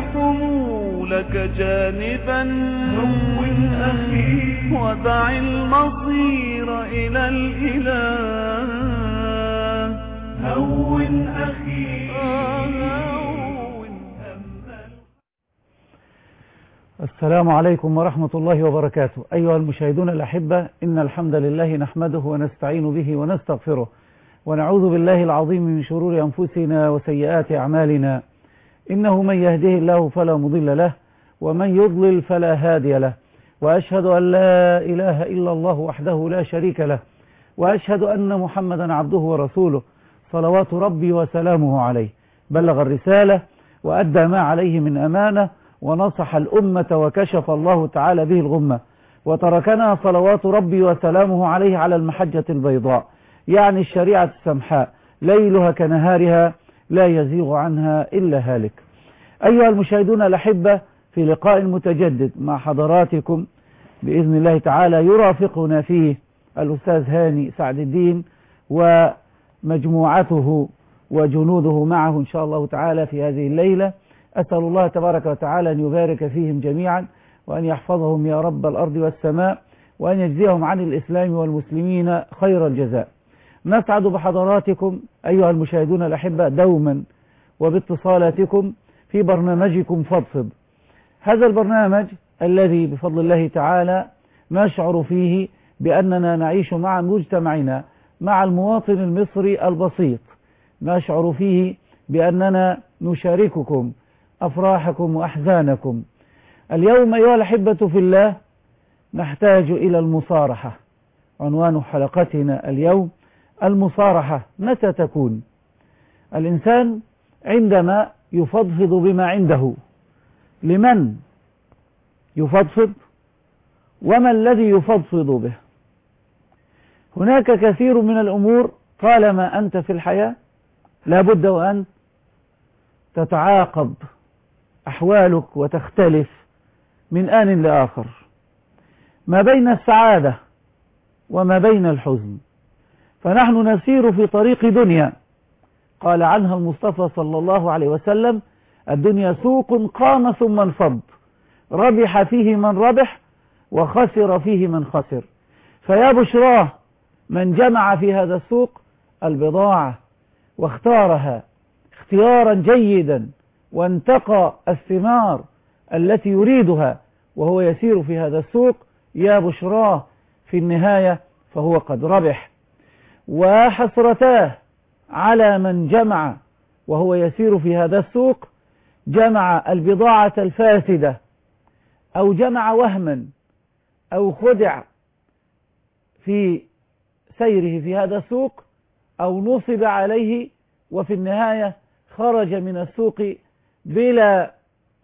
حمولك جانبا هون أخي ودع المصير إلى الإله هون أخي هون السلام عليكم ورحمة الله وبركاته أيها المشاهدون الأحبة إن الحمد لله نحمده ونستعين به ونستغفره ونعوذ بالله العظيم من شرور أنفسنا وسيئات أعمالنا إنه من يهده الله فلا مضل له ومن يضلل فلا هادي له وأشهد أن لا إله إلا الله وحده لا شريك له وأشهد أن محمدا عبده ورسوله صلوات ربي وسلامه عليه بلغ الرسالة وأدى ما عليه من أمانة ونصح الأمة وكشف الله تعالى به الغمة وتركنا صلوات ربي وسلامه عليه على المحجة البيضاء يعني الشريعة السمحاء ليلها كنهارها لا يزيغ عنها إلا هالك أيها المشاهدون الأحبة في لقاء متجدد مع حضراتكم بإذن الله تعالى يرافقنا فيه الأستاذ هاني سعد الدين ومجموعته وجنوده معه إن شاء الله تعالى في هذه الليلة أسأل الله تبارك وتعالى أن يبارك فيهم جميعا وأن يحفظهم يا رب الأرض والسماء وأن يجزيهم عن الإسلام والمسلمين خير الجزاء نسعد بحضراتكم أيها المشاهدون الأحبة دوما وباتصالاتكم في برنامجكم فضفض هذا البرنامج الذي بفضل الله تعالى نشعر فيه بأننا نعيش مع مجتمعنا مع المواطن المصري البسيط نشعر فيه بأننا نشارككم أفراحكم وأحزانكم اليوم أيها الأحبة في الله نحتاج إلى المصارحة عنوان حلقتنا اليوم المصارحة متى تكون الإنسان عندما يفضفض بما عنده لمن يفضفض وما الذي يفضفض به هناك كثير من الأمور طالما أنت في الحياة لابد وأن تتعاقب أحوالك وتختلف من آن لآخر ما بين السعادة وما بين الحزن فنحن نسير في طريق دنيا قال عنها المصطفى صلى الله عليه وسلم الدنيا سوق قام ثم انفض ربح فيه من ربح وخسر فيه من خسر فيا بشراه من جمع في هذا السوق البضاعة واختارها اختيارا جيدا وانتقى الثمار التي يريدها وهو يسير في هذا السوق يا بشراه في النهاية فهو قد ربح وحسرتاه على من جمع وهو يسير في هذا السوق جمع البضاعة الفاسدة أو جمع وهما أو خدع في سيره في هذا السوق أو نصب عليه وفي النهاية خرج من السوق بلا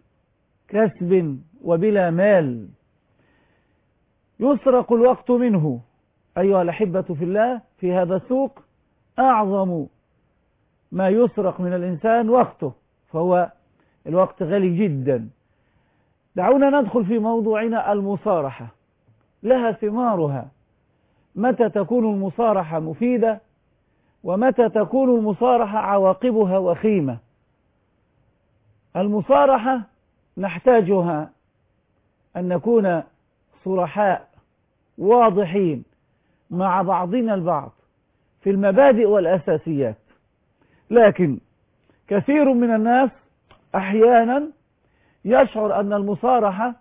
كسب وبلا مال يسرق الوقت منه أيها الأحبة في الله في هذا السوق أعظم ما يسرق من الإنسان وقته فهو الوقت غالي جدا دعونا ندخل في موضوعنا المصارحة لها ثمارها متى تكون المصارحة مفيدة ومتى تكون المصارحة عواقبها وخيمة المصارحة نحتاجها أن نكون صرحاء واضحين مع بعضنا البعض في المبادئ والأساسيات لكن كثير من الناس أحيانا يشعر أن المصارحة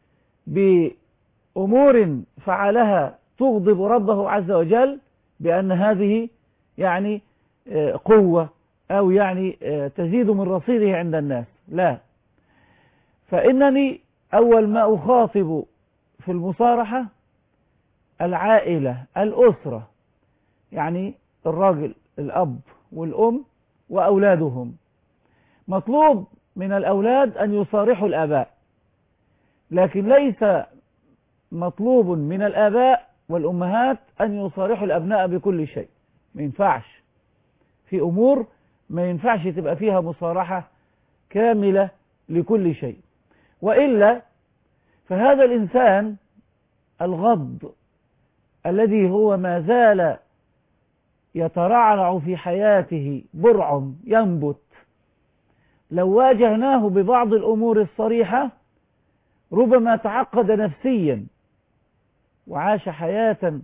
بأمور فعلها تغضب ربه عز وجل بأن هذه يعني قوة أو يعني تزيد من رصيده عند الناس لا فإنني أول ما أخاطب في المصارحة العائلة الأسرة يعني الراجل الأب والأم وأولادهم مطلوب من الأولاد أن يصارحوا الآباء لكن ليس مطلوب من الآباء والأمهات أن يصارحوا الأبناء بكل شيء ما ينفعش في أمور ما ينفعش تبقى فيها مصارحة كاملة لكل شيء وإلا فهذا الإنسان الغض الذي هو ما زال يترعرع في حياته برع ينبت لو واجهناه ببعض الأمور الصريحة ربما تعقد نفسيا وعاش حياة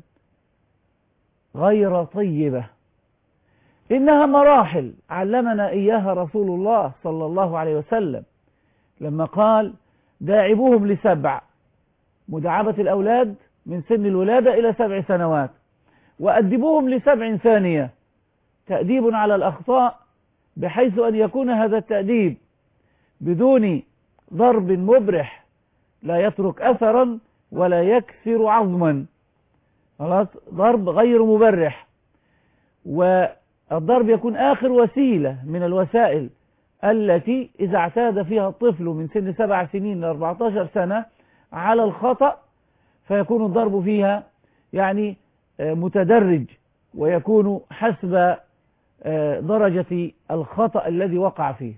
غير طيبة إنها مراحل علمنا إياها رسول الله صلى الله عليه وسلم لما قال داعبوهم لسبع مداعبة الأولاد من سن الولادة إلى سبع سنوات وأدبوهم لسبع ثانية تأديب على الأخطاء بحيث أن يكون هذا التأديب بدون ضرب مبرح لا يترك أثرا ولا يكسر عظما خلاص ضرب غير مبرح والضرب يكون آخر وسيلة من الوسائل التي إذا اعتاد فيها الطفل من سن سبع سنين ل 14 سنة على الخطأ فيكون الضرب فيها يعني متدرج ويكون حسب درجة الخطأ الذي وقع فيه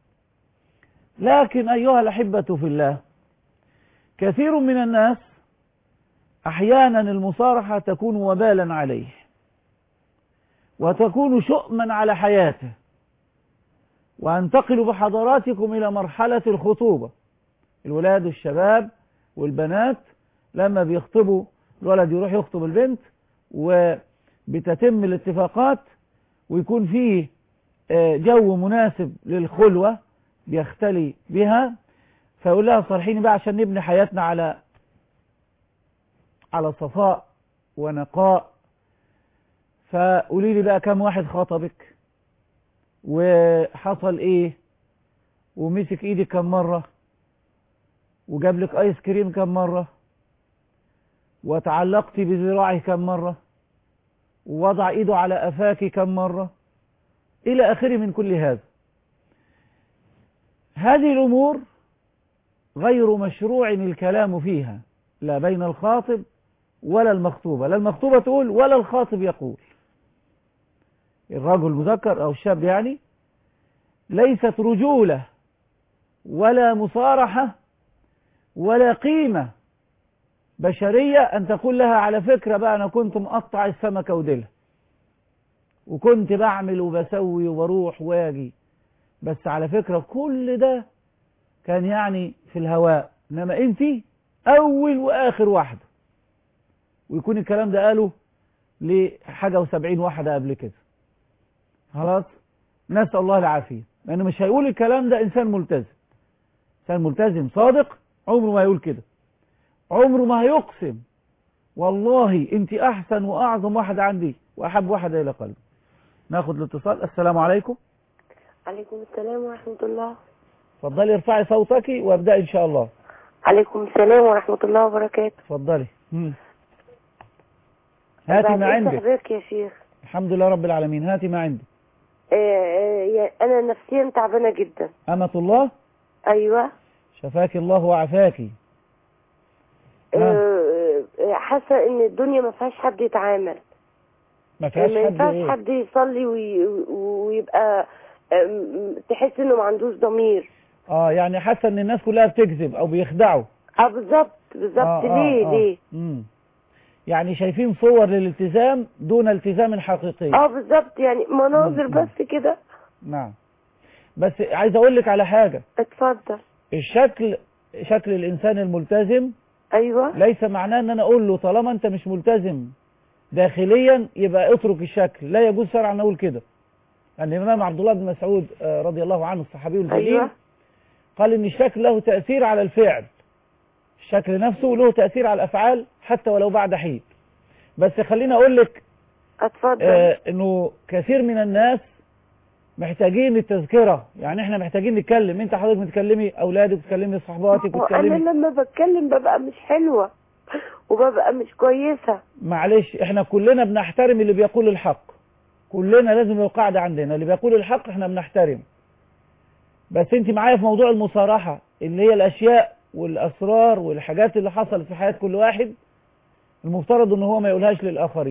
لكن أيها الأحبة في الله كثير من الناس أحيانا المصارحة تكون وبالا عليه وتكون شؤما على حياته وأنتقل بحضراتكم إلى مرحلة الخطوبة الولاد والشباب والبنات لما بيخطبوا الولد يروح يخطب البنت وبتتم الاتفاقات ويكون فيه جو مناسب للخلوة بيختلي بها فيقول لها صالحيني بقى عشان نبني حياتنا على على صفاء ونقاء فقولي لي بقى كم واحد خطبك وحصل ايه ومسك ايدك كم مرة وجاب لك ايس كريم كم مرة وتعلقتي بذراعه كم مرة ووضع ايده على افاك كم مرة الى اخره من كل هذا هذه الامور غير مشروع الكلام فيها لا بين الخاطب ولا المخطوبة لا المخطوبة تقول ولا الخاطب يقول الرجل المذكر أو الشاب يعني ليست رجولة ولا مصارحة ولا قيمة بشرية أن تقول لها على فكرة بقى أنا كنت مقطع السمكة وديلها وكنت بعمل وبسوي وبروح واجي بس على فكرة كل ده كان يعني في الهواء إنما أنت أول وآخر واحدة ويكون الكلام ده قاله لحاجة وسبعين واحدة قبل كده خلاص نسأل الله العافية لأنه مش هيقول الكلام ده إنسان ملتزم إنسان ملتزم صادق عمره ما هيقول كده عمره ما هيقسم والله انت احسن واعظم واحد عندي واحب واحد الى قلبي ناخد الاتصال السلام عليكم عليكم السلام ورحمة الله اتفضلي ارفعي صوتك وابدأ ان شاء الله عليكم السلام ورحمة الله وبركاته اتفضلي مم. هاتي بعد ما إذن عندك حضرتك يا شيخ الحمد لله رب العالمين هاتي ما عندك آه، آه، يا- أنا نفسيا تعبانة جدا أمة الله أيوة شفاك الله وعافاك آه، آه، حاسة إن الدنيا ما فيهاش حد يتعامل ما فيهاش ما حد ينفعش ايه حد يصلي وي- ويبقى آم، تحس إنه ما عندوش ضمير اه يعني حاسه ان الناس كلها بتكذب او بيخدعوا اه بالظبط بالظبط آه ليه آه ليه مم. يعني شايفين صور للالتزام دون التزام حقيقي اه بالظبط يعني مناظر مم. بس كده نعم بس عايز اقول لك على حاجة اتفضل الشكل شكل الانسان الملتزم ايوه ليس معناه ان انا اقول له طالما انت مش ملتزم داخليا يبقى اترك الشكل لا يجوز شرعا ان اقول كده يعني الامام عبد الله بن مسعود آه، رضي الله عنه الصحابي الجليل ايوه قال ان الشكل له تأثير على الفعل الشكل نفسه له تأثير على الافعال حتى ولو بعد حين بس خليني اقول لك اتفضل آه انه كثير من الناس محتاجين التذكرة يعني احنا محتاجين نتكلم انت حضرتك بتكلمي اولادك بتكلمي صحباتك وانا بتكلمي لما بتكلم ببقى مش حلوة وببقى مش كويسة معلش احنا كلنا بنحترم اللي بيقول الحق كلنا لازم يبقى قاعدة عندنا اللي بيقول الحق احنا بنحترم بس انت معايا في موضوع المصارحة اللي هي الاشياء والاسرار والحاجات اللي حصلت في حياة كل واحد المفترض ان هو ما يقولهاش للاخرين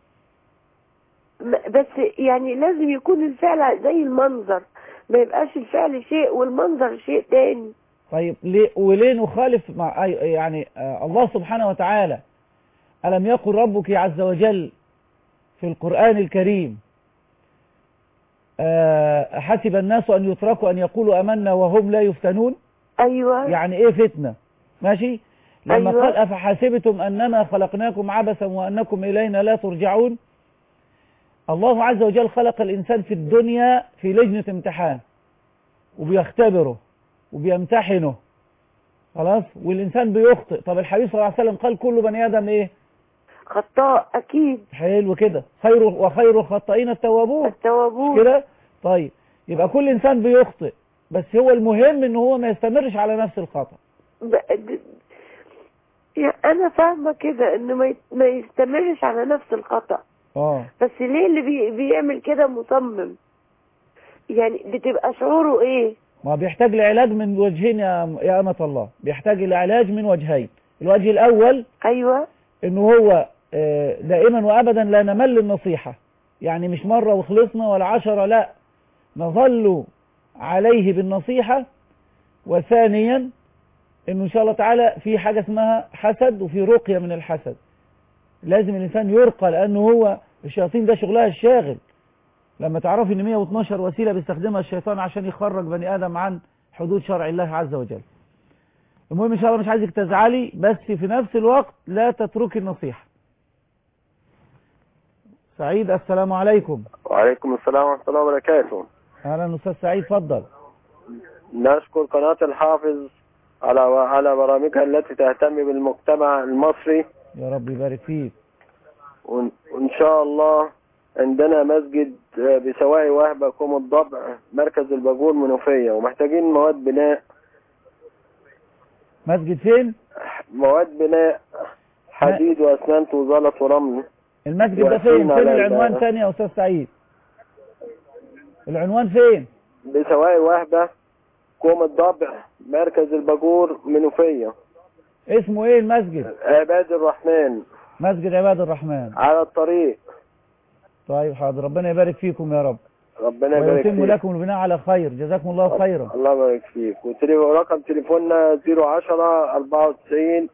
م- بس يعني لازم يكون الفعل زي المنظر ما يبقاش الفعل شيء والمنظر شيء تاني طيب ليه وليه نخالف مع أي- يعني آه، الله سبحانه وتعالى ألم يقل ربك عز وجل في القرآن الكريم آه، حسب الناس أن يتركوا أن يقولوا أمنا وهم لا يفتنون ايوه يعني إيه فتنة ماشي لما أيوة. قال أفحسبتم أنما خلقناكم عبثا وأنكم إلينا لا ترجعون الله عز وجل خلق الإنسان في الدنيا في لجنة امتحان وبيختبره وبيمتحنه خلاص والإنسان بيخطئ طب الحبيب صلى الله عليه وسلم قال كل بني آدم إيه خطاء اكيد حلو كده خير وخير الخطائين التوابون التوابون كده طيب يبقى كل إنسان بيخطئ بس هو المهم إن هو ما يستمرش على نفس الخطأ ب- د- يا انا فاهمه كده انه ما يت- ما يستمرش على نفس الخطا اه بس ليه اللي بي بيعمل كده مصمم يعني بتبقى شعوره ايه ما بيحتاج لعلاج من وجهين يا يا أمة الله بيحتاج لعلاج من وجهين الوجه الأول ايوه إنه هو آه، دائما وأبدا لا نمل النصيحة يعني مش مرة وخلصنا ولا عشرة لا نظل عليه بالنصيحة وثانيا إنه إن شاء الله تعالى في حاجة اسمها حسد وفي رقية من الحسد لازم الإنسان يرقى لأنه هو الشياطين ده شغلها الشاغل لما تعرفي ان 112 وسيلة بيستخدمها الشيطان عشان يخرج بني آدم عن حدود شرع الله عز وجل المهم ان شاء الله مش عايزك تزعلي بس في نفس الوقت لا تتركي النصيحة سعيد السلام عليكم وعليكم السلام ورحمة الله وبركاته اهلا استاذ سعيد اتفضل نشكر قناة الحافظ على على برامجها التي تهتم بالمجتمع المصري يا رب يبارك فيك وإن وإن شاء الله عندنا مسجد آه، بسواعي وهبة كوم الضبع مركز الباجور منوفية ومحتاجين مواد بناء مسجد فين مواد بناء حديد وأسمنت وزلط ورمل المسجد ده فين وأكيد فين على العنوان ال- ثاني يا استاذ سعيد العنوان فين بسواعي وهبة كوم الضبع مركز الباجور منوفية اسمه ايه المسجد عباد الرحمن مسجد عباد الرحمن على الطريق طيب حاضر ربنا يبارك فيكم يا رب ربنا يبارك ويتم فيك لكم البناء على خير جزاكم الله خيرا الله يبارك فيك ورقم تليفوننا 010 94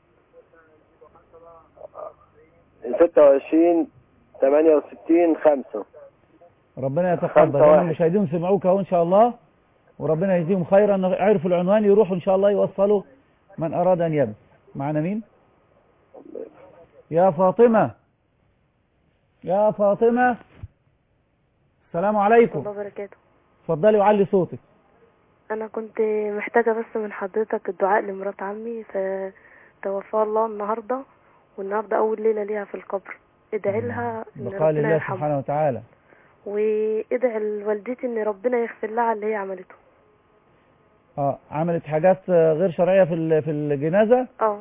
26 68 5 ربنا يتقبل خمسة يعني واحد. المشاهدين سمعوك اهو ان شاء الله وربنا يجزيهم خيرا إن عرفوا العنوان يروحوا ان شاء الله يوصلوا من اراد ان يبني معنا مين يا فاطمة يا فاطمة السلام عليكم الله وبركاته اتفضلي وعلي صوتك انا كنت محتاجة بس من حضرتك الدعاء لمرات عمي فتوفاها الله النهاردة والنهاردة اول ليلة ليها في القبر ادعي لها ان بقال ربنا الله يرحمها سبحانه وتعالى وادعي لوالدتي ان ربنا يغفر لها على اللي هي عملته اه عملت حاجات آه، غير شرعية في ال- في الجنازة اه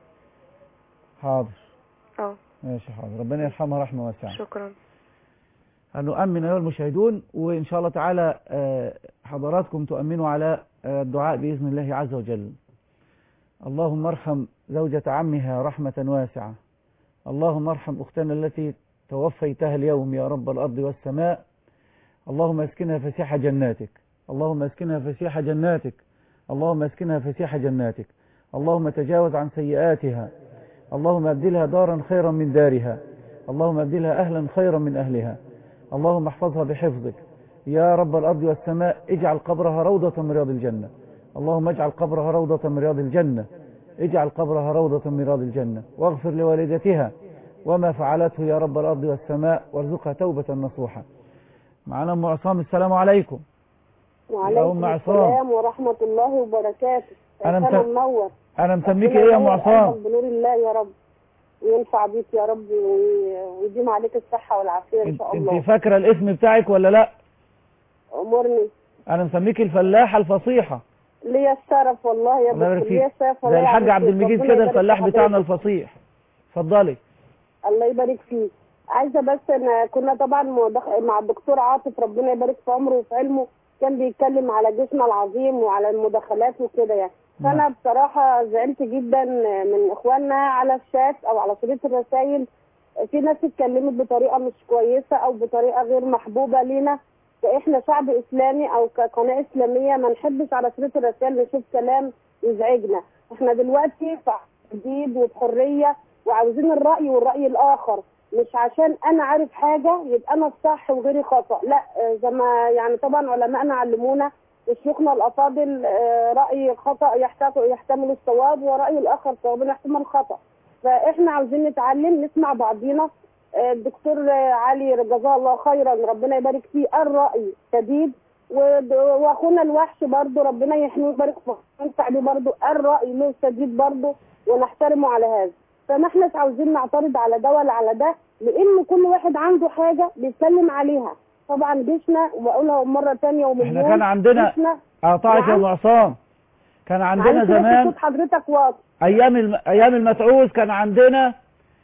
حاضر اه ماشي حاضر ربنا يرحمها رحمة واسعة شكرا هنؤمن أيها المشاهدون وإن شاء الله تعالى آه، حضراتكم تؤمنوا على آه، الدعاء بإذن الله عز وجل اللهم ارحم زوجة عمها رحمة واسعة اللهم ارحم أختنا التي توفيتها اليوم يا رب الأرض والسماء اللهم اسكنها فسيح جناتك اللهم اسكنها فسيح جناتك اللهم اسكنها فسيح جناتك اللهم تجاوز عن سيئاتها اللهم ابدلها دارا خيرا من دارها اللهم ابدلها أهلا خيرا من أهلها اللهم احفظها بحفظك يا رب الأرض والسماء اجعل قبرها روضة من رياض الجنة اللهم اجعل قبرها روضة من رياض الجنة اجعل قبرها روضة من رياض الجنة واغفر لوالدتها وما فعلته يا رب الأرض والسماء وارزقها توبة نصوحة معنا أم عصام السلام عليكم يا أم وعليكم عصام. السلام ورحمة الله وبركاته أنا أنا مس- منور أنا مسميك ربنا إيه يا أم ينور عصام قلبك بنور الله يا رب وينفع بيك يا رب وي- ويديم عليك الصحة والعافية إن انت شاء انت الله فاكرة الاسم بتاعك ولا لا أمرني أنا مسميك الفلاحة الفصيحة ليا الشرف والله يا الله يبارك دكتور ليا فيك الشرف زي والله يا الحاج عم عبد الشيخ. المجيد ربنا كده يبارك الفلاح في بتاعنا حضرتك. الفصيح اتفضلي الله يبارك فيك عايزة بس أنا كنا طبعا مدخ- مع الدكتور عاطف ربنا يبارك في عمره وفي علمه كان بيتكلم على جسمنا العظيم وعلى المداخلات وكده يعني فانا بصراحه زعلت جدا من اخواننا على الشات او على شريط الرسائل في ناس اتكلمت بطريقه مش كويسه او بطريقه غير محبوبه لينا فاحنا شعب اسلامي او كقناه اسلاميه ما نحبش على شريط الرسائل نشوف كلام يزعجنا احنا دلوقتي في عصر جديد وبحريه وعاوزين الراي والراي الاخر مش عشان انا عارف حاجه يبقى انا الصح وغيري خطا لا آه، زي ما يعني طبعا علمائنا علمونا شيوخنا الافاضل آه، راي خطا يحتاج- يحتمل الصواب وراي الاخر صواب يحتمل الخطا فاحنا عاوزين نتعلم نسمع بعضينا آه، الدكتور آه، علي جزاه الله خيرا ربنا يبارك فيه الراي سديد ود- واخونا الوحش برضه ربنا يحميه ويبارك في ينفع بيه برضه الراي له سديد برضه ونحترمه على هذا فما احناش عاوزين نعترض على ده ولا على ده لان كل واحد عنده حاجه بيتكلم عليها طبعا جيشنا وبقولها مره ثانيه ومليون احنا كان عندنا جيشنا قطعك يا نعم. ابو عصام كان عندنا معلش بس زمان صوت حضرتك واطي ايام الم... ايام المتعوذ كان عندنا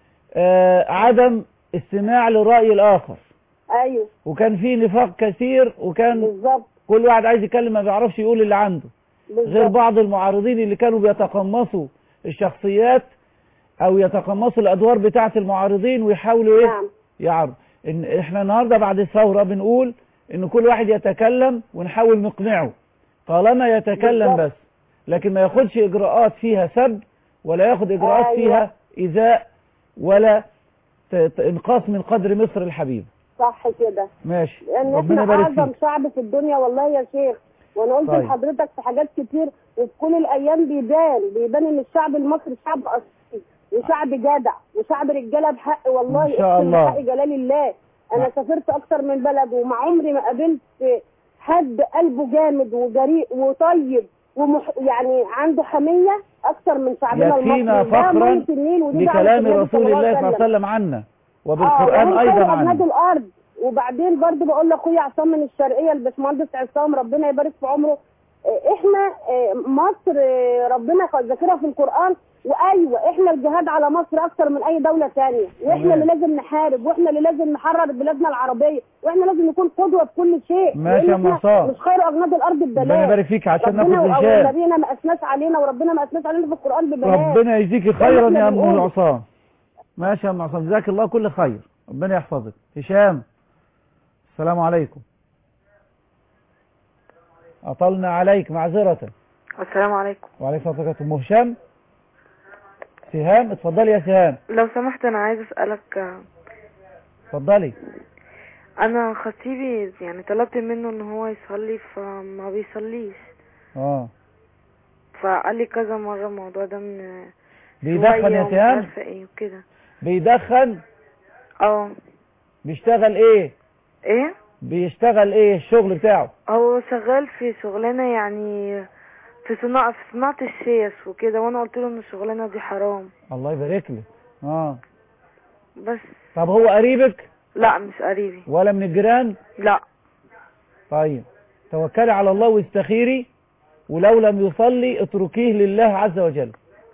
آه عدم استماع للراي الاخر ايوه وكان في نفاق كثير وكان بالظبط كل واحد عايز يتكلم ما بيعرفش يقول اللي عنده غير بالظبط بعض المعارضين اللي كانوا بيتقمصوا الشخصيات او يتقمصوا الادوار بتاعه المعارضين ويحاولوا ايه نعم يعرض ان احنا النهارده بعد الثوره بنقول ان كل واحد يتكلم ونحاول نقنعه طالما يتكلم بالظبط. بس لكن ما ياخدش اجراءات فيها سب ولا ياخد اجراءات أيوة. فيها ايذاء ولا ت- ت- انقاص من قدر مصر الحبيب صح كده ماشي لان ربنا احنا يبارك اعظم فيك شعب في الدنيا والله يا شيخ وانا قلت طيب. لحضرتك في حاجات كتير وفي كل الايام بيبان بيبان ان الشعب المصري شعب اصيل وشعب جدع وشعب رجاله بحق والله إن شاء اقسم الله. بحق جلال الله انا نعم. سافرت اكتر من بلد ومع عمري ما قابلت حد قلبه جامد وجريء وطيب ومح... يعني عنده حميه اكتر من شعبنا يكفينا المصري ده فخرا مية النيل ودي دعوة بكلام النبي رسول الله صلى الله عليه وسلم عنا وبالقرآن آه أيضا خير عنا أبناد الأرض وبعدين برضه بقول لاخويا عصام من الشرقيه الباشمهندس عصام ربنا يبارك في عمره آه، احنا آه، مصر آه، ربنا ذاكرها في القران وايوه احنا الجهاد على مصر اكتر من اي دوله ثانيه واحنا تمام. اللي لازم نحارب واحنا اللي لازم نحرر بلادنا العربيه واحنا لازم نكون قدوه في كل شيء ماشي لأن يا إحنا عصام. مش خير اجناد الارض ببلاش ربنا يبارك فيك عشان ناخد ربنا رجال والنبينا ما اسناش علينا وربنا ما اسناش علينا في القران ببلاش ربنا يجزيك خيرا إحنا يا ام بنقول. عصام ماشي يا ام عصام جزاك الله كل خير ربنا يحفظك هشام السلام عليكم أطلنا عليك معذرة السلام عليكم وعليكم السلام ورحمة الله ام هشام سهام اتفضلي يا سهام لو سمحت انا عايز اسالك آه، اتفضلي انا خطيبي يعني طلبت منه ان هو يصلي فما بيصليش اه فقال لي كذا مره الموضوع ده من بيدخن شوية يا ومش سهام عارفه ايه وكده بيدخن اه بيشتغل ايه ايه بيشتغل ايه الشغل بتاعه هو شغال في شغلانه يعني في صناعه في صناعه الشيش وكده وانا قلت له ان الشغلانه دي حرام الله يبارك لك اه بس طب هو قريبك لا مش قريبي ولا من الجيران لا طيب توكلي على الله واستخيري ولو لم يصلي اتركيه لله عز وجل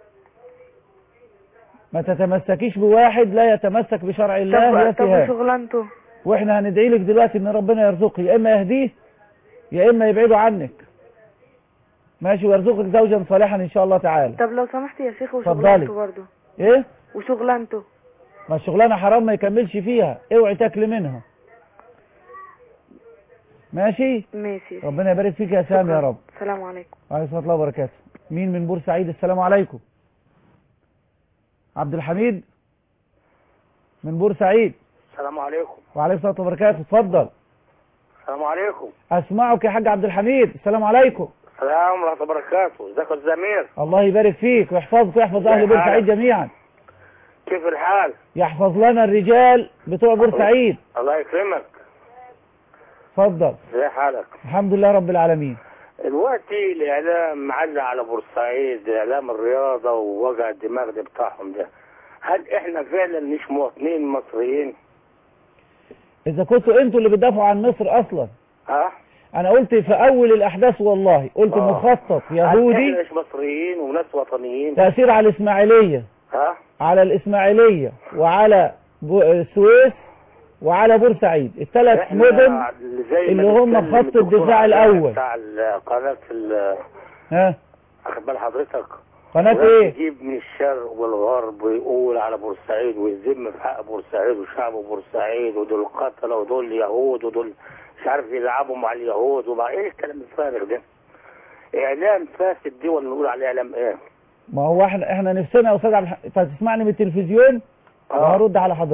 ما تتمسكيش بواحد لا يتمسك بشرع الله يا طب طب سهام شغلانته واحنا هندعي لك دلوقتي ان ربنا يرزقك يا اما يهديه يا اما يبعده عنك ماشي ويرزقك زوجا صالحا ان شاء الله تعالى طب لو سمحت يا شيخ اتفضلي. وشغلانته برضه ايه وشغلانته ما الشغلانه حرام ما يكملش فيها اوعي تاكلي منها ماشي ماشي ربنا يبارك فيك يا سام يا رب السلام عليكم وعليكم السلام الله وبركاته مين من بورسعيد السلام عليكم عبد الحميد من بورسعيد السلام عليكم وعليكم السلام وبركاته اتفضل السلام عليكم اسمعك يا حاج عبد الحميد السلام عليكم السلام ورحمة الله وبركاته ازيك يا الزمير الله يبارك فيك ويحفظك ويحفظ اهل بورسعيد جميعا كيف الحال يحفظ لنا الرجال بتوع بورسعيد الله يكرمك اتفضل ازي حالك الحمد لله رب العالمين دلوقتي الاعلام معلق على بورسعيد اعلام الرياضة ووجع الدماغ ده بتاعهم ده هل احنا فعلا مش مواطنين مصريين اذا كنتوا انتوا اللي بتدافعوا عن مصر اصلا ها انا قلت في اول الاحداث والله قلت آه. مخطط هل يهودي احنا مش مصريين وناس وطنيين تأثير على الاسماعيلية ها على الاسماعيلية وعلى بو- السويس وعلى بورسعيد الثلاث احنا مدن زي اللي ما هم بيتكلم خط الدكتور الدفاع علاء الأول. بتاع قناة ال- ها واخد بال حضرتك قناة وراح ايه يجيب من الشرق والغرب ويقول على بورسعيد ويذم في حق بورسعيد وشعب بورسعيد ودول قتلة ودول يهود ودول مش عارف يلعبوا مع اليهود ومع ايه الكلام الفارغ ده؟ اعلام فاسد دي ولا نقول عليه اعلام ايه؟ ما هو احنا احنا نفسنا يا استاذ عبد الح- انت هتسمعني من التلفزيون اه وهرد على حضرتك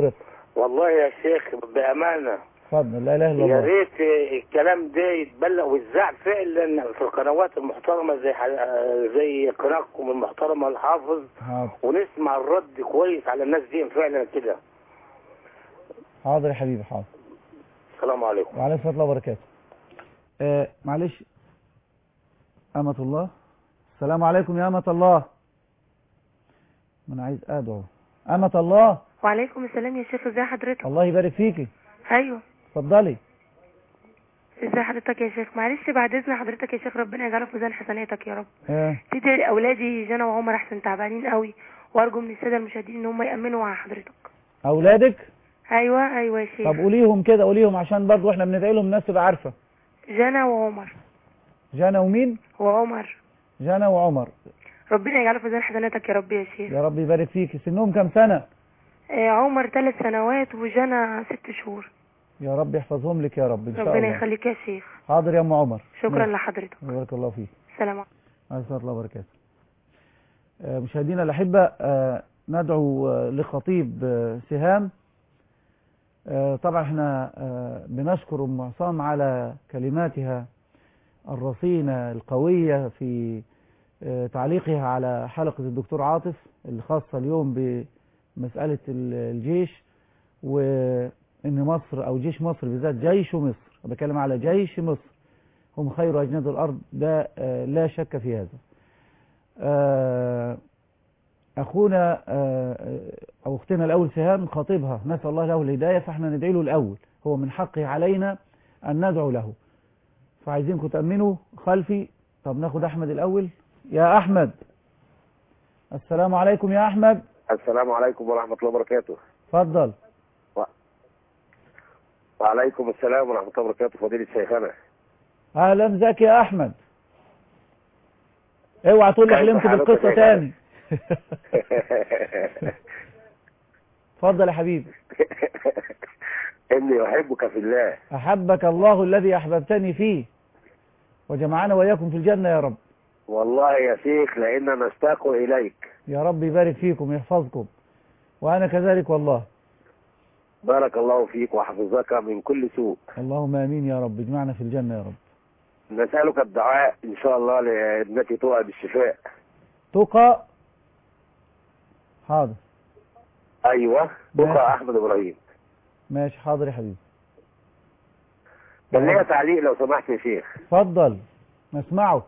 والله يا شيخ بامانه اتفضل لا اله الا يا الله ريت الكلام ده يتبلغ ويتذاع فعلا في القنوات المحترمه زي ح- زي قناتكم المحترمه الحافظ حاضر ونسمع الرد كويس على الناس دي فعلا كده حاضر يا حبيبي حاضر السلام عليكم وعليكم السلام الله وبركاته آه معلش أمة الله السلام عليكم يا أمة الله ما أنا عايز أدعو أمة الله وعليكم السلام يا شيخ ازي حضرتك الله يبارك فيكي ايوه اتفضلي ازي حضرتك يا شيخ معلش بعد اذن حضرتك يا شيخ ربنا يجعله في ميزان حسناتك يا رب آه. تدعي اولادي جنى وعمر احسن تعبانين قوي وارجو من الساده المشاهدين ان هم يامنوا على حضرتك أولادك ايوه ايوه يا شيخ طب قوليهم كده قوليهم عشان برضو احنا بندعي لهم الناس تبقى عارفة جنى وعمر جانا ومين وعمر جانا وعمر ربنا يجعله في ميزان حسناتك يا رب يا شيخ يا رب يبارك فيك سنهم كام سنة آه عمر ثلاث سنوات وجنى ست شهور يا رب يحفظهم لك يا رب إن شاء ربنا الله يخليك يا شيخ حاضر يا أم عمر شكرا ماشي. لحضرتك بارك الله فيك سلام عليكم عليه الصلاة الله وبركاته آه، مشاهدينا الأحبة آه، ندعو آه، لخطيب آه، سهام آه، طبعا احنا آه، بنشكر أم عصام على كلماتها الرصينة القوية في آه، تعليقها على حلقة الدكتور عاطف الخاصة اليوم بمسألة ال- الجيش وإن مصر أو جيش مصر بالذات جيش مصر بتكلم على جيش مصر هم خير أجناد الأرض ده آه، لا شك في هذا آه، أخونا آه، أو أختنا الأول سهام خطيبها نسأل الله له الهداية فإحنا ندعي له الأول هو من حقه علينا أن ندعو له فعايزينكم تأمنوا خلفي طب ناخد أحمد الأول يا أحمد السلام عليكم يا أحمد السلام عليكم ورحمة الله وبركاته اتفضل وعليكم السلام ورحمة الله وبركاته فضيلة شيخنا أهلا بك يا أحمد اوعى تقول لي كيف حلمت حالك بالقصة يا تاني اتفضل يا حبيبي إني أحبك في الله أحبك الله الذي أحببتني فيه وجمعنا وإياكم في الجنة يا رب والله يا شيخ لأننا نشتاق إليك يا رب يبارك فيكم يحفظكم وأنا كذلك والله بارك الله فيك وحفظك من كل سوء اللهم آمين يا رب اجمعنا في الجنة يا رب نسألك الدعاء إن شاء الله لابنتي تقع بالشفاء تقى حاضر أيوة ماشي. تقع أحمد إبراهيم ماشي حاضر يا حبيبي كان ليا تعليق لو سمحت يا شيخ اتفضل نسمعك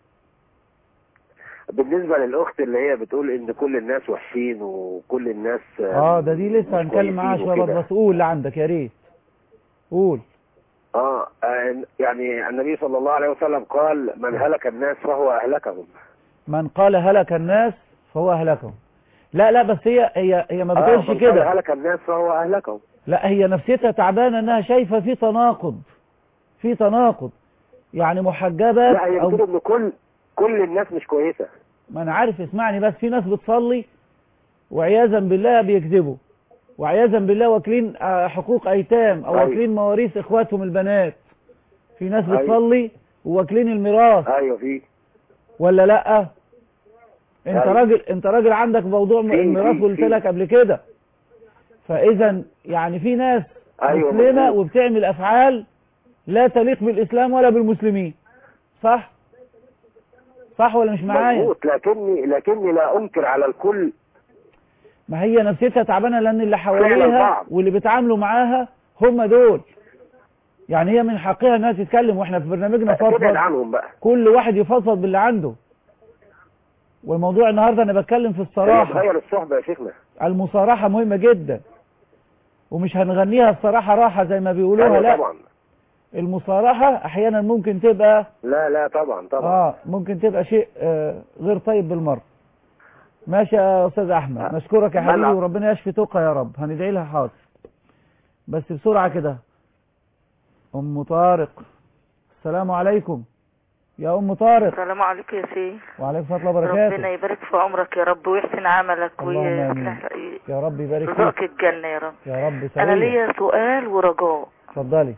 بالنسبة للأخت اللي هي بتقول إن كل الناس وحشين وكل الناس اه ده دي لسه مش هنتكلم معاها كويسين شوية وكده. بس قول اللي عندك يا ريت قول آه آه، يعني النبي صلى الله عليه وسلم قال من هلك الناس فهو أهلكهم من قال هلك الناس فهو أهلكهم لا لا بس هي هي هي ما آه، بتقولش من قال كده هلك الناس فهو أهلكهم لا هي نفسيتها تعبانة انها شايفة في تناقض في تناقض يعني محجبات لا هي او بتقول إن كل كل الناس مش كويسة ما انا عارف اسمعني بس في ناس بتصلي وعياذا بالله بيكذبوا وعياذا بالله واكلين آه، حقوق ايتام او أيوة. واكلين مواريث اخواتهم البنات في ناس أيوة. بتصلي وواكلين الميراث أيوه في ولا لا انت أيوة. راجل انت راجل عندك موضوع في- الميراث في- قلت في. لك قبل كده فاذا يعني في ناس أيوة مسلمة مظبوط. وبتعمل افعال لا تليق بالاسلام ولا بالمسلمين صح صح ولا مش معايا مظبوط لكني لكني لا أنكر على الكل ما هي نفسيتها تعبانه لان اللي فعلا حواليها بعض. واللي بيتعاملوا معاها هم دول يعني هي من حقها انها تتكلم واحنا في برنامجنا ابعد فضفض عنهم بقى كل واحد يفضفض باللي عنده والموضوع النهارده انا بتكلم في هي الصراحه تغير الصحبة يا شيخنا المصارحه مهمه جدا ومش هنغنيها الصراحه راحه زي ما بيقولوها أيوة لا طبعا المصارحه احيانا ممكن تبقى لا لا طبعا طبعا اه ممكن تبقى شيء آه غير طيب بالمره ماشي يا استاذ احمد نشكرك يا منع. حبيبي وربنا يشفي توقع يا رب هندعي لها حاضر بس بسرعه كده ام طارق السلام عليكم يا ام طارق السلام عليكم يا شيخ وعليكم السلام ورحمه الله ربنا وبركاته يبارك في عمرك يا رب ويحسن عملك اللهم آمين. ويصلح يا رب يبارك رزقك فيك الجنة يا رب يا رب أنا سعيد ليا سؤال ورجاء اتفضلي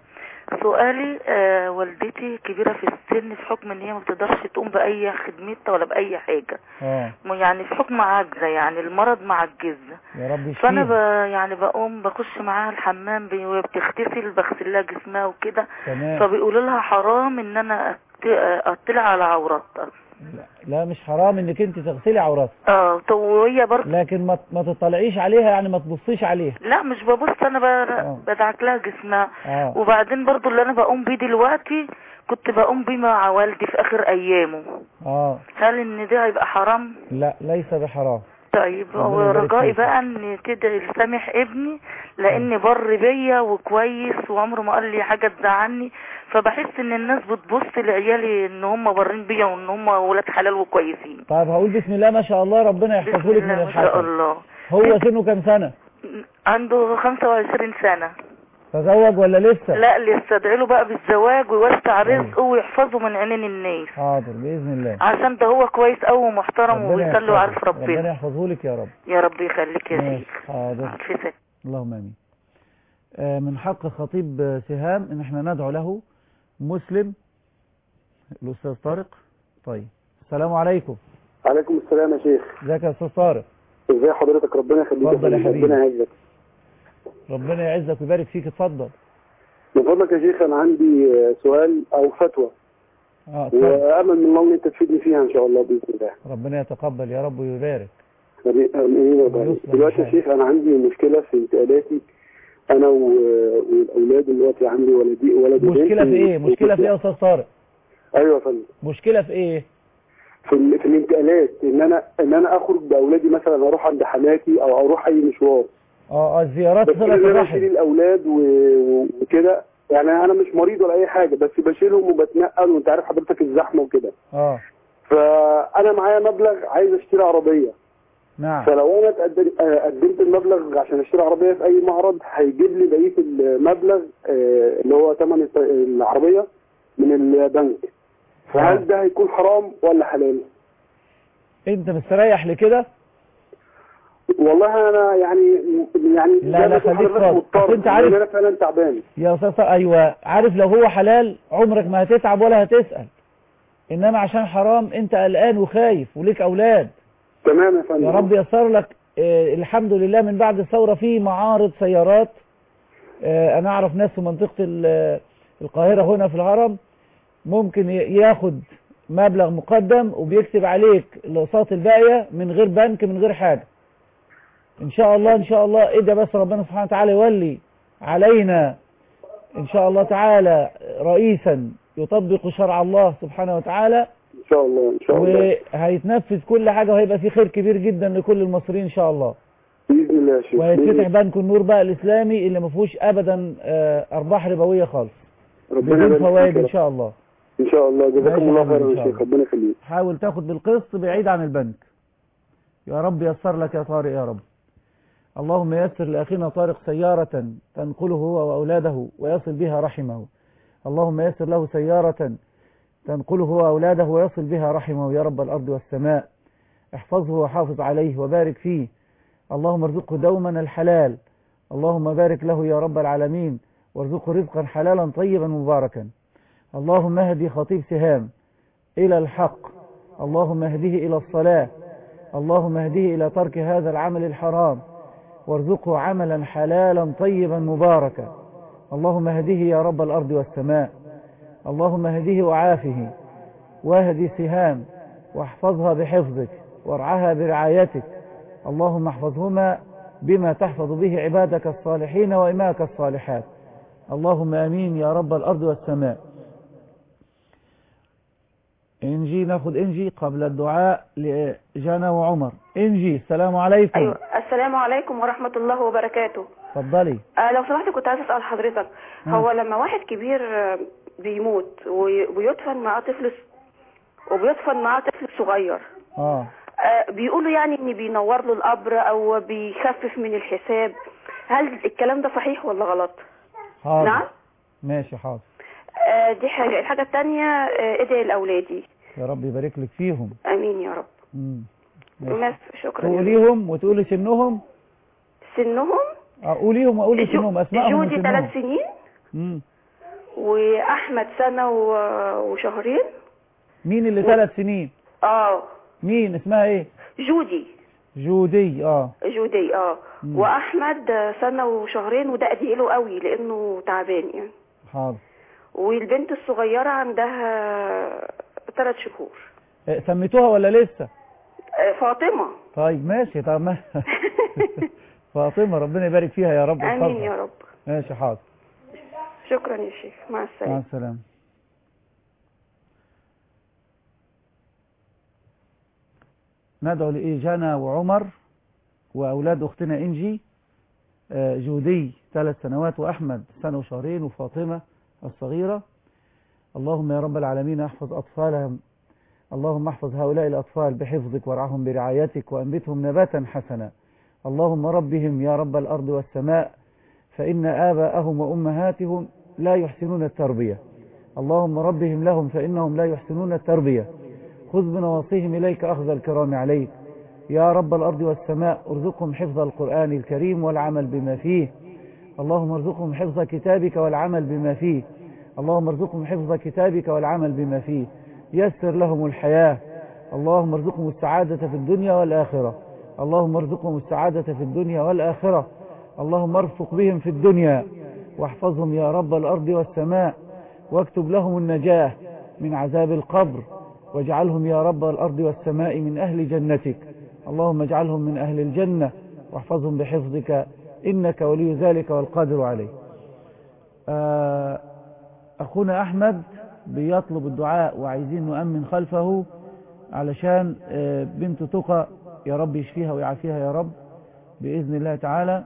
سؤالي آه والدتي كبيرة في السن في حكم ان هي ما بتقدرش تقوم بأي خدمتها ولا بأي حاجة اه م- يعني في حكم عجزة يعني المرض معجزة يا رب فانا ب... يشفيها يعني بقوم بخش معاها الحمام ب- وهي بتغتسل بغسل لها جسمها وكده تمام فبيقولوا لها حرام ان انا أت- اطلع على عوراتها لا, لا مش حرام انك انت تغسلي عوراتها اه طب وهي برضه لكن ما ما تطلعيش عليها يعني ما تبصيش عليها لا مش ببص انا آه. ب... بدعك لها جسمها اه وبعدين برضو اللي انا بقوم بيه دلوقتي كنت بقوم بيه مع والدي في اخر ايامه اه هل ان ده هيبقى حرام لا ليس بحرام طيب ربنا يبارك ورجائي فيك. بقى ان تدعي لسامح ابني لان بر بيا وكويس وعمره ما قال لي حاجه تزعلني فبحس ان الناس بتبص لعيالي ان هم برين بيا وان هم ولاد حلال وكويسين طيب هقول بسم الله ما شاء الله ربنا يحفظه بسم لك من الله ما شاء الحسن الله هو سنه كام سنة عنده 25 سنه تزوج ولا لسه لا اللي يستدعي له بقى بالزواج ويوسع رزقه ويحفظه من عينين الناس حاضر بإذن الله عشان ده هو كويس قوي ومحترم ربنا ويصلي يحفظه. وعارف ربنا ربنا يحفظه لك يا رب يا رب يخليك يا ماشي شيخ حاضر في سك- اللهم امين آه، من حق خطيب آه، سهام ان احنا ندعو له مسلم الاستاذ طارق طيب السلام عليكم عليكم السلام يا شيخ ازيك يا استاذ طارق ازي حضرتك ربنا يخليك اتفضل يا فندم. حبيبي. ربنا يعزك ربنا يعزك ويبارك فيك اتفضل من فضلك يا شيخ انا عندي آه، سؤال او فتوى اه اتفضل وامل من الله ان انت تفيدني فيها ان شاء الله باذن الله ربنا يتقبل يا رب ويبارك آمين يا رب. ويصلح دلوقتي يا الحال. شيخ انا عندي مشكله في انتقالاتي انا و- والاولاد دلوقتي عندي ولدي ولد وبنت مشكلة في ايه مشكلة في ايه يا استاذ طارق ايوه يا فندم مشكلة في ايه في, ال- في الانتقالات ان انا ان انا اخرج باولادي مثلا اروح عند حماتي او اروح اي مشوار اه اه الزيارات بس صلة ان انا الرحم اشيل الاولاد و- و- وكده يعني انا مش مريض ولا اي حاجه بس بشيلهم وبتنقل وانت عارف حضرتك الزحمه وكده اه فانا معايا مبلغ عايز اشتري عربيه نعم فلو انا تقدم- آه، قدمت المبلغ عشان اشتري عربيه في اي معرض هيجيب لي بقيه المبلغ آه، اللي هو ثمن الت- العربيه من البنك آه. فهل ده هيكون حرام ولا حلال؟ انت مستريح لكده والله انا يعني يعني لا، زي ما لا، تقول خليك حضرتك صادق. مضطر، أصل أنت عارف- لأن انا فعلا تعبان يا استاذ طارق، ايوه عارف لو هو حلال عمرك ما هتتعب ولا هتسأل انما عشان حرام انت قلقان وخايف وليك اولاد تمام يا فندم يا رب يسر لك آه الحمد لله من بعد الثورة في معارض سيارات آه انا اعرف ناس في منطقة ال- القاهرة هنا في الهرم ممكن ي- ياخد مبلغ مقدم وبيكتب عليك الاقساط الباقية من غير بنك من غير حاجة ان شاء الله ان شاء الله ادعي بس ربنا سبحانه وتعالى يولي علينا ان شاء الله تعالى رئيسا يطبق شرع الله سبحانه وتعالى ان شاء الله ان شاء الله وهيتنفذ كل حاجة وهيبقى في خير كبير جدا لكل المصريين ان شاء الله باذن الله يا شيخ وهيتفتح بنك النور بقى الاسلامي اللي ما فيهوش ابدا آه، ارباح ربويه خالص ربنا بدون يبارك فيك فوائد يا ان رب. شاء الله ان شاء الله جزاكم ماشي الله يا حبيبي، خيرا إن يا شاء شيخ الله. ربنا يخليك حاول تاخد بالقسط بعيد عن البنك يا رب يسر لك يا طارق يا رب اللهم يسر لأخينا طارق سيارة تنقله هو وأولاده ويصل بها رحمه اللهم يسر له سيارة تنقله هو وأولاده ويصل بها رحمه يا رب الأرض والسماء احفظه وحافظ عليه وبارك فيه اللهم ارزقه دوما الحلال اللهم بارك له يا رب العالمين وارزقه رزقا حلالا طيبا مباركا اللهم اهدي خطيب سهام إلى الحق اللهم اهديه إلى الصلاة اللهم اهديه إلى ترك هذا العمل الحرام وارزقه عملا حلالا طيبا مباركا اللهم اهديه يا رب الأرض والسماء اللهم اهديه وعافه واهدي سهام واحفظها بحفظك وارعاها برعايتك اللهم احفظهما بما تحفظ به عبادك الصالحين وإماك الصالحات اللهم امين يا رب الارض والسماء انجي ناخد انجي قبل الدعاء لجانا وعمر انجي السلام عليكم ايوه السلام عليكم ورحمه الله وبركاته اتفضلي آه لو سمحت كنت عايز اسال حضرتك مم. هو لما واحد كبير آه، بيموت وي- ويدفن معاه طفل س- وبيدفن معاه طفل صغير اه آه بيقولوا يعني ان بينور له القبر او بيخفف من الحساب هل الكلام ده صحيح ولا غلط حاضر نعم ماشي حاضر آه دي حاجه الحاجه الثانيه آه ادعي لاولادي يا رب يبارك لك فيهم امين يا رب مم. ماشي. بس شكرا يا رب. تقوليهم وتقولي سنهم سنهم اه قوليهم واقولي جو- سنهم اسمائهم جودي وسنهم ثلاث سنين مم. واحمد سنه و- وشهرين مين اللي ثلاث سنين اه مين اسمها ايه جودي جودي اه جودي اه مم. واحمد سنه وشهرين وده اديله قوي لانه تعبان يعني حاضر والبنت الصغيره عندها ثلاث شهور إيه، سميتوها ولا لسه آه، فاطمه طيب ماشي طب ما فاطمة ربنا يبارك فيها يا رب امين ويحفظها. يا رب ماشي حاضر شكرا يا شيخ مع مع السلامه السلامة ندعو لإيه جنى وعمر وأولاد أختنا إنجي آه، جودي ثلاث سنوات وأحمد سنة وشهرين وفاطمة الصغيرة اللهم يا رب العالمين احفظ أطفالهم اللهم احفظ هؤلاء الأطفال بحفظك وارعهم برعايتك وأنبتهم نباتا حسنا اللهم ربهم يا رب الأرض والسماء فإن آباءهم وأمهاتهم لا يحسنون التربية اللهم ربهم لهم فإنهم لا يحسنون التربية خذ بنواصيهم إليك أخذ الكرام عليك يا رب الأرض والسماء ارزقهم حفظ القرآن الكريم والعمل بما فيه اللهم ارزقهم حفظ كتابك والعمل بما فيه اللهم ارزقهم حفظ كتابك والعمل بما فيه يسر لهم الحياة اللهم ارزقهم السعادة في الدنيا والآخرة اللهم ارزقهم السعادة في الدنيا والآخرة اللهم ارفق بهم في الدنيا واحفظهم يا رب الأرض والسماء واكتب لهم النجاة من عذاب القبر واجعلهم يا رب الأرض والسماء من أهل جنتك اللهم اجعلهم من أهل الجنة واحفظهم بحفظك إنك ولي ذلك والقادر عليه آه، أخونا أحمد بيطلب الدعاء وعايزين نؤمن خلفه علشان آه، بنته تقى يا رب يشفيها ويعافيها يا رب بإذن الله تعالى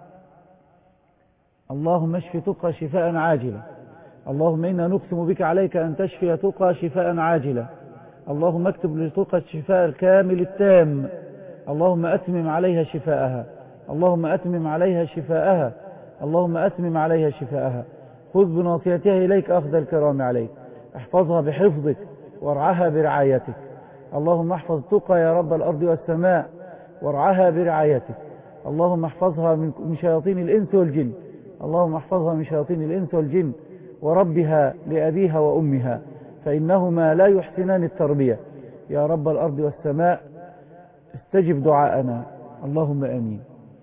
اللهم اشف تقى شفاء عاجلا اللهم إنا نقسم بك عليك أن تشفي تقى شفاء عاجلا اللهم اكتب لتقى الشفاء الكامل التام اللهم أتمم عليها شفاءها اللهم أتمم عليها شفاءها اللهم أتمم عليها شفاءها خذ بناصيتها إليك أخذ الكرام عليك احفظها بحفظك وارعاها برعايتك اللهم احفظ تقى يا رب الأرض والسماء وارعاها برعايتك اللهم احفظها من من شياطين الإنس والجن اللهم احفظها من شياطين الإنس والجن وربها لأبيها وأمها فإنهما لا يحسنان التربية يا رب الأرض والسماء استجب دعاءنا اللهم آمين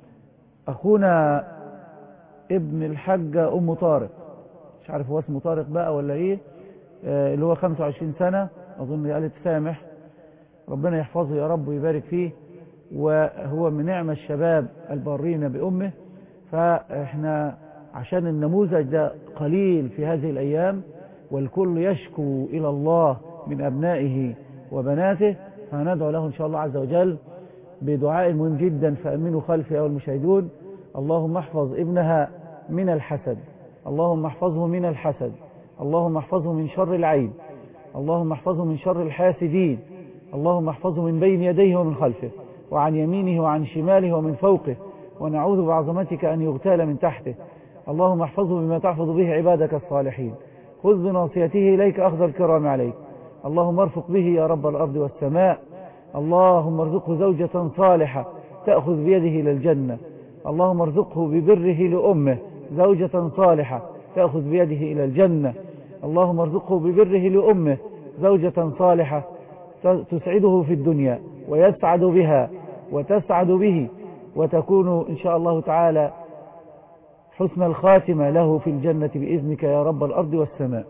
أخونا ابن الحاجة أم طارق مش عارف هو اسمه طارق بقى ولا إيه آه، اللي هو 25 سنة أظن قالت سامح ربنا يحفظه يا رب ويبارك فيه وهو من نعم الشباب البارين بأمه فإحنا عشان النموذج ده قليل في هذه الأيام والكل يشكو إلى الله من أبنائه وبناته فندعو له إن شاء الله عز وجل بدعاء مهم جدا فأمنوا خلفي أيها المشاهدون اللهم احفظ ابنها من الحسد اللهم احفظه من الحسد اللهم احفظه من شر العين اللهم احفظه من شر الحاسدين اللهم احفظه من بين يديه ومن خلفه وعن يمينه وعن شماله ومن فوقه ونعوذ بعظمتك أن يغتال من تحته اللهم احفظه بما تحفظ به عبادك الصالحين خذ بناصيته إليك أخذ الكرام عليك اللهم ارفق به يا رب الأرض والسماء اللهم ارزقه زوجة صالحة تأخذ بيده إلى الجنة اللهم ارزقه ببره لأمه زوجة صالحة تأخذ بيده إلى الجنة اللهم ارزقه ببره لأمه زوجة صالحة تسعده في الدنيا ويسعد بها وتسعد به وتكون إن شاء الله تعالى حسن الخاتمة له في الجنة بإذنك يا رب الأرض والسماء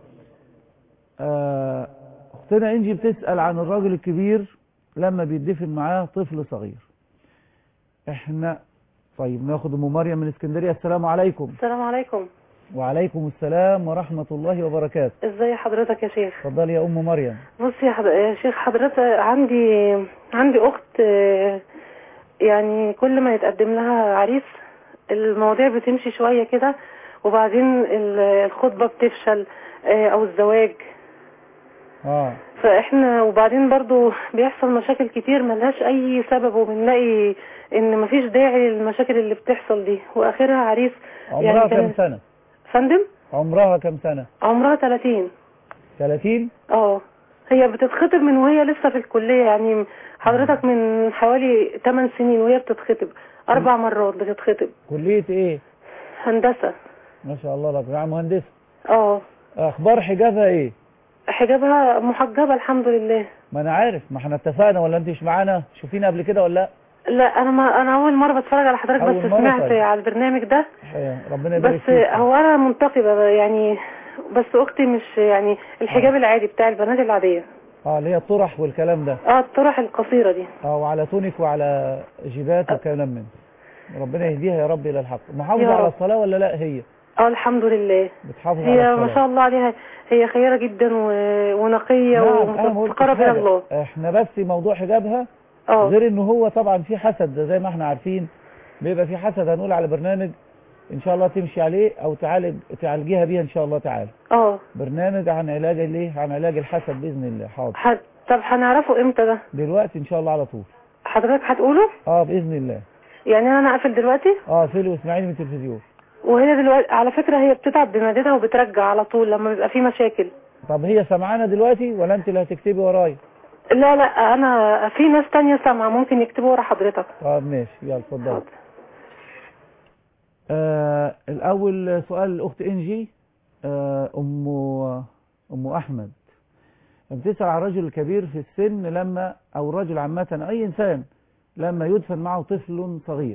آه، أختنا إنجي بتسأل عن الراجل الكبير لما بيدفن معاه طفل صغير احنا طيب ناخد ام مريم من اسكندريه السلام عليكم السلام عليكم وعليكم السلام ورحمه الله وبركاته ازي حضرتك يا شيخ اتفضلي يا ام مريم بص يا, حض... يا شيخ حضرتك عندي عندي اخت آه، يعني كل ما يتقدم لها عريس المواضيع بتمشي شويه كده وبعدين ال- الخطبه بتفشل آه، او الزواج اه فاحنا وبعدين برضو بيحصل مشاكل كتير ملهاش اي سبب وبنلاقي ان مفيش داعي للمشاكل اللي بتحصل دي واخرها عريس عمرها كم كان- سنه فندم عمرها كم سنه عمرها 30 30 اه هي بتتخطب من وهي لسه في الكلية يعني حضرتك من حوالي 8 سنين وهي بتتخطب اربع مرات بتتخطب كليه ايه هندسة ما شاء الله لك يا مهندسه اه اخبار حجابها ايه حجابها محجبة الحمد لله ما انا عارف ما احنا اتفقنا ولا انت مش معانا شوفينا قبل كده ولا لا لا انا ما انا اول مرة بتفرج على حضرتك أول بس مرة سمعت طيب. على البرنامج ده إيه، ربنا يبارك بس فيك هو انا منتقبة يعني بس اختي مش يعني الحجاب العادي بتاع البنات العادية اه اللي هي الطرح والكلام ده اه الطرح القصيرة دي اه وعلى تونيك وعلى جيبات وكلام من ربنا يهديها يا رب الى الحق محافظه يا على رب. الصلاه ولا لا هي اه الحمد لله بتحافظ على هي الصلاه ما شاء الله عليها هي خيرة جدا و... ونقية نعم انا ما قلتش ومتقرب الى حاجة. الله احنا بس موضوع حجابها اه غير ان هو طبعا في حسد ده زي ما احنا عارفين بيبقى في حسد هنقول على برنامج ان شاء الله تمشي عليه او تعالج تعالجيها بيها ان شاء الله تعالى اه برنامج عن علاج الايه عن علاج الحسد باذن الله حاضر ح... طب هنعرفه امتى ده دلوقتي ان شاء الله على طول حضرتك هتقوله اه باذن الله يعني انا اقفل دلوقتي اه فيلي واسماعيلي من التلفزيون وهي دلوقتي على فكرة هي بتتعب بمعدتها وبترجع على طول لما بيبقى في مشاكل طب هي سامعانا دلوقتي ولا انت اللي هتكتبي ورايا لا لا انا في ناس تانية سامعة ممكن يكتبوا ورا حضرتك طب ماشي يلا اتفضل آه الاول سؤال الاخت انجي آه ام ام احمد بتسأل عن الرجل الكبير في السن لما او الرجل عامة اي انسان لما يدفن معه طفل صغير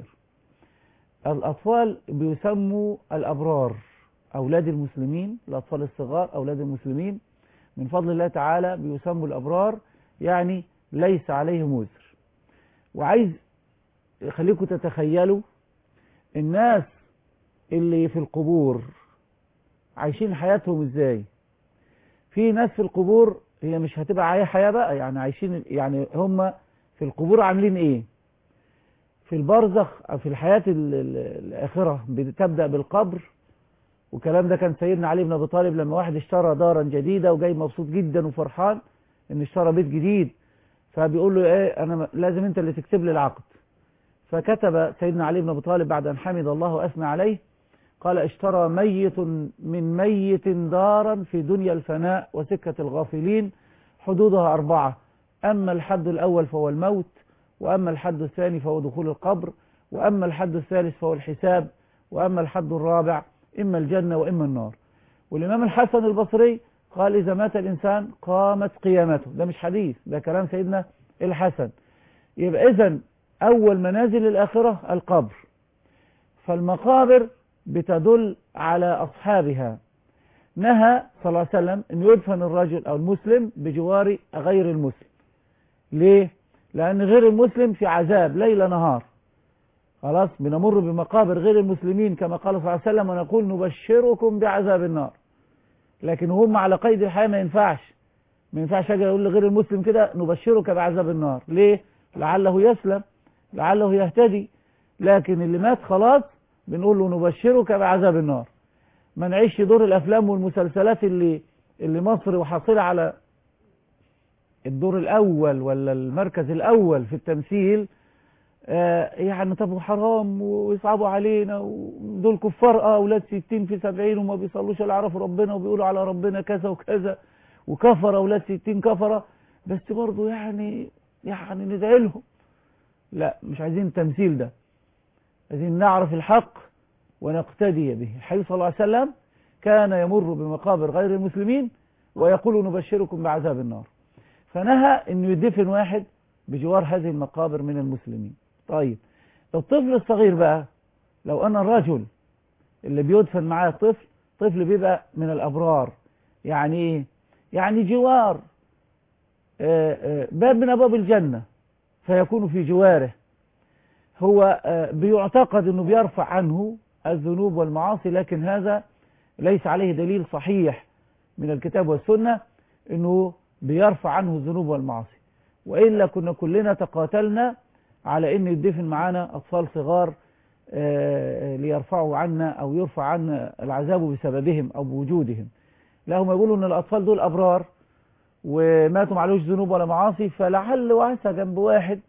الاطفال بيسموا الابرار اولاد المسلمين الاطفال الصغار اولاد المسلمين من فضل الله تعالى بيسموا الابرار يعني ليس عليهم وزر وعايز خليكم تتخيلوا الناس اللي في القبور عايشين حياتهم ازاي في ناس في القبور هي مش هتبقى عاية حياة بقى يعني عايشين يعني هم في القبور عاملين ايه في البرزخ او في الحياة ال- ال- الاخرة بتبدأ بالقبر والكلام ده كان سيدنا علي بن ابي طالب لما واحد اشترى دارا جديدة وجاي مبسوط جدا وفرحان ان اشترى بيت جديد فبيقول له ايه انا م- لازم انت اللي تكتب لي العقد فكتب سيدنا علي بن ابي طالب بعد ان حمد الله واثنى عليه قال اشترى ميت من ميت دارا في دنيا الفناء وسكة الغافلين حدودها أربعة أما الحد الأول فهو الموت وأما الحد الثاني فهو دخول القبر وأما الحد الثالث فهو الحساب وأما الحد الرابع إما الجنة وإما النار والإمام الحسن البصري قال إذا مات الإنسان قامت قيامته ده مش حديث ده كلام سيدنا الحسن يبقى إذن أول منازل الآخرة القبر فالمقابر بتدل على أصحابها نهى صلى الله عليه وسلم أن يدفن الرجل أو المسلم بجوار غير المسلم ليه؟ لأن غير المسلم في عذاب ليل نهار خلاص بنمر بمقابر غير المسلمين كما قال صلى الله عليه وسلم ونقول نبشركم بعذاب النار لكن هم على قيد الحياة ما ينفعش ما ينفعش اجي اقول لغير المسلم كده نبشرك بعذاب النار ليه لعله يسلم لعله يهتدي لكن اللي مات خلاص بنقول له نبشرك بعذاب النار ما نعيش دور الافلام والمسلسلات اللي اللي مصر وحاصله على الدور الاول ولا المركز الاول في التمثيل آه يعني طب حرام ويصعبوا علينا ودول كفار اه اولاد 60 في 70 وما بيصلوش الا يعرفوا ربنا وبيقولوا على ربنا كذا وكذا وكفر اولاد 60 كفره بس برضه يعني يعني ندعي لهم لا مش عايزين التمثيل ده عايزين نعرف الحق ونقتدي به الحبيب صلى الله عليه وسلم كان يمر بمقابر غير المسلمين ويقول نبشركم بعذاب النار فنهى انه يدفن واحد بجوار هذه المقابر من المسلمين طيب الطفل الصغير بقى لو ان الرجل اللي بيدفن معاه طفل طفل بيبقى من الابرار يعني ايه يعني جوار آه، آه، باب من ابواب الجنه فيكون في جواره هو آه، بيعتقد انه بيرفع عنه الذنوب والمعاصي لكن هذا ليس عليه دليل صحيح من الكتاب والسنة انه بيرفع عنه الذنوب والمعاصي وإلا كنا كلنا تقاتلنا على ان يدفن معانا اطفال صغار آه، ليرفعوا عنا او يرفع عنا العذاب بسببهم او بوجودهم لا هم يقولوا ان الاطفال دول ابرار وماتوا معلوش ذنوب ولا معاصي فلعل وعسى جنب واحد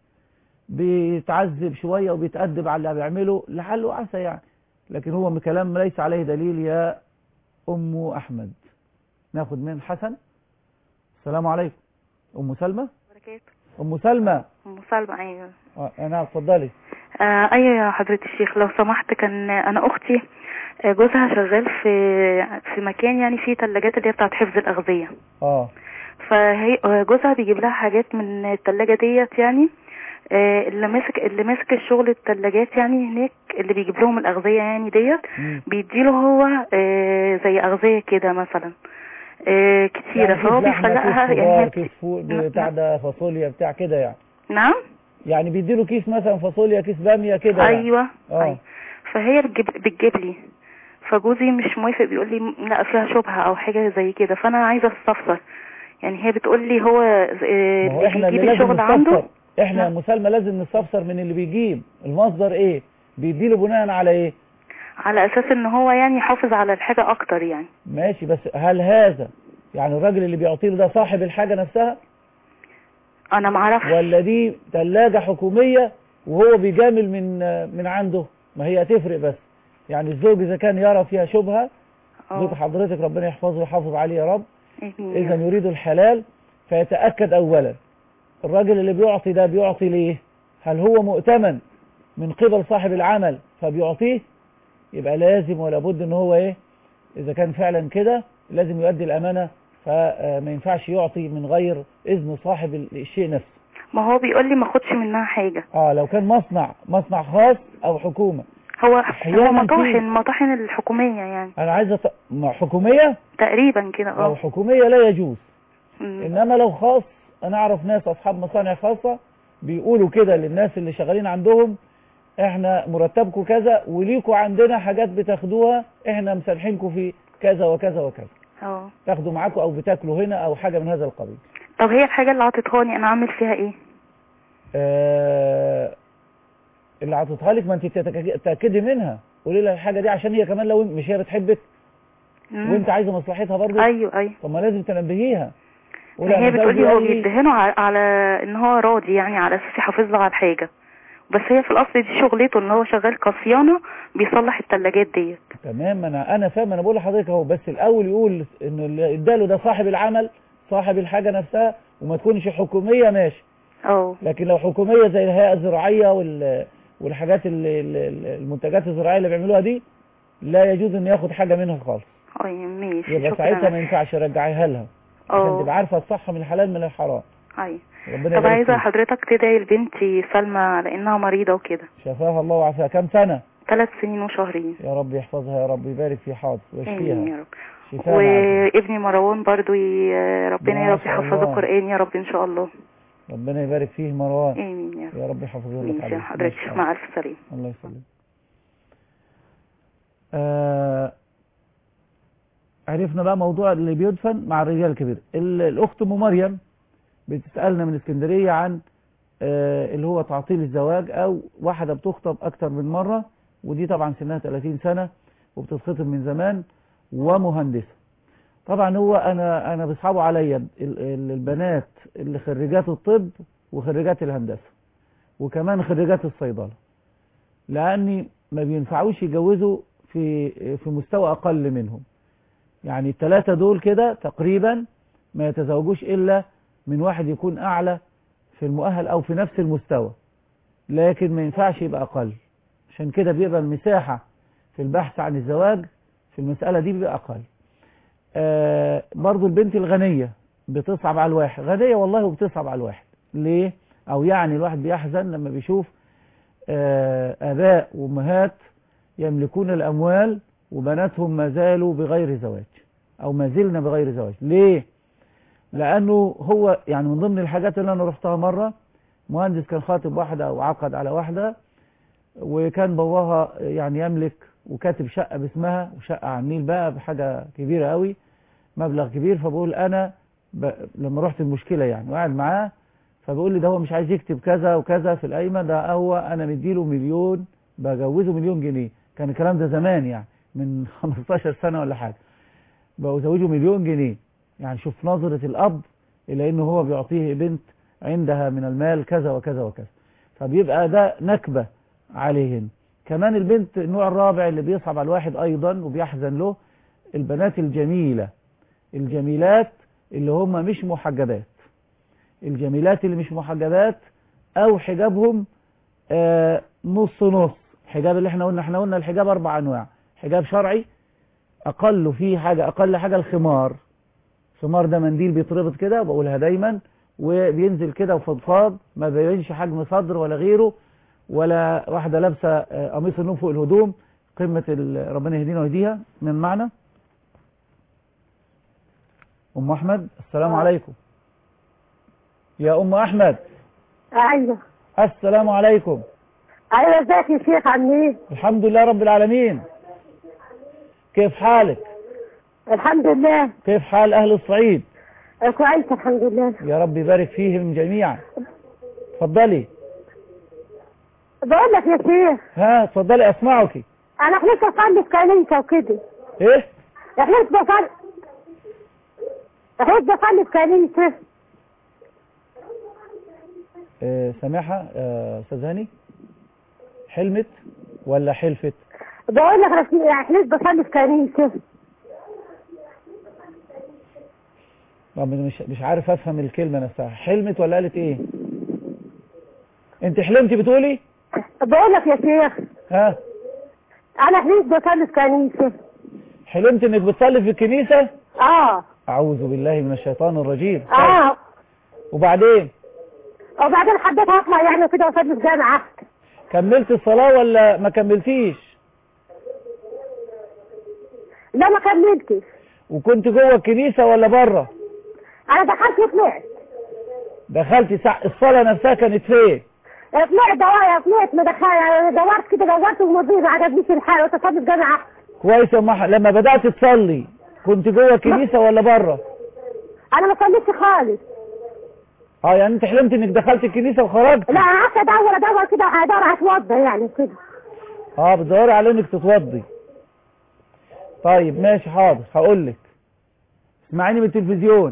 بيتعذب شوية وبيتأدب على اللي بيعمله لعل وعسى يعني لكن هو من كلام ليس عليه دليل يا أم أحمد ناخد من حسن السلام عليكم أم سلمى بركاته أم سلمى ام سلمى ايوه آه، أنا اتفضلي آه ايوه يا حضرة الشيخ لو سمحت كان انا اختي آه، جوزها شغال في في مكان يعني فيه ثلاجات اللي هي بتاعت حفظ الاغذية اه فهي آه، جوزها بيجيب لها حاجات من الثلاجة ديت يعني آه، اللي ماسك اللي ماسك الشغل الثلاجات يعني هناك اللي بيجيب لهم الاغذية يعني ديت بيديله هو آه، زي اغذية كده مثلا آه، كتيرة يعني فهو كيس لحمة، بيفرقها كيس يعني خضار هي كيس فول بتاع ده فاصوليا بتاع كده يعني نعم يعني بيديله كيس مثلا فاصوليا كيس بامية كده يعني. ايوه اه فهي بتجيب, بتجيب لي فجوزي مش موافق بيقول لي لا فيها شبهة او حاجة زي كده فانا عايزة استفسر يعني هي بتقول لي هو آه، ما هو اللي احنا اللي بيجيب لازم الشغل عنده نستفسر احنا يا مسالمة لازم نستفسر من اللي بيجيب المصدر ايه بيديله بناء على ايه على اساس ان هو يعني يحافظ على الحاجة اكتر يعني ماشي بس هل هذا يعني الراجل اللي بيعطيه له ده صاحب الحاجة نفسها انا معرفش ولا دي ثلاجة حكومية وهو بيجامل من من عنده ما هي هتفرق بس يعني الزوج اذا كان يرى فيها شبهة زوج حضرتك ربنا يحفظه ويحافظ عليه يا رب اذا يريد الحلال فيتأكد اولا الراجل اللي بيعطي ده بيعطي ليه هل هو مؤتمن من قبل صاحب العمل فبيعطيه يبقى لازم ولا بد ان هو ايه اذا كان فعلا كده لازم يؤدي الامانة فما ينفعش يعطي من غير اذن صاحب الشيء نفسه ما هو بيقول لي ما اخدش منها حاجة اه لو كان مصنع مصنع خاص او حكومة هو هو أحياناً مطاحن في- مطاحن الحكومية يعني انا عايز أط... ما حكومية تقريبا كده لو اه حكومية لا يجوز مم. انما لو خاص انا اعرف ناس اصحاب مصانع خاصة بيقولوا كده للناس اللي شغالين عندهم احنا مرتبكم كذا وليكوا عندنا حاجات بتاخدوها احنا مسامحينكم في كذا وكذا وكذا اه تاخدوا معاكم او بتاكلوا هنا او حاجة من هذا القبيل طب هي الحاجة اللي عطتهاني انا اعمل فيها ايه آه اللي عطتها لك ما انت تتك- تتاكدي منها قولي لها الحاجة دي عشان هي كمان لو مش هي بتحبك مم. وانت عايزه مصلحتها برضه ايوه ايوه طب ما لازم تنبهيها قولي هي أنا بتقول لي زوجي هو قال لي- بيدهنه على, على ان هو راضي يعني على اساس يحافظ له على الحاجة بس هي في الاصل دي شغلته ان هو شغال كصيانة بيصلح الثلاجات ديت تمام انا انا فاهم انا بقول لحضرتك اهو بس الاول يقول ان اللي اداله ده صاحب العمل صاحب الحاجه نفسها وما تكونش حكوميه ماشي اه لكن لو حكوميه زي الهيئه الزراعيه وال والحاجات ال- ال- ال- المنتجات الزراعيه اللي بيعملوها دي لا يجوز ان ياخد حاجه منها خالص اي ماشي يبقى شكرا ساعتها ما ينفعش يرجعيها لها عشان اه تبقى عارفه الصح من الحلال من الحرام اي ربنا طب يبارك عايزة فيك. حضرتك تدعي لبنتي سلمى على انها مريضة وكده شفاها الله وعافاها كم سنه ثلاث سنين وشهرين يا رب يحفظها يا رب يبارك في حاضر امين يا ويشفيها رب شفاء عاجل. وابني مروان برضو ي- ربنا ما يا رب شاء يحفظه الله. القرآن يا رب ان شاء الله ربنا يبارك فيه مروان امين يا رب يا رب يحفظه لك ماشي عليه يا حضرتك ماشي. مع الف سلامة الله يسلمك آه عرفنا بقى موضوع اللي بيدفن مع الرجال الكبير ال- الأخت أم مريم بتسألنا من اسكندرية عن آه اللي هو تعطيل الزواج أو واحدة بتخطب أكتر من مرة ودي طبعا سنها 30 سنة وبتتخطب من زمان ومهندسة طبعا هو أنا أنا بيصعبوا عليا ال- ال- البنات اللي خريجات الطب وخريجات الهندسة وكمان خريجات الصيدلة لأني ما بينفعوش يجوزوا في في مستوى أقل منهم يعني الثلاثة دول كده تقريبا ما يتزوجوش إلا من واحد يكون أعلى في المؤهل أو في نفس المستوى لكن ما ينفعش يبقى أقل عشان كده بيبقى المساحة في البحث عن الزواج في المسألة دي بيبقى أقل آه برضو البنت الغنية بتصعب على الواحد غنية والله وبتصعب على الواحد ليه أو يعني الواحد بيحزن لما بيشوف آه آباء وأمهات يملكون الأموال وبناتهم ما زالوا بغير زواج أو ما زلنا بغير زواج ليه لأنه هو يعني من ضمن الحاجات اللي أنا رحتها مرة مهندس كان خاطب واحدة أو عقد على واحدة وكان باباها يعني يملك وكاتب شقة باسمها وشقة على النيل بقى بحاجة كبيرة قوي مبلغ كبير فبقول أنا ب... لما رحت المشكلة يعني وقاعد معاه فبقول لي ده هو مش عايز يكتب كذا وكذا في القايمة ده هو أنا مديله مليون بجوزه مليون جنيه كان الكلام ده زمان يعني من 15 سنة ولا حاجة بزوجه مليون جنيه يعني شوف نظرة الأب إلى إنه هو بيعطيه بنت عندها من المال كذا وكذا وكذا فبيبقى ده نكبة عليهن كمان البنت النوع الرابع اللي بيصعب على الواحد أيضا وبيحزن له البنات الجميلة الجميلات اللي هم مش محجبات الجميلات اللي مش محجبات أو حجابهم آه نص نص الحجاب اللي احنا قلنا احنا قلنا الحجاب اربع انواع حجاب شرعي اقل فيه حاجة اقل حاجة الخمار الخمار ده منديل بيتربط كده بقولها دايما وبينزل كده وفضفاض ما بيبينش حجم صدر ولا غيره ولا واحدة لابسة آه، قميص النوم فوق الهدوم قمة ال- ربنا يهدينا ويهديها من معنا ام احمد السلام عليكم يا ام احمد ايوه السلام عليكم ايوه ازيك يا شيخ عامل ايه؟ الحمد لله رب العالمين كيف حالك الحمد لله كيف حال اهل الصعيد كويس الحمد لله يا رب يبارك فيهم جميعا اتفضلي بقول لك يا شيخ ها اتفضلي اسمعك انا حلفت اصلي في كنيسه وكده ايه حلفت بصلي حلفت بصلي في كنيسه آه، سامحة آه، استاذ هاني حلمت ولا حلفت بقول لك أنا حلفت بصلي في كنيسه طب مش مش عارف افهم الكلمة نفسها حلمت ولا قالت ايه انت حلمتي بتقولي بقول لك يا شيخ ها انا حلفت بصلي في كنيسه حلمت انك بتصلي في الكنيسة اه اعوذ بالله من الشيطان الرجيم اه وبعدين وبعدين حبيت اطلع يعني كده واصلي في جامعه كملت الصلاة ولا ما كملتيش لا ما كملتش وكنت جوه الكنيسة ولا بره انا دخلت وطلعت دخلتي سع... الصلاة نفسها كانت فين طلعت دوايا طلعت مدخل دورت كده دورت ومضيت ما عجبنيش الحال وتصلي في جامعه كويس يا أم أحمد. لما بدأت تصلي كنت جوه الكنيسة ولا بره انا ما صليتش خالص اه يعني انت حلمت انك دخلت الكنيسة وخرجت لا قعدت ادور ادور كده هدور اتوضى يعني كده اه بتدوري على انك تتوضي طيب ماشي حاضر هقول لك اسمعيني بالتلفزيون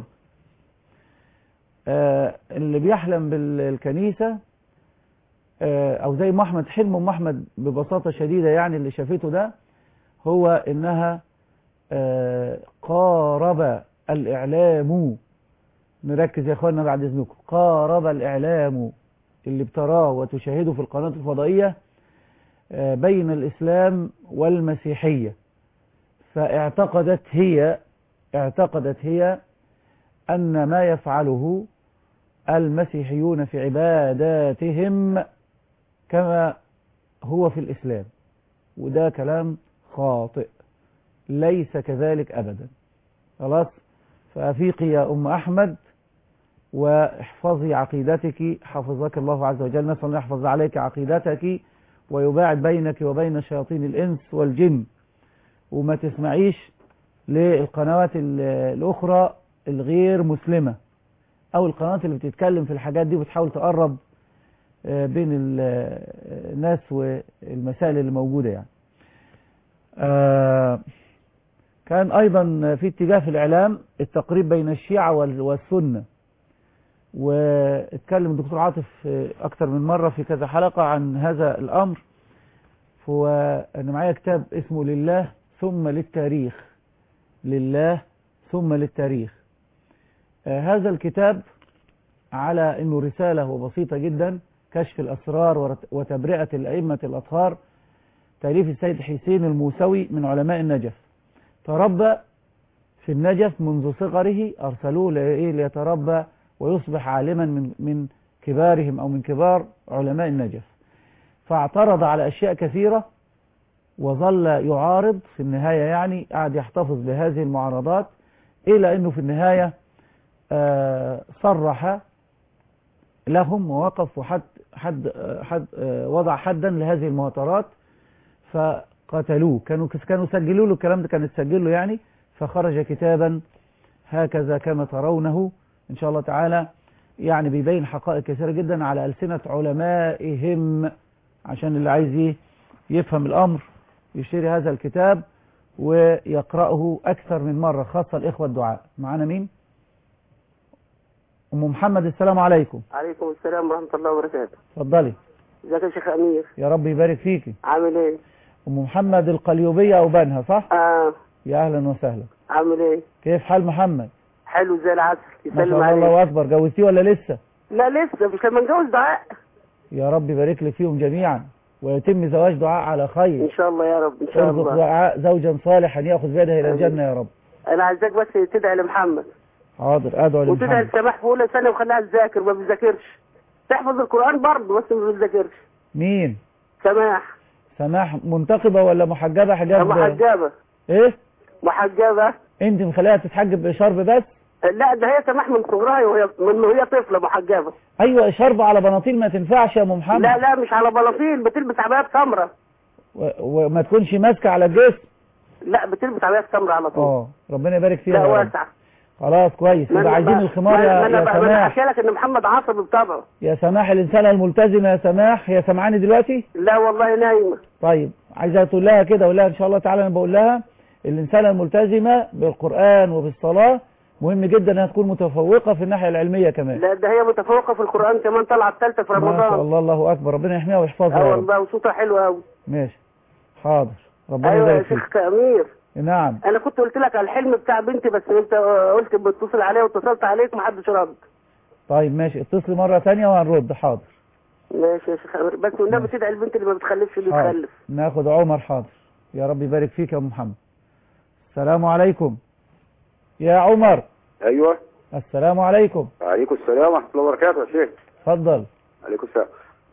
آه اللي بيحلم بالكنيسة آه او زي ما احمد حلم ام احمد ببساطة شديدة يعني اللي شافته ده هو انها آه قارب الاعلام نركز يا اخوانا بعد اذنكم قارب الاعلام اللي بتراه وتشاهده في القناة الفضائية آه بين الاسلام والمسيحية فاعتقدت هي اعتقدت هي أن ما يفعله المسيحيون في عباداتهم كما هو في الإسلام وده كلام خاطئ ليس كذلك أبدا خلاص فأفيقي يا أم أحمد واحفظي عقيدتك حفظك الله عز وجل نسأل الله يحفظ عليك عقيدتك ويباعد بينك وبين شياطين الإنس والجن وما تسمعيش للقنوات الأخرى الغير مسلمة أو القنوات اللي بتتكلم في الحاجات دي وبتحاول تقرب بين الناس والمسائل اللي موجودة يعني كان أيضا في اتجاه في الإعلام التقريب بين الشيعة والسنة واتكلم الدكتور عاطف أكثر من مرة في كذا حلقة عن هذا الأمر فأنا معايا كتاب اسمه لله ثم للتاريخ لله ثم للتاريخ آه هذا الكتاب على انه رسالة بسيطة جدا كشف الاسرار وتبرئة الائمة الاطهار تأليف السيد حسين الموسوي من علماء النجف تربى في النجف منذ صغره ارسلوه ليتربى ويصبح عالما من من كبارهم او من كبار علماء النجف فاعترض على اشياء كثيرة وظل يعارض في النهاية يعني قعد يحتفظ بهذه المعارضات إلى أنه في النهاية آه صرح لهم ووقف وحد حد حد آه وضع حدا لهذه المهاترات فقتلوه كانوا كانوا سجلوا له الكلام ده كان اتسجل له يعني فخرج كتابا هكذا كما ترونه إن شاء الله تعالى يعني بيبين حقائق كثيرة جدا على ألسنة علمائهم عشان اللي عايز يفهم الأمر يشتري هذا الكتاب ويقرأه أكثر من مرة خاصة الإخوة الدعاء معنا مين أم محمد السلام عليكم عليكم السلام ورحمة الله وبركاته اتفضلي ازيك يا شيخ أمير يا رب يبارك فيكي عامل ايه أم محمد القليوبية أو بنها صح اه يا أهلا وسهلا عامل ايه كيف حال محمد حلو زي العسل ما شاء يسلم الله عليك الله أكبر جوزتيه ولا لسه لا لسه مش لما نجوز دعاء يا رب يبارك لك فيهم جميعا ويتم زواج دعاء على خير ان شاء الله يا رب ان شاء ارزق الله دعاء زوجا صالحا ياخذ بيدها الى الجنه يا رب انا عايزاك بس تدعي لمحمد حاضر ادعو وتدعي لمحمد لسماح في اولى سنه وخليها تذاكر ما بتذاكرش تحفظ القران برضه بس ما بتذاكرش مين سماح سماح منتقبه ولا محجبه حجاب محجبه ايه محجبه انت مخليها تتحجب بشرب بس لا ده هي سماح من صغرها وهي من وهي طفله محجبه ايوه شرب على بناطيل ما تنفعش يا ام محمد لا لا مش على بلاطيل بتلبس عبايات سمراء و... وما تكونش ماسكه على الجسم لا بتلبس عبايات سمراء على طول اه ربنا يبارك فيها لا يا رب. واسع خلاص كويس ما يبقى أنا عايزين بقى- الخمار ما يا, أنا يا بقى- ما انا سماح حكي لك ان محمد عصبي بطبعه يا سماح الانسانه الملتزمه يا سماح هي سامعاني دلوقتي لا والله نايمه طيب عايزه تقول لها كده اقول لها ان شاء الله تعالى انا بقول لها الانسانه الملتزمه بالقران وبالصلاه مهم جدا انها تكون متفوقه في الناحيه العلميه كمان لا ده هي متفوقه في القران كمان طالعه الثالثه في ما شاء رمضان الله الله اكبر ربنا يحميها ويحفظها اه يا رب والله وصوتها حلو قوي ماشي حاضر ربنا ايوه يا يبارك فيك شيخ امير نعم انا كنت قلت لك على الحلم بتاع بنتي بس انت قلت بتصل عليها واتصلت عليك ما حدش رد طيب ماشي اتصلي مره ثانيه وهنرد حاضر ماشي يا شيخ امير بس والنبي تدعي البنت اللي ما بتخلفش اللي حاضر. تخلف ناخد عمر حاضر يا رب يبارك فيك يا أم محمد السلام عليكم يا عمر ايوه السلام عليكم عليكم السلام ورحمه الله وبركاته يا شيخ اتفضل عليكم السلام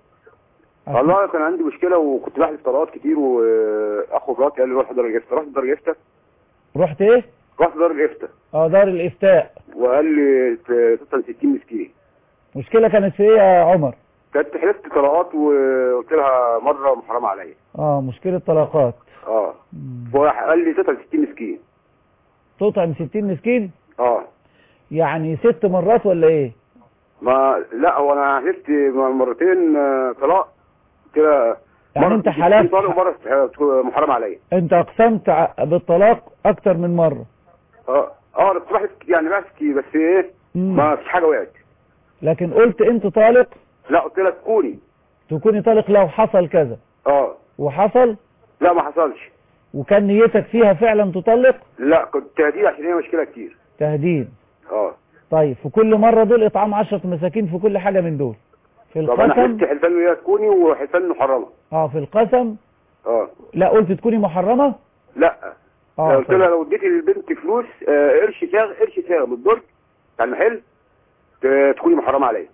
والله كان عندي مشكله وكنت بحلف طلقات كتير واخو مراتي قال لي روح دار الافتاء رحت دار الافتاء رحت ايه رحت دار الافتاء اه دار الافتاء وقال لي ت- 66 مسكين مشكله كانت في ايه يا عمر كنت حلفت طلقات وقلت لها مره محرمه عليا اه مشكله طلاقات اه وقال لي 66 مسكين تطعم 60 مسكين اه يعني ست مرات ولا ايه ما لا هو انا حلفت م- مرتين آه، طلاق قلت لها يعني مرة انت 60 حلفت- طلاق ومره محرمه عليا انت اقسمت ع- بالطلاق اكتر من مره اه اه انا كنت بحلف يعني بحلف كتير، بس ايه مم. ما فيش حاجه وقعت لكن قلت انت طالق لا قلت لها تكوني تكوني طالق لو حصل كذا اه وحصل لا ما حصلش وكان نيتك فيها فعلا تطلق لا كنت تهديد عشان هي مشكله كتير تهديد اه طيب في كل مرة دول اطعام عشرة مساكين في كل حاجة من دول في طب انا القسم حلفت حلفان ان هي تكوني وحلفان محرمه اه في القسم اه لا قلت تكوني محرمة لا اه قلت طيب. لها لو اديتي للبنت فلوس آه، قرش ساغ قرش ساغ بالدرج بتاع المحل ت- تكوني محرمه عليا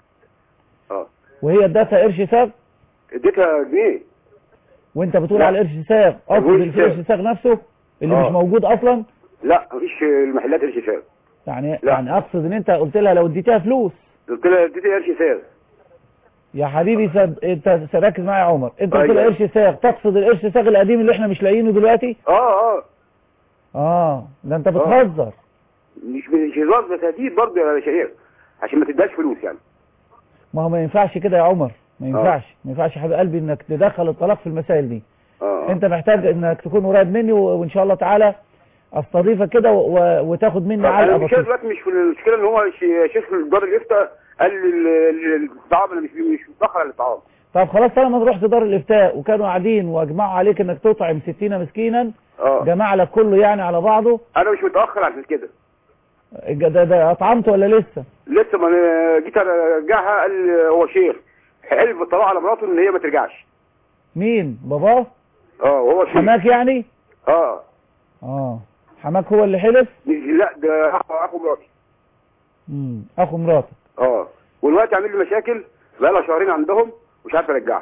اه وهي ادتها قرش ساغ اديتها جنيه وانت بتقول لا. على القرش ساغ اقصد قرش القرش ساغ. ساغ نفسه اللي آه. مش موجود اصلا لا مفيش المحلات قرش ساغ يعني لا. يعني اقصد ان انت قلت لها لو اديتها فلوس قلت لها اديتي قرش ساغ يا حبيبي سد... انت ركز معايا يا عمر انت قلت لها أيوة. قرش ساغ تقصد القرش ساغ القديم اللي احنا مش لاقيينه دلوقتي اه اه اه ده انت بتهزر مش مش هزار بس تهديد برضه يا شهير عشان ما تداش فلوس يعني ما هو ما ينفعش كده يا عمر ما ينفعش ما ينفعش يا حبيب قلبي انك تدخل الطلاق في المسائل دي اه انت محتاج انك تكون قريب مني و- وان شاء الله تعالى استضيفك كده و... و... وتاخد مني انا علقه المشكله بسيطه دلوقتي مش في المشكله ان هو ش- شيخ دار الافتاء قال لي ال- ال- الطعام انا مش مش متاخر على الطعام طب خلاص طالما رحت دار الافتاء وكانوا قاعدين واجمعوا عليك انك تطعم 60 مسكينا اه جمع لك كله يعني على بعضه انا مش متاخر عشان كده ده, ده اطعمت ولا لسه لسه ما أنا جيت ارجعها قال لي هو شيخ حلف بالطلاق على مراته ان هي ما ترجعش مين باباه اه وهو شيخ حماك يعني اه اه حماك هو اللي حلف لا ده اخو اخو مراتي امم اخو مراتك اه والوقت عامل لي مشاكل بقى لها شهرين عندهم مش عارف ارجعها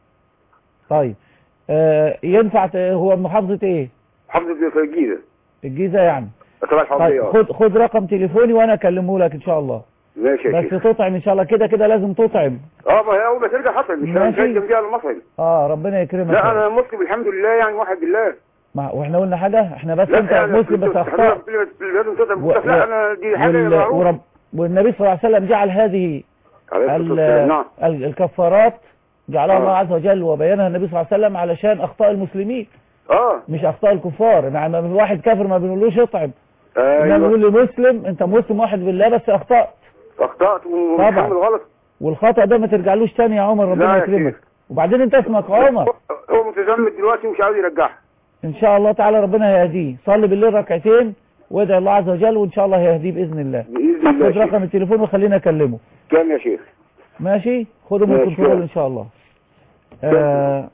طيب آه ينفع ت- هو محافظة ايه حافظ في الجيزه الجيزة يعني تبع الحافظيه طيب اه خد خد رقم تليفوني وانا اكلمه لك ان شاء الله ماشي يا بس شيخ تطعم ان شاء الله كده كده لازم تطعم اه ما هي اول ما ترجع حصل مش ماشي. مش جنبي على المصعد اه ربنا يكرمك لا انا مسلم الحمد لله يعني واحد بالله ما واحنا قلنا حاجة احنا بس لا انت يعني مسلم بس اخطاء لازم تطعم و- لا انا دي حاجه وال... معروفه ورب... والنبي صلى الله عليه وسلم جعل هذه عليه الصلاة ال... والسلام. نعم ال... الكفارات جعلها آه. الله عز وجل وبينها النبي صلى الله عليه وسلم علشان اخطاء المسلمين اه مش اخطاء الكفار يعني ما واحد كافر ما بنقولوش اطعم انما ايوه بنقول لمسلم انت مسلم واحد بالله بس اخطأت اخطات طبعا. ومحمل غلط والخطأ ده ما ترجعلوش تاني يا عمر لا ربنا يا يكرمك شيخ. وبعدين انت اسمك عمر هو متزمت دلوقتي ومش عاوز يرجعها ان شاء الله تعالى ربنا يهديه صلي بالليل ركعتين وادعي الله عز وجل وان شاء الله هيهديه باذن الله باذن الله يا خد شيخ. رقم التليفون وخلينا اكلمه كام يا شيخ ماشي خده من ماشي. الكنترول ان شاء الله آه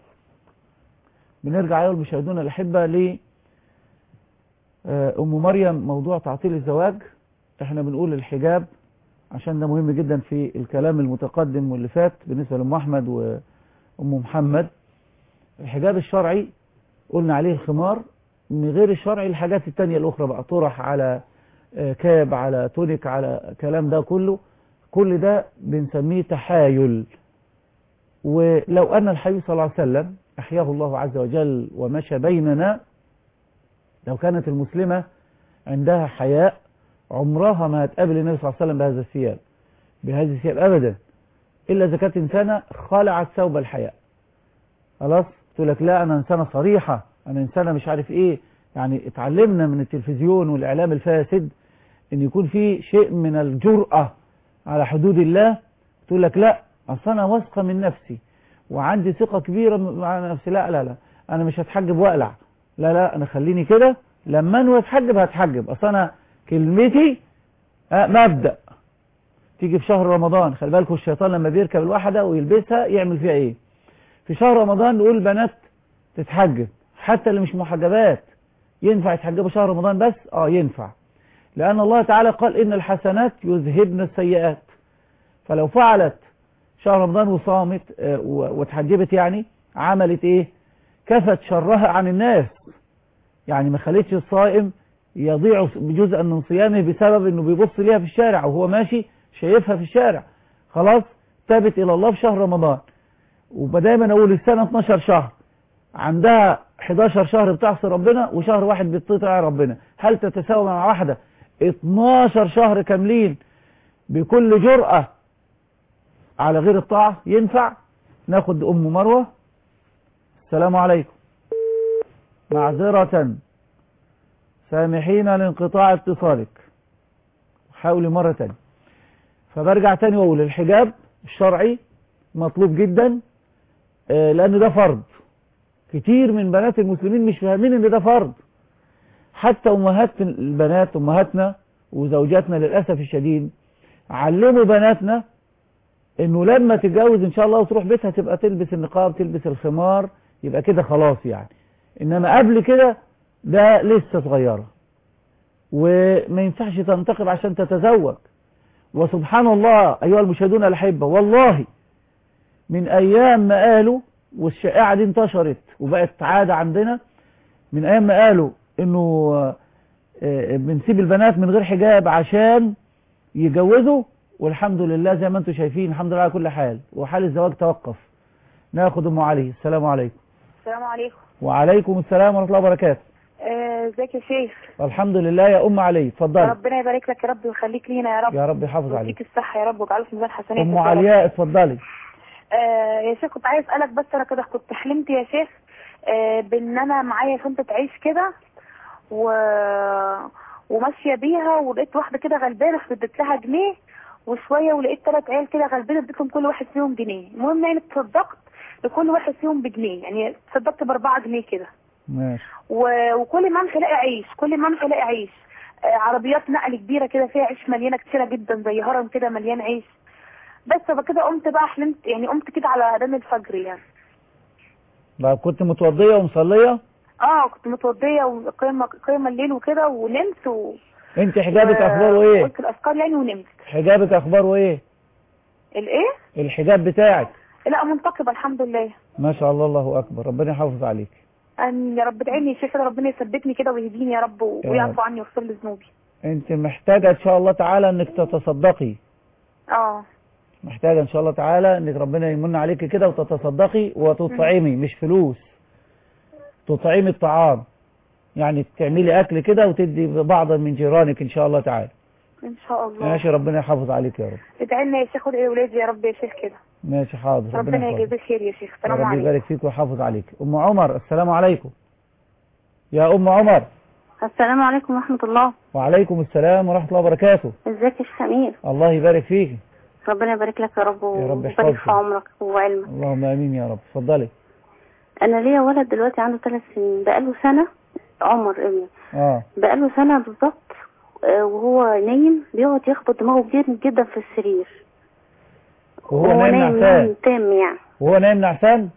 بنرجع أيها المشاهدون الأحبة ل آه، أم مريم موضوع تعطيل الزواج احنا بنقول الحجاب عشان ده مهم جدا في الكلام المتقدم واللي فات بالنسبة لأم أحمد وأم محمد الحجاب الشرعي قلنا عليه الخمار من غير الشرعي الحاجات التانية الأخرى بقى طرح على آه، كاب على تونيك على كلام ده كله كل ده بنسميه تحايل ولو أن الحبيب صلى الله عليه وسلم أحياه الله عز وجل ومشى بيننا لو كانت المسلمة عندها حياء عمرها ما هتقابل النبي صلى الله عليه وسلم بهذا الثياب بهذه الثياب أبدا إلا إذا كانت إنسانة خلعت ثوب الحياء خلاص تقول لك لا أنا إنسانة صريحة أنا إنسانة مش عارف إيه يعني اتعلمنا من التلفزيون والإعلام الفاسد إن يكون في شيء من الجرأة على حدود الله تقول لك لا أصل أنا واثقة من نفسي وعندي ثقة كبيرة مع نفسي لا لا لا أنا مش هتحجب وأقلع لا لا أنا خليني كده لما أنا أتحجب هتحجب أصل أنا كلمتي آه، مبدأ تيجي في شهر رمضان خلي بالكم الشيطان لما بيركب الواحدة ويلبسها يعمل فيها إيه في شهر رمضان نقول بنات تتحجب حتى اللي مش محجبات ينفع يتحجبوا شهر رمضان بس اه ينفع لأن الله تعالى قال إن الحسنات يذهبن السيئات فلو فعلت شهر رمضان وصامت آه، و- واتحجبت يعني عملت ايه كفت شرها عن الناس يعني ما خلتش الصائم يضيع جزءا من صيامه بسبب انه بيبص ليها في الشارع وهو ماشي شايفها في الشارع خلاص تابت الى الله في شهر رمضان ودايما اقول السنه 12 شهر عندها 11 شهر بتعصي ربنا وشهر واحد بتطيع ربنا هل تتساوى مع واحده 12 شهر كاملين بكل جرأة على غير الطاعة ينفع ناخد أم مروة السلام عليكم معذرة سامحينا لانقطاع اتصالك حاولي مرة تانية فبرجع تاني واقول الحجاب الشرعي مطلوب جدا آه، لأن ده فرض كتير من بنات المسلمين مش فاهمين ان ده فرض حتى أمهات البنات أمهاتنا وزوجاتنا للأسف الشديد علموا بناتنا انه لما تتجوز ان شاء الله وتروح بيتها تبقى تلبس النقاب تلبس الخمار يبقى كده خلاص يعني انما قبل كده ده لسه صغيرة وما ينفعش تنتقب عشان تتزوج وسبحان الله ايها المشاهدون الاحبه والله من ايام ما قالوا والشائعة دي انتشرت وبقت عادة عندنا من ايام ما قالوا انه آه، بنسيب البنات من غير حجاب عشان يجوزوا والحمد لله زي ما انتم شايفين الحمد لله على كل حال وحال الزواج توقف ناخد ام علي السلام عليكم السلام عليكم وعليكم السلام ورحمه الله وبركاته آه، ازيك يا شيخ الحمد لله يا ام علي اتفضلي ربنا يبارك لك يا رب ويخليك لينا يا رب يا رب يحافظ عليك ويديك الصحة يا رب ويجعله في ميزان حسناتك ام يا رب. علياء اتفضلي آه يا شيخ كنت عايز اسالك بس انا كده كنت حلمت يا شيخ آه بان انا معايا شنطه عيش كده و وماشيه بيها ولقيت واحده كده غلبانه فديت لها جنيه وشويه ولقيت ثلاث عيال كده غلبانه اديتهم كل واحد فيهم جنيه المهم يعني تصدقت لكل واحد فيهم بجنيه يعني تصدقت باربعه جنيه كده ماشي و- وكل ما امشي الاقي عيش كل ما امشي الاقي عيش آه، عربيات نقل كبيره كده فيها عيش مليانه كتيره جدا زي هرم كده مليان عيش بس فكده قمت بقى حلمت يعني قمت كده على اذان الفجر يعني بقى كنت متوضيه ومصليه اه كنت متوضيه وقيمه قيمه الليل وكده ونمت و... انت حجابك و- اخباره ايه قلت الاذكار يعني ونمت حجابك اخباره ايه الايه الحجاب بتاعك لا منتقبه الحمد لله ما شاء الله الله اكبر ربنا يحافظ عليك ان يا رب ادعيني يا شيخ كده ربنا يثبتني كده ويهديني يا رب و- يا ويعفو رب. عني ويغفر لي ذنوبي انت محتاجه ان شاء الله تعالى انك تتصدقي اه محتاجه ان شاء الله تعالى انك ربنا يمن عليك كده وتتصدقي وتطعمي مش فلوس تطعمي الطعام يعني تعملي اكل كده وتدي بعضا من جيرانك ان شاء الله تعالى ان شاء الله ماشي ربنا يحافظ عليك يا رب ادعي لنا يا شيخ وادعي ولادي يا رب يا شيخ كده ماشي حاضر ربنا يحفظك. يجزيك خير يا شيخ يا السلام رب عليكم يبارك فيك ويحافظ عليك ام عمر السلام عليكم يا ام عمر السلام عليكم ورحمة الله وعليكم السلام ورحمه الله وبركاته ازيك يا شيخ أمير الله يبارك فيك ربنا يبارك لك يا رب يا رب ويبارك يحفظك. في عمرك وعلمك اللهم امين يا رب اتفضلي أنا ليا ولد دلوقتي عنده ثلاث سنين بقاله سنة عمر ابني اه بقاله سنة بالظبط آه، وهو نايم بيقعد يخبط دماغه جدا جدا في السرير وهو نايم نعسان تام يعني وهو نايم نعسان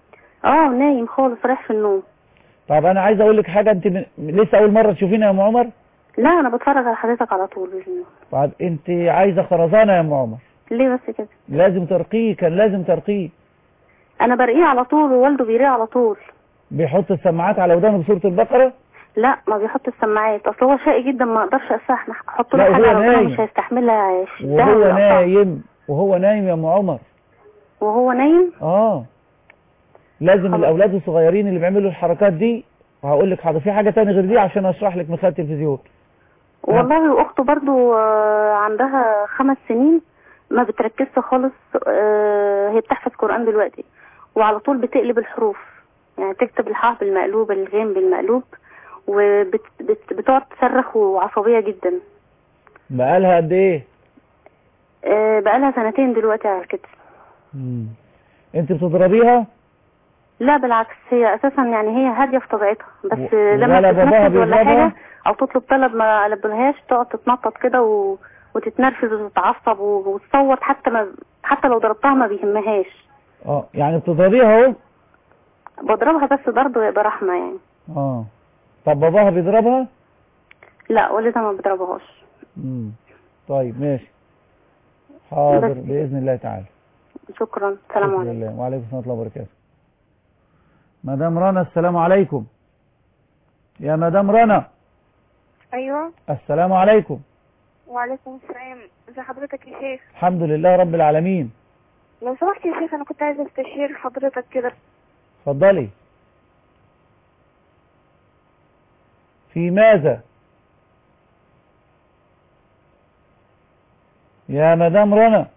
اه نايم خالص رايح في النوم طب انا عايز اقول لك حاجه انت من... لسه اول مره تشوفينا يا ام عمر لا انا بتفرج على حضرتك على طول طب انت عايزه خرزانه يا ام عمر ليه بس كده لازم ترقيه كان لازم ترقيه انا برقيه على طول ووالده بيرقيه على طول بيحط السماعات على ودانه بسوره البقره لا ما بيحط السماعات اصل هو شقي جدا ما اقدرش استحمل احط لا، له حاجه وهو على ودانه نايم. مش هيستحملها يشدها وهو ويقطعها. نايم وهو نايم يا ام عمر وهو نايم اه لازم الاولاد الصغيرين اللي بيعملوا الحركات دي وهقول لك حاضر في حاجه تاني غير دي عشان اشرح لك من خلال التلفزيون والله واخته برضو آه، عندها خمس سنين ما بتركزش خالص آه، هي بتحفظ قرآن دلوقتي وعلى طول بتقلب الحروف يعني تكتب الحاء بالمقلوب الغين بالمقلوب وبتقعد تصرخ وعصبية جدا بقالها قد ايه آه، بقالها سنتين دلوقتي على كده مم. انت بتضربيها لا بالعكس هي اساسا يعني هي هاديه في طبيعتها بس و- لما ولا باباها تتنرفز ولا بيضربها؟ حاجه او تطلب طلب ما قلبلهاش تقعد تتنطط كده و... وتتنرفز وتتعصب و... وتصوت حتى ما حتى لو ضربتها ما بيهمهاش اه يعني بتضربيها اهو بضربها بس ضرب يبقى رحمه يعني اه طب باباها بيضربها لا والدها ما بضربهاش مم. طيب ماشي حاضر بس- باذن الله تعالى شكرا سلام بإذن عليكم الله وعليكم السلام ورحمه الله وبركاته مدام رنا السلام عليكم يا مدام رنا ايوه السلام عليكم وعليكم السلام ازي حضرتك يا شيخ الحمد لله رب العالمين لو سمحت يا شيخ انا كنت عايزه استشير حضرتك كده اتفضلي في ماذا يا مدام رنا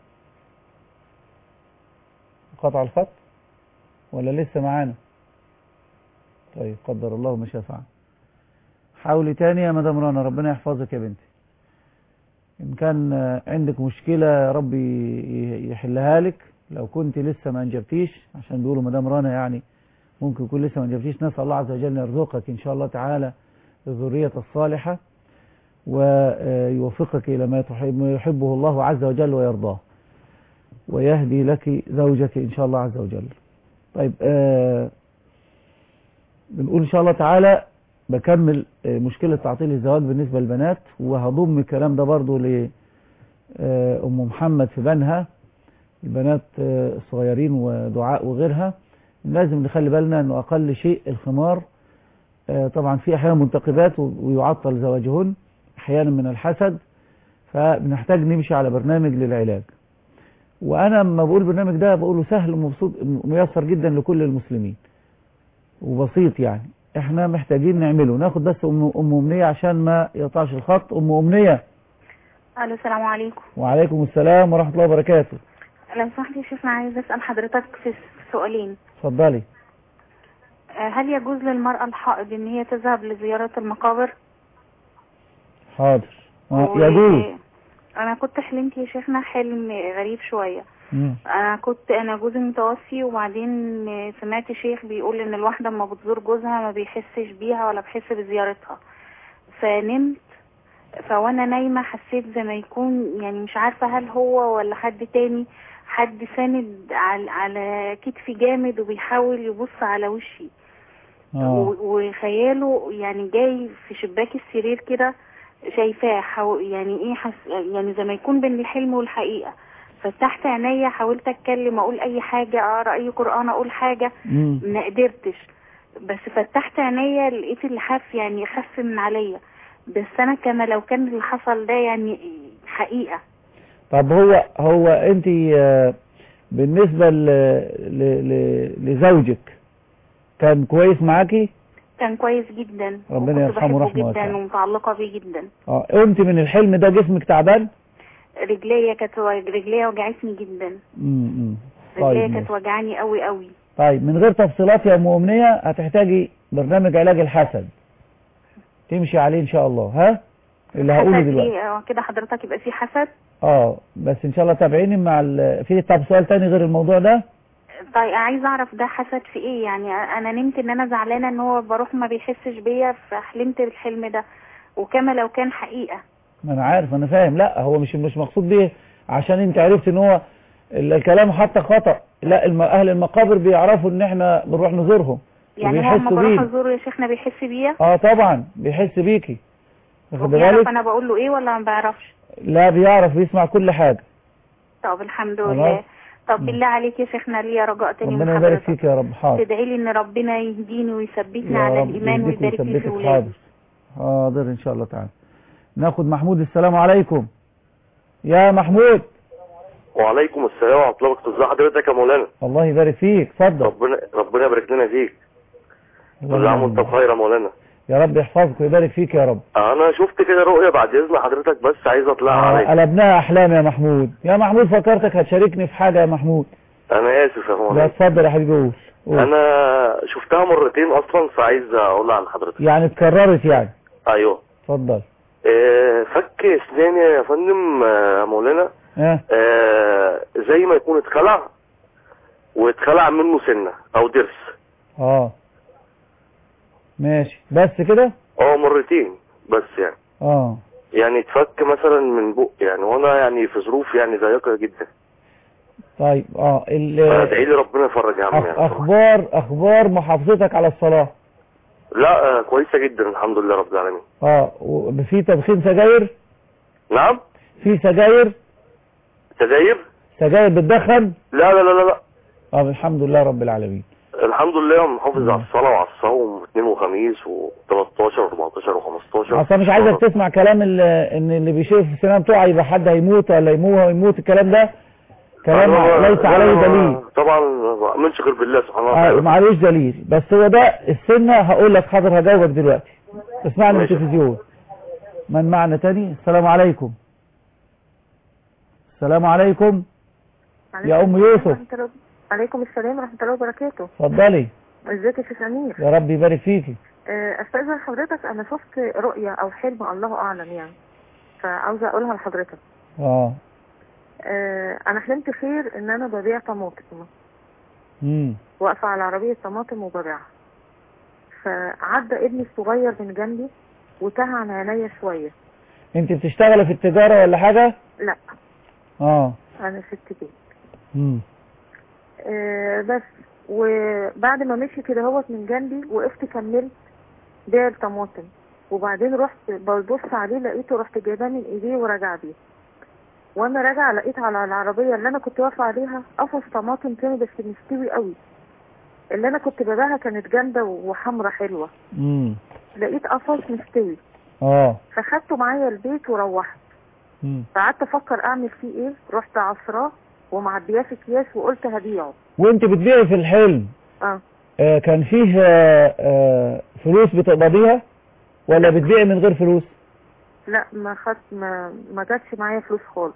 قطع الخط ولا لسه معانا طيب قدر الله ما شاء فعل حاولي تاني يا مدام رنا ربنا يحفظك يا بنتي ان كان آه، عندك مشكلة يا رب ي- يحلها لك لو كنت لسه ما انجبتيش عشان بيقولوا مدام رنا يعني ممكن يكون لسه ما انجبتيش نسأل الله عز وجل أن يرزقك ان شاء الله تعالى الذرية الصالحة ويوفقك إلى ما تحب ما يحبه الله عز وجل ويرضاه ويهدي لك زوجك إن شاء الله عز وجل طيب آه بنقول إن شاء الله تعالى بكمل آه، مشكلة تعطيل الزواج بالنسبة للبنات وهضم الكلام ده برضو لأم محمد في بنها البنات آه، الصغيرين ودعاء وغيرها لازم نخلي بالنا أنه أقل شيء الخمار آه، طبعا في أحيانا منتقبات و- ويعطل زواجهن أحيانا من الحسد فبنحتاج نمشي على برنامج للعلاج وأنا لما بقول البرنامج ده بقوله سهل ومبسوط ميسر جدا لكل المسلمين وبسيط يعني احنا محتاجين نعمله ناخد بس ام ام امنيه عشان ما يقطعش الخط ام امنيه الو السلام عليكم وعليكم السلام ورحمه الله وبركاته لو سمحت يا شيخ انا عايزه اسال حضرتك في سؤالين اتفضلي آه، هل يجوز للمرأة الحائض ان هي تذهب لزيارة المقابر حاضر آه، و- يجوز انا كنت حلمت يا شيخنا حلم غريب شوية مم. انا كنت انا جوزي متوفي وبعدين سمعت شيخ بيقول ان الواحدة اما بتزور جوزها ما بيحسش بيها ولا بيحس بزيارتها فنمت فوانا نايمة حسيت زي ما يكون يعني مش عارفة هل هو ولا حد تاني حد ساند على, على كتفي جامد وبيحاول يبص على وشي اه و- وخياله يعني جاي في شباك السرير كده شايفاه حو... يعني ايه حس... يعني زي ما يكون بين الحلم والحقيقة فتحت عينيا حاولت اتكلم اقول اي حاجة اقرا اي قرآن اقول حاجة مم. ما قدرتش بس فتحت عينيا لقيت اللي خف يعني خف من عليا بس انا كما لو كان اللي حصل ده يعني حقيقة طب هو هو انت آه، بالنسبه ل... ل... ل... لزوجك كان كويس معاكي كان كويس جدا ربنا وكنت يرحمه بحبه رحمه جدا واسعة. ومتعلقة بيه جدا اه قمت من الحلم ده جسمك تعبان رجليا كانت رجليا وجعتني جدا امم رجليا طيب كانت ماشي. وجعاني قوي قوي طيب من غير تفصيلات يا ام امنيه هتحتاجي برنامج علاج الحسد تمشي عليه ان شاء الله ها اللي هقوله حسد دلوقتي ايه اه كده حضرتك يبقى في حسد اه بس ان شاء الله تابعيني مع ال... في طب سؤال تاني غير الموضوع ده طيب عايزه اعرف ده حسد في ايه يعني انا نمت ان انا زعلانه ان هو بروح ما بيحسش بيا فحلمت بالحلم ده وكما لو كان حقيقه ما انا عارف انا فاهم لا هو مش مش مقصود بيه عشان انت عرفت ان هو ال- الكلام حتى خطأ لا الم... اهل المقابر بيعرفوا ان احنا بنروح نزورهم يعني هو لما وبيحسوا بروح بينا ازوره يا شيخنا بيحس بيا اه طبعا بيحس بيكي واخد وبيعرف بالك انا بقول له ايه ولا ما بيعرفش لا بيعرف بيسمع كل حاجة طب الحمد خلاص. لله طب بالله عليك يا شيخنا ليا رجاء تاني من ربنا يبارك حضرتك فيك يا رب حاضر تدعي لي ان ربنا يهديني ويثبتني يا على رب الايمان يهديك ويبارك لي في ويثبتك ولادي حاضر حاضر ان شاء الله تعالى ناخد محمود السلام عليكم يا محمود وعليكم السلام ورحمه الله وبركاته ازي حضرتك يا مولانا الله يبارك فيك اتفضل ربنا ربنا يبارك لنا فيك كل الله عام وانت بخير يا مولانا يا رب يحفظك ويبارك فيك يا رب انا شفت كده رؤيه بعد اذن حضرتك بس عايز اطلع آه، عليك قلبناها احلام يا محمود يا محمود فكرتك هتشاركني في حاجة يا محمود انا اسف يا لا مولانا اتفضل يا حبيبي قول قول. انا شفتها مرتين اصلا فعايز اقولها على حضرتك يعني اتكررت يعني ايوه اتفضل آه، فك اسناني يا فندم آه، مولانا ها آه، زي ما يكون اتخلع واتخلع منه سنه او ضرس اه ماشي بس كده اه مرتين بس يعني اه يعني اتفك مثلا من بق يعني وانا يعني في ظروف يعني ضيقه جدا طيب اه ال- ادعي لي ربنا يفرج يا عم أخ- يعني اخبار اخبار محافظتك على الصلاة لا آه، كويسه جدا الحمد لله رب العالمين اه و- في تدخين سجاير نعم في سجاير سجاير سجاير بتدخن لا لا لا لا, لا. اه الحمد لله رب العالمين الحمد لله محافظ على الصلاه وعلى الصوم اثنين وخميس و13 و14 و15 اصلا مش عايزك تسمع كلام ال- ان اللي بيشوف السنان تقع يبقى حد هيموت ولا يموت يموت الكلام ده كلام ليس عليه دليل طبعا ما امنش غير بالله سبحانه آه وتعالى معلوش دليل بس هو ده السنة هقول لك حاضر هجاوبك دلوقتي اسمعني من التلفزيون من معنا تاني السلام عليكم السلام عليكم يا ام يوسف عليكم السلام ورحمة الله وبركاته اتفضلي ازيك يا شيخ أمير يا رب يبارك فيكي آه، استاذن حضرتك انا شفت رؤية او حلم الله اعلم يعني فعاوزة اقولها لحضرتك اه آه، انا حلمت خير ان انا ببيع طماطم امم واقفة على عربية طماطم وببيعها فعدى ابني الصغير من جنبي وتاه عن عينيا شوية انت بتشتغلي في التجارة ولا حاجة لا اه انا ست بيت امم آه، بس وبعد ما مشي كده هوت من جنبي وقفت كملت بيع الطماطم وبعدين رحت ببص عليه لقيته رحت جايباه من ايديه وراجع بيه وانا راجعه لقيت على العربيه اللي انا كنت واقفه عليها قفص طماطم تاني بس مستوي قوي اللي انا كنت ببيعها كانت جامده وحمرة حلوه امم لقيت قفص مستوي اه فخدته معايا البيت وروحت مم. فقعدت افكر اعمل فيه ايه رحت عصراه ومعبياه في اكياس وقلت هبيعه وانت بتبيعي في الحلم اه آه كان فيه آه آه فلوس بتقبضيها ولا بتبيعي من غير فلوس لا ما خدت ما ما جاتش معايا فلوس خالص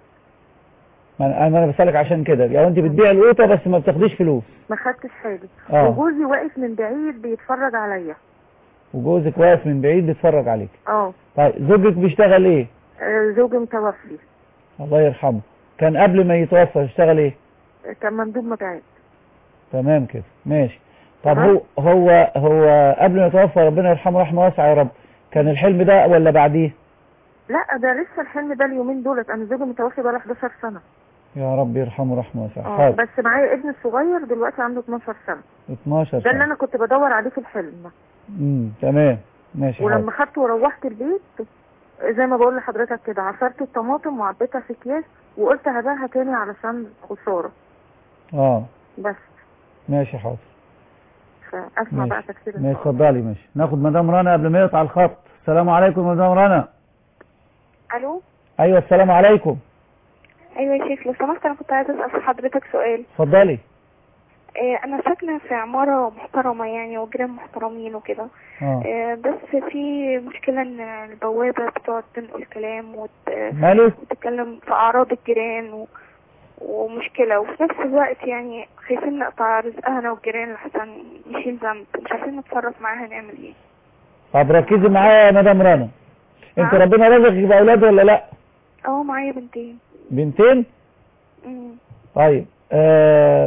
ما انا ما انا بسالك عشان كده يعني انت بتبيعي القوطه بس ما بتاخديش فلوس ما خدتش حاجه آه. وجوزي واقف من بعيد بيتفرج عليا وجوزك واقف من بعيد بيتفرج عليك اه طيب زوجك بيشتغل ايه آه، زوجي متوفي الله يرحمه كان قبل ما يتوفى يشتغل ايه كان مندوب مبيعات تمام كده ماشي طب هو هو هو قبل ما يتوفى ربنا يرحمه رحمه واسعه يا رب كان الحلم ده ولا بعديه لا ده لسه الحلم ده اليومين دولت انا زوجي متوفي بقاله 11 سنه يا رب يرحمه رحمه واسعه اه حاضر بس معايا ابني الصغير دلوقتي عنده 12 سنه 12 ده اللي سنه انا كنت بدور عليه في الحلم امم تمام ماشي ولما حاضر خدته وروحت البيت زي ما بقول لحضرتك كده عصرت الطماطم وعبيتها في اكياس وقلت هبيعها تاني علشان خساره اه بس ماشي حاضر فاسمع بقى ماشي تفسير ماشي اتفضلي ماشي ناخد مدام رنا قبل ما يقطع الخط السلام عليكم مدام رنا الو ايوه السلام عليكم ايوه يا شيخ لو سمحت انا كنت عايزه اسال حضرتك سؤال اتفضلي آه، انا ساكنه في عماره محترمه يعني وجيران محترمين وكده اه آه، بس في مشكله ان البوابه بتقعد تنقل كلام وت... ماله وتتكلم في اعراض الجيران و... ومشكله وفي نفس الوقت يعني خايفين نقطع رزقها انا والجيران لحسن نشيل ذنب مش عارفين نتصرف معاها نعمل ايه طب ركزي معايا يا مدام رنا انت نعم. ربنا رزقك باولاد ولا لا اه معايا بنتين بنتين مم. طيب آه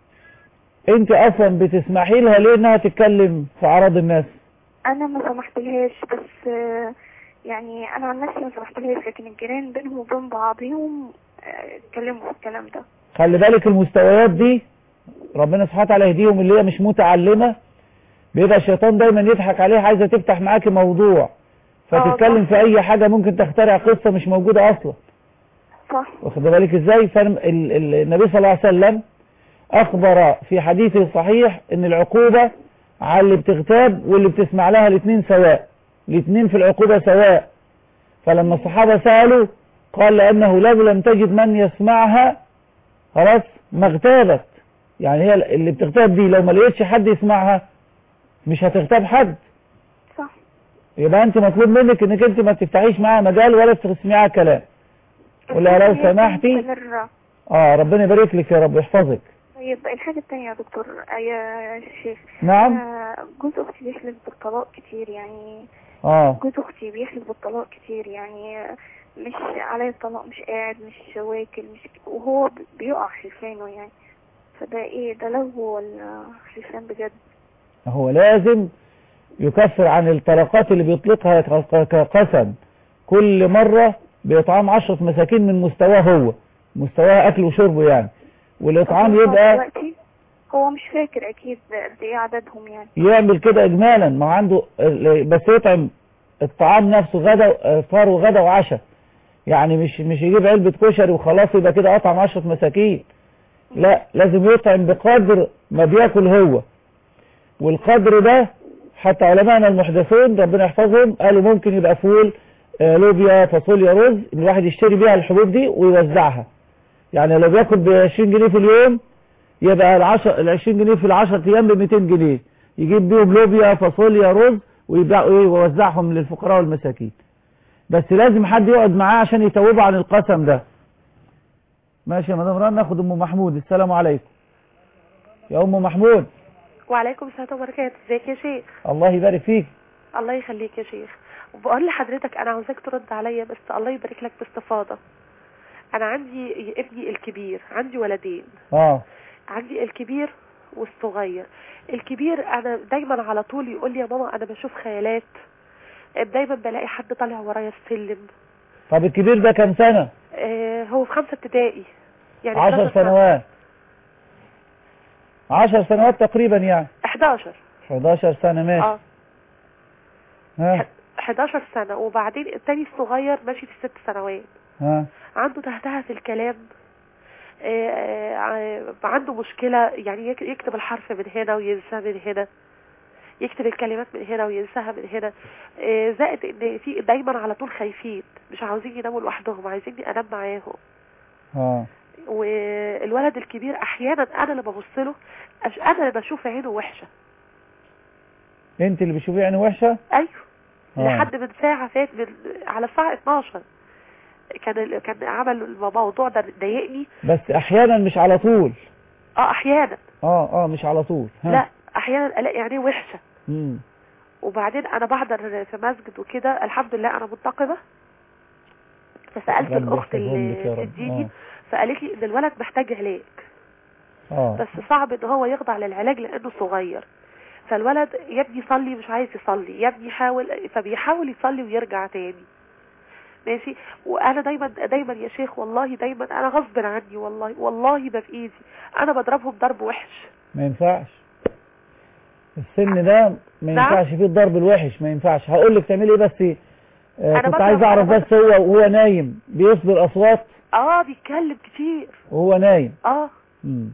انت اصلا بتسمحي لها ليه انها تتكلم في اعراض الناس انا ما سمحتلهاش بس آه، يعني انا عن نفسي ما سمحتلهاش لكن الجيران بينهم وبين بعضهم آه، اتكلموا في الكلام ده خلي بالك المستويات دي ربنا سبحانه وتعالى يهديهم اللي هي مش متعلمة بيبقى الشيطان دايما يضحك عليها عايزة تفتح معاكي موضوع فتتكلم في اي حاجة ممكن تخترع قصة مش موجودة اصلا صح واخد بالك ازاي فالنبي صلى الله عليه وسلم اخبر في حديثه الصحيح ان العقوبة على اللي بتغتاب واللي بتسمع لها الاثنين سواء الاثنين في العقوبة سواء فلما الصحابة سألوا قال لأنه لو لم تجد من يسمعها خلاص ما اغتابت يعني هي اللي بتغتاب دي لو ما لقيتش حد يسمعها مش هتغتاب حد صح يبقى انت مطلوب منك انك انت ما تفتحيش معاها مجال ولا تسمعيها كلام ولا لو سمحتي مستمرة. اه ربنا يبارك لك يا رب يحفظك طيب الحاجة التانية يا دكتور يا شيخ نعم. أنا جوز أختي بيحلف بالطلاق كتير يعني اه جوز أختي بيحلف بالطلاق كتير يعني مش علي الطلاق مش قاعد مش واكل مش وهو بيقع حلفانه يعني فده ايه ده لهو ولا حلفان بجد هو لازم يكفر عن الطلقات اللي بيطلقها ك- كقسم كل مرة بإطعام عشرة مساكين من مستواه هو مستواه أكل وشربه يعني والإطعام هو يبقى دلوقتي هو مش فاكر اكيد قد ايه عددهم يعني يعمل كده إجمالا ما عنده بس يطعم الطعام نفسه غدا فطار وغدا وعشاء يعني مش مش يجيب علبة كشري وخلاص يبقى كده أطعم عشرة مساكين لا لازم يطعم بقدر ما بياكل هو والقدر ده حتى علماءنا المحدثون ربنا يحفظهم قالوا ممكن يبقى فول آه، لوبيا فاصوليا رز إن الواحد يشتري بيها الحبوب دي ويوزعها يعني لو بياكل ب 20 جنيه في اليوم يبقى ال 10 ال 20 جنيه في ال 10 ايام ب 200 جنيه يجيب بيهم لوبيا فاصوليا رز ويبيع ايه ويوزعهم للفقراء والمساكين بس لازم حد يقعد معاه عشان يتوبه عن القسم ده ماشي يا مدام رنا ناخد ام محمود السلام عليكم يا ام محمود وعليكم السلام وبركاته ازيك يا شيخ الله يبارك فيك الله يخليك يا شيخ وبقول لحضرتك انا عاوزاك ترد عليا بس الله يبارك لك باستفاضه انا عندي ابني الكبير عندي ولدين اه عندي الكبير والصغير الكبير انا دايما على طول يقول لي يا ماما انا بشوف خيالات دايما بلاقي حد طالع ورايا السلم طب الكبير ده كام سنة آه هو في خمسة ابتدائي يعني عشر 11 سنة. سنوات عشر سنوات تقريبا يعني 11 11 سنة ماشي اه ها 11 سنة وبعدين التاني الصغير ماشي في ست سنوات ها عنده تهتها في الكلام آه، آه، عنده مشكلة يعني يك- يكتب الحرف من هنا وينساه من هنا يكتب الكلمات من هنا وينساها من هنا آه، زائد ان في دايما على طول خايفين مش عاوزين يناموا لوحدهم عايزيني انام معاهم اه والولد الكبير احيانا انا اللي ببص له أش- انا اللي بشوف عينه وحشه انت اللي بتشوفيه يعني وحشة ايوه آه. لحد من ساعه فات من على الساعه 12 كان ال- كان عمل الموضوع ده ضايقني بس احيانا مش على طول اه احيانا اه اه مش على طول ها. لا احيانا الاقي عينيه وحشه مم. وبعدين انا بحضر في مسجد وكده الحمد لله انا منتقبه فسالت ربنا الاخت يحفظهم لك يا اللي رب. بتديني آه. فقالت لي ان الولد محتاج علاج اه بس صعب ان هو يخضع للعلاج لانه صغير فالولد يا ابني صلي مش عايز يصلي يا ابني حاول فبيحاول يصلي ويرجع تاني ماشي وانا دايما دايما يا شيخ والله دايما انا غصب عني والله والله ما في ايدي انا بضربهم ضرب وحش ما ينفعش السن ده ما نعم. ينفعش فيه الضرب الوحش ما ينفعش هقول لك تعملي ايه بس آه أنا كنت بضرب- عايز أنا اعرف بضرب. بس هو وهو نايم بيصدر اصوات اه بيتكلم كتير وهو نايم اه مم.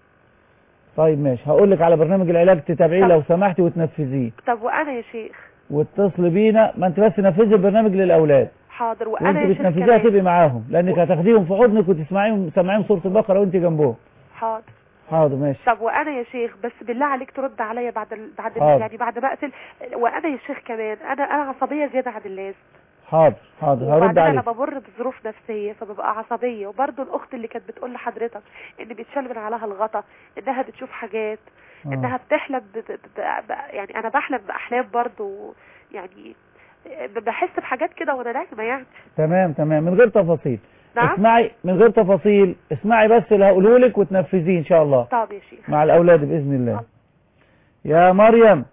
طيب ماشي هقول لك على برنامج العلاج تتابعيه طب. لو سمحتي وتنفذيه طب وانا يا شيخ واتصلي بينا ما انت بس نفذي البرنامج للاولاد حاضر وانا وانت يا شيخ بتنفذيها كمان هتبقي معاهم لانك هتاخديهم في حضنك وتسمعيهم سامعين سوره البقره وانت جنبهم حاضر حاضر ماشي طب وانا يا شيخ بس بالله عليك ترد عليا بعد ال... بعد ال... حاضر. يعني بعد ما اقفل وانا يا شيخ كمان انا انا عصبيه زياده عن اللازم حاضر حاضر هرد وبعدين انا عليك بمر بظروف نفسيه فببقى عصبيه وبرضه الاخت اللي كانت بتقول لحضرتك ان بيتشال من عليها الغطا انها بتشوف حاجات آه. انها بتحلم ب... ب... ب... يعني انا بحلم باحلام برضه يعني ب- بحس بحاجات كده وانا نايمه يعني تمام تمام من غير تفاصيل نعم اسمعي من غير تفاصيل اسمعي بس اللي هقوله لك وتنفذيه ان شاء الله طب يا شيخ مع الاولاد باذن الله يا مريم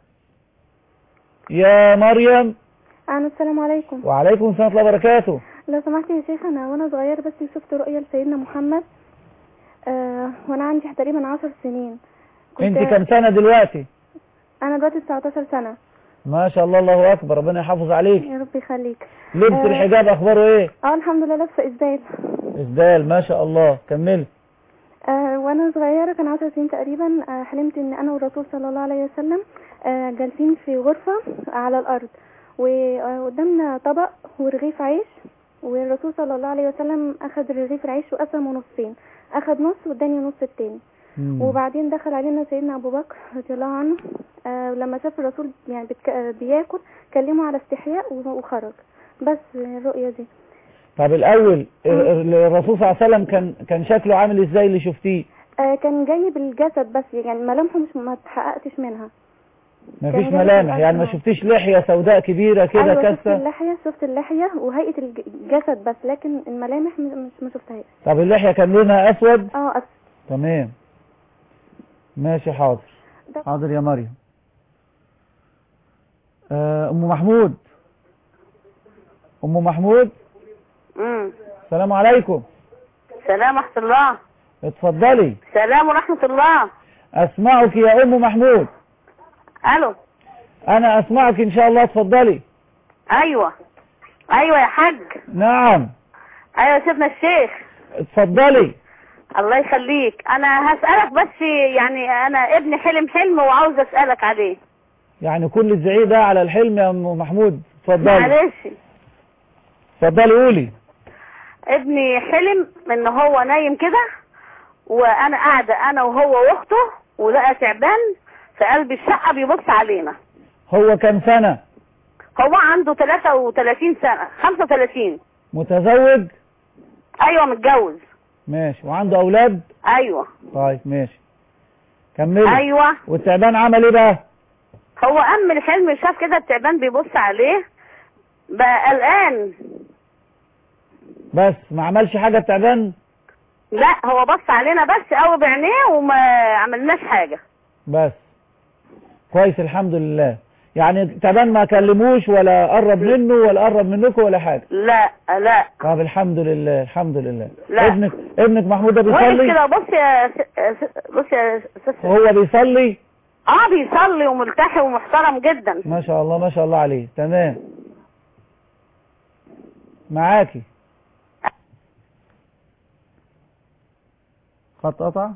يا مريم أنا السلام عليكم وعليكم السلام ورحمه الله وبركاته لو سمحت يا شيخ أنا وأنا صغير بس شفت رؤية لسيدنا محمد آه وانا عندي تقريبا عشر سنين انت كم سنة دلوقتي انا دلوقتي 19 سنة ما شاء الله الله اكبر ربنا يحافظ عليك يا رب يخليك لبس آه، الحجاب اخباره ايه اه الحمد لله لابسة ازداد اسدال ما شاء الله كملي آه وانا صغيرة كان عشر سنين تقريبا آه حلمت ان انا والرسول صلى الله عليه وسلم آه جالسين في غرفة على الارض وقدامنا طبق ورغيف عيش والرسول صلى الله عليه وسلم اخذ رغيف العيش وقسمه نصين اخذ نص واداني نص التاني وبعدين دخل علينا سيدنا ابو بكر رضي الله عنه آه لما شاف الرسول يعني بتك... آه، بياكل كلمه على استحياء و- وخرج بس الرؤية دي طب الاول ال- ال- الرسول صلى الله عليه وسلم كان كان شكله عامل ازاي اللي شفتيه آه كان جاي بالجسد بس يعني ملامحه مش ما اتحققتش منها مفيش كان جاي ملامح بالأرض. يعني ما شفتيش لحية سوداء كبيرة كده ايوه شفت كاسة اللحية شفت اللحية وهيئة الج- الجسد بس لكن الملامح م- مش ما شفتهاش طب اللحية كان لونها اسود اه أس... تمام ماشي حاضر حاضر يا مريم آه، ام محمود ام محمود امم السلام عليكم سلام ورحمة الله اتفضلي سلام ورحمة الله اسمعك يا ام محمود الو انا اسمعك ان شاء الله اتفضلي ايوه ايوه يا حاج نعم ايوه يا سيدنا الشيخ اتفضلي الله يخليك انا هسألك بس يعني انا ابني حلم حلم وعاوز اسألك عليه يعني كل الزعيق ده على الحلم يا ام محمود اتفضلي معلش اتفضلي قولي ابني حلم ان هو نايم كده وانا قاعدة انا وهو واخته ولقى تعبان في قلب الشقة بيبص علينا هو كم سنة هو عنده 33 سنة 35 متزوج ايوه متجوز ماشي وعنده اولاد ايوه طيب ماشي كملي ايوه والتعبان عمل ايه بقى هو قام من الحلم شاف كده التعبان بيبص عليه بقى قلقان بس ما عملش حاجة التعبان لا هو بص علينا بس قوي بعينيه وما عملناش حاجة بس كويس الحمد لله يعني التعبان ما كلموش ولا قرب منه ولا قرب منكم ولا حاجة لا لا طب الحمد لله الحمد لله لا. ابنك ابنك محمود ده وقف بيصلي كده بص يا س... س- بص يا س... هو بيصلي اه بيصلي وملتحي ومحترم جدا ما شاء الله ما شاء الله عليه تمام معاكي خط قطع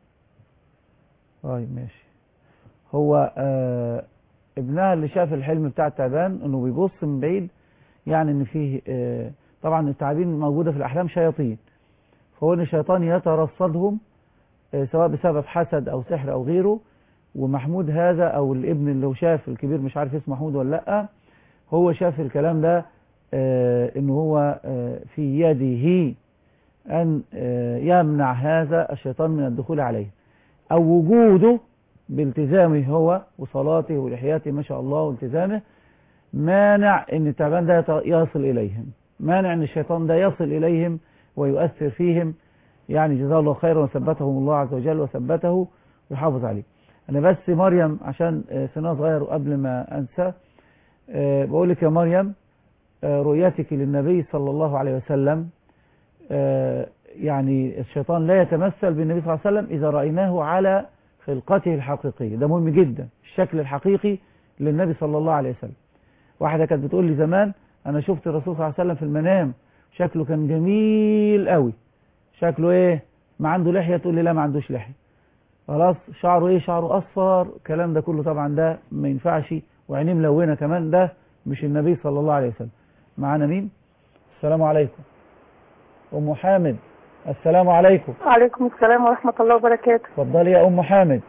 طيب ماشي هو آه ابنها اللي شاف الحلم بتاع التعبان انه بيبص من بعيد يعني ان فيه آه طبعا التعابين موجودة في الاحلام شياطين فهو ان الشيطان يترصدهم آه سواء بسبب حسد او سحر او غيره ومحمود هذا او الابن اللي هو شاف الكبير مش عارف اسمه محمود ولا لا هو شاف الكلام ده آه انه هو آه في يده ان آه يمنع هذا الشيطان من الدخول عليه او وجوده بالتزامه هو وصلاته ولحياته ما شاء الله والتزامه مانع ان التعبان ده يط- يصل اليهم مانع ان الشيطان ده يصل اليهم ويؤثر فيهم يعني جزاه الله خيرا وثبتهم الله عز وجل وثبته ويحافظ عليه انا بس مريم عشان آه، سنها صغير وقبل ما انسى آه، بقول لك يا مريم آه، رؤيتك للنبي صلى الله عليه وسلم آه، يعني الشيطان لا يتمثل بالنبي صلى الله عليه وسلم إذا رأيناه على خلقته الحقيقية ده مهم جدا الشكل الحقيقي للنبي صلى الله عليه وسلم واحدة كانت بتقول لي زمان أنا شفت الرسول صلى الله عليه وسلم في المنام شكله كان جميل قوي شكله إيه ما عنده لحية تقول لي لا ما عندوش لحية خلاص شعره إيه شعره أصفر الكلام ده كله طبعا ده ما ينفعش وعينيه ملونة كمان ده مش النبي صلى الله عليه وسلم معانا مين السلام عليكم أم حامد السلام عليكم وعليكم السلام ورحمة الله وبركاته اتفضلي يا أم حامد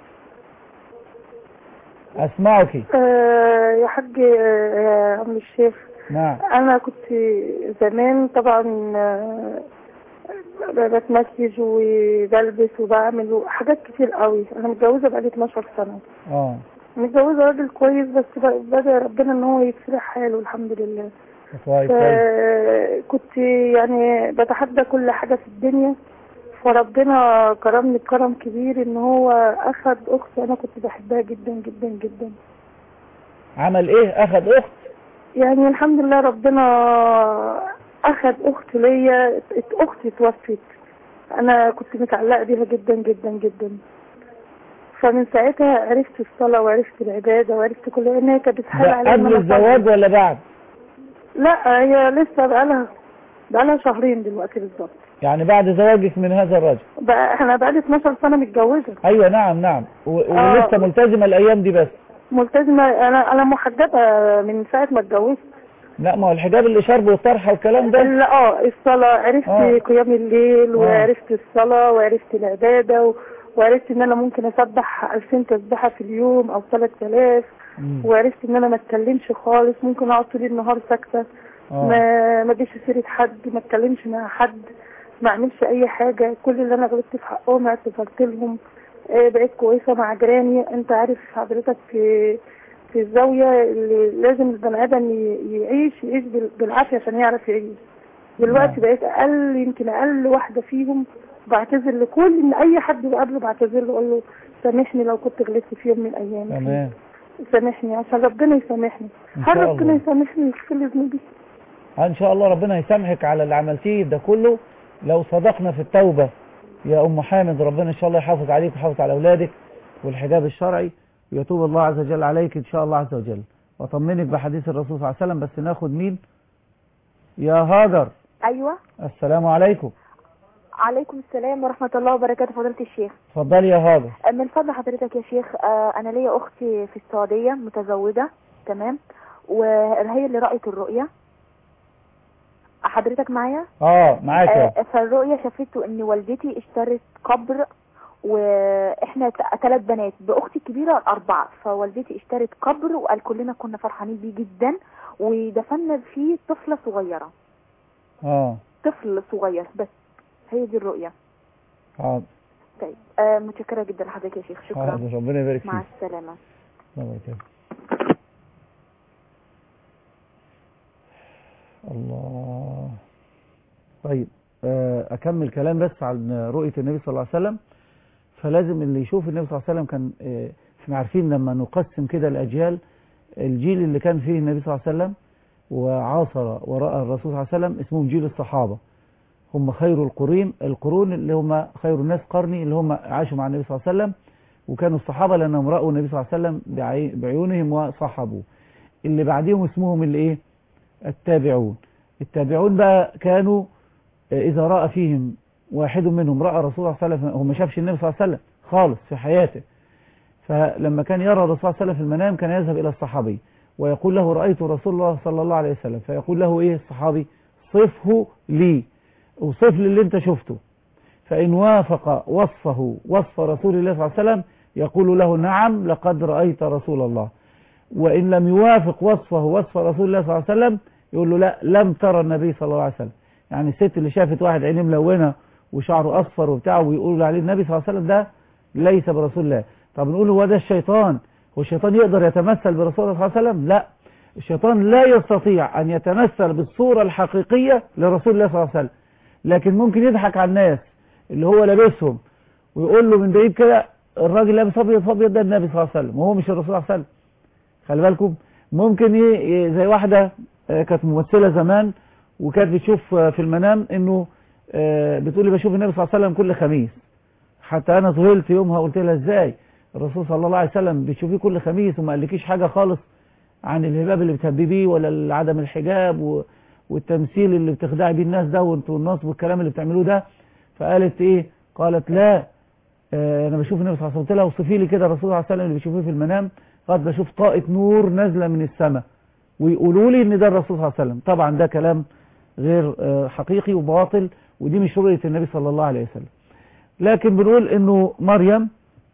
أسمعك آه يا حاج آه، يا عم الشيخ نعم أنا كنت زمان طبعا آه، بتمكيج وبلبس وبعمل حاجات كتير قوي أنا متجوزة بقالي 12 سنة اه متجوزة راجل كويس بس ب- بدأ ربنا إن هو يفرح حاله الحمد لله كويس كويس كنت يعني بتحدى كل حاجة في الدنيا فربنا كرمني بكرم كبير ان هو اخد اختي انا كنت بحبها جدا جدا جدا عمل إيه أخذ أخت يعني الحمد لله ربنا اخد اخت ليا اختي توفت انا كنت متعلقه بيها جدا جدا جدا فمن ساعتها عرفت الصلاه وعرفت العباده وعرفت كل ان هي كانت بتحاول ده عليا إن قبل أنا الزواج أصلي. ولا بعد لا هي لسه بقالها بقالها شهرين دلوقتي بالظبط يعني بعد زواجك من هذا الرجل بقى احنا بقالي 12 سنه متجوزه ايوه نعم نعم و- آه. ولسه ملتزمه الايام دي بس ملتزمه انا انا محجبه من ساعه ما اتجوزت لا ما هو الحجاب اللي شربه والطرحه والكلام ده ال- اه الصلاة عرفت آه. قيام الليل آه. وعرفت الصلاة وعرفت العبادة و... وعرفت ان انا ممكن اسبح 2000 تسبيحة في اليوم او 3000 مم. وعرفت ان انا ما اتكلمش خالص ممكن اقعد طول النهار ساكتة آه. ما ما اديش سيرة حد ما اتكلمش مع حد ما اعملش اي حاجة كل اللي انا غلطت في حقهم اعتذرت لهم آه، بقيت كويسة مع جيراني انت عارف حضرتك في في الزاوية اللي لازم البني ادم ي- يعيش يعيش بال- بالعافية عشان يعرف يعيش دلوقتي بقيت اقل يمكن اقل واحدة فيهم بعتذر لكل ان اي حد بقابله بعتذر له اقول له سامحني لو كنت غلطت في يوم من الايام تمام سامحني عشان ربنا يسامحني إن هل شاء ربنا الله. يسامحني ويغفر لي ذنوبي ان شاء الله ربنا يسامحك على اللي عملتيه ده كله لو صدقنا في التوبة يا ام حامد ربنا ان شاء الله يحافظ عليك ويحافظ على اولادك والحجاب الشرعي ويتوب الله عز وجل عليك ان شاء الله عز وجل واطمنك بحديث الرسول صلى الله عليه وسلم بس ناخد مين يا هاجر ايوه السلام عليكم عليكم السلام ورحمة الله وبركاته فضيلة الشيخ اتفضلي يا هاجر من فضل حضرتك يا شيخ آه، انا ليا اختي في السعودية متزوجة تمام وهي اللي رأت الرؤية حضرتك معايا اه معاك يا آه، فالرؤية شافته ان والدتي اشترت قبر واحنا ثلاث بنات باختي الكبيرة اربعة فوالدتي اشترت قبر وقال كلنا كنا فرحانين بيه جدا ودفنا فيه طفلة صغيرة اه طفل صغير بس هي دي الرؤية حاضر طيب آه متشكرة جدا لحضرتك يا شيخ شكرا حاضر ربنا يبارك مع فيك السلامة الله يبارك الله طيب آه، أكمل كلام بس عن رؤية النبي صلى الله عليه وسلم فلازم اللي يشوف النبي صلى الله عليه وسلم كان آه، احنا عارفين لما نقسم كده الأجيال الجيل اللي كان فيه النبي صلى الله عليه وسلم وعاصر ورأى الرسول صلى الله عليه وسلم اسمهم جيل الصحابة هم خير القرون القرون اللي هم خير الناس قرني اللي هم عاشوا مع النبي صلى الله عليه وسلم وكانوا الصحابة لأنهم رأوا النبي صلى الله عليه وسلم بعي- بعيونهم وصحبوه اللي بعديهم اسمهم الايه التابعون التابعون بقى كانوا آه، إذا رأى فيهم واحد منهم رأى رسول الله صلى الله عليه وسلم هو ما شافش النبي صلى الله عليه وسلم خالص في حياته فلما كان يرى الرسول صلى الله عليه وسلم في المنام كان يذهب إلى الصحابي ويقول له رأيت رسول الله صلى الله عليه وسلم فيقول له إيه الصحابي صفه لي وصف لي اللي انت شفته فإن وافق وصفه وصف رسول الله صلى الله عليه وسلم يقول له نعم لقد رأيت رسول الله وإن لم يوافق وصفه وصف رسول الله صلى الله عليه وسلم يقول له لا لم ترى النبي صلى الله عليه وسلم يعني الست اللي شافت واحد عينيه ملونة وشعره أصفر وبتاع ويقولوا عليه النبي صلى الله عليه وسلم ده ليس برسول الله طب نقول هو ده الشيطان هو الشيطان يقدر يتمثل برسول الله صلى الله عليه وسلم لا الشيطان لا يستطيع أن يتمثل بالصورة الحقيقية لرسول الله صلى الله عليه وسلم لكن ممكن يضحك على الناس اللي هو لابسهم ويقول له من بعيد كده الراجل لابس ابيض فابيض ده النبي صلى الله عليه وسلم وهو مش الرسول صلى الله عليه وسلم خلي بالكم ممكن ي- ي- زي واحدة آه، كانت ممثلة زمان وكانت بتشوف آه، في المنام انه آه، بتقول لي بشوف النبي صلى الله عليه وسلم كل خميس حتى انا ذهلت يومها قلت لها ازاي الرسول صلى الله عليه وسلم بتشوفيه كل خميس وما قالكيش حاجة خالص عن الهباب اللي بتهببيه ولا عدم الحجاب و... والتمثيل اللي بتخدعي بيه الناس ده وانتوا النصب والكلام اللي بتعملوه ده فقالت ايه قالت لا آه انا بشوف النبي صلى الله عليه وسلم قلت لها اوصفي لي كده الرسول صلى الله عليه وسلم اللي بتشوفيه في المنام قالت بشوف طاقة نور نازلة من السماء ويقولوا لي ان ده الرسول صلى الله عليه وسلم طبعا ده كلام غير آه حقيقي وباطل ودي مش رؤية النبي صلى الله عليه وسلم لكن بنقول انه مريم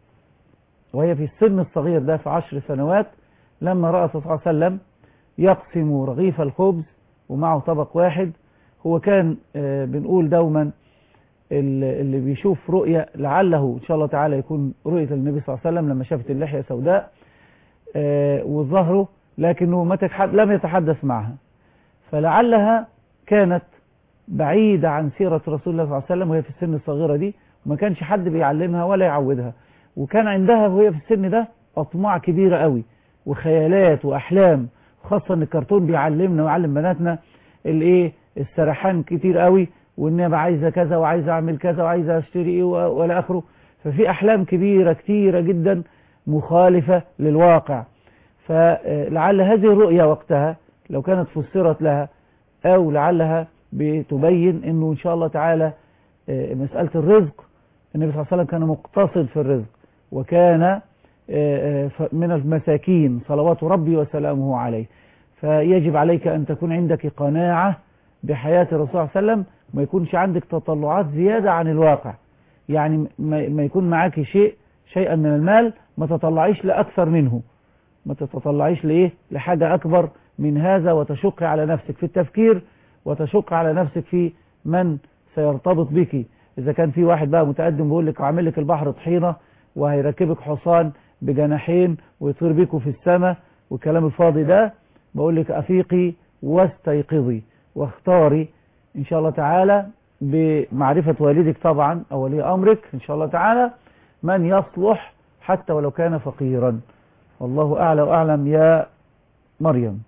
وهي في السن الصغير ده في عشر سنوات لما رأت صلى الله عليه وسلم يقسم رغيف الخبز ومعه طبق واحد هو كان آه، بنقول دوما ال- اللي بيشوف رؤية لعله إن شاء الله تعالى يكون رؤية النبي صلى الله عليه وسلم لما شافت اللحية سوداء آه، وظهره لكنه ما تتحد لم يتحدث معها فلعلها كانت بعيدة عن سيرة رسول الله صلى الله عليه وسلم وهي في السن الصغيرة دي وما كانش حد بيعلمها ولا يعودها وكان عندها وهي في السن ده أطماع كبيرة قوي وخيالات وأحلام خاصة ان الكرتون بيعلمنا ويعلم بناتنا الايه السرحان كتير قوي وان انا عايزه كذا وعايزه اعمل كذا وعايزه اشتري ايه و- والى اخره ففي احلام كبيره كتيره جدا مخالفه للواقع فلعل هذه الرؤيه وقتها لو كانت فسرت لها او لعلها بتبين انه ان شاء الله تعالى آه، مساله الرزق النبي صلى الله عليه وسلم كان مقتصد في الرزق وكان آه، آه، ف- من المساكين صلوات ربي وسلامه عليه فيجب عليك أن تكون عندك قناعة بحياة الرسول صلى الله عليه وسلم ما يكونش عندك تطلعات زيادة عن الواقع يعني ما ما يكون معاك شيء شيئا من المال ما تطلعيش لأكثر منه ما تتطلعيش لإيه لحاجة أكبر من هذا وتشق على نفسك في التفكير وتشق على نفسك في من سيرتبط بك إذا كان في واحد بقى متقدم بيقول لك عامل لك البحر طحينة وهيركبك حصان بجناحين ويطير بيكوا في السماء والكلام الفاضي ده بقول لك أفيقي واستيقظي واختاري إن شاء الله تعالى بمعرفة والدك طبعا أو ولي أمرك إن شاء الله تعالى من يصلح حتى ولو كان فقيرا والله أعلى وأعلم يا مريم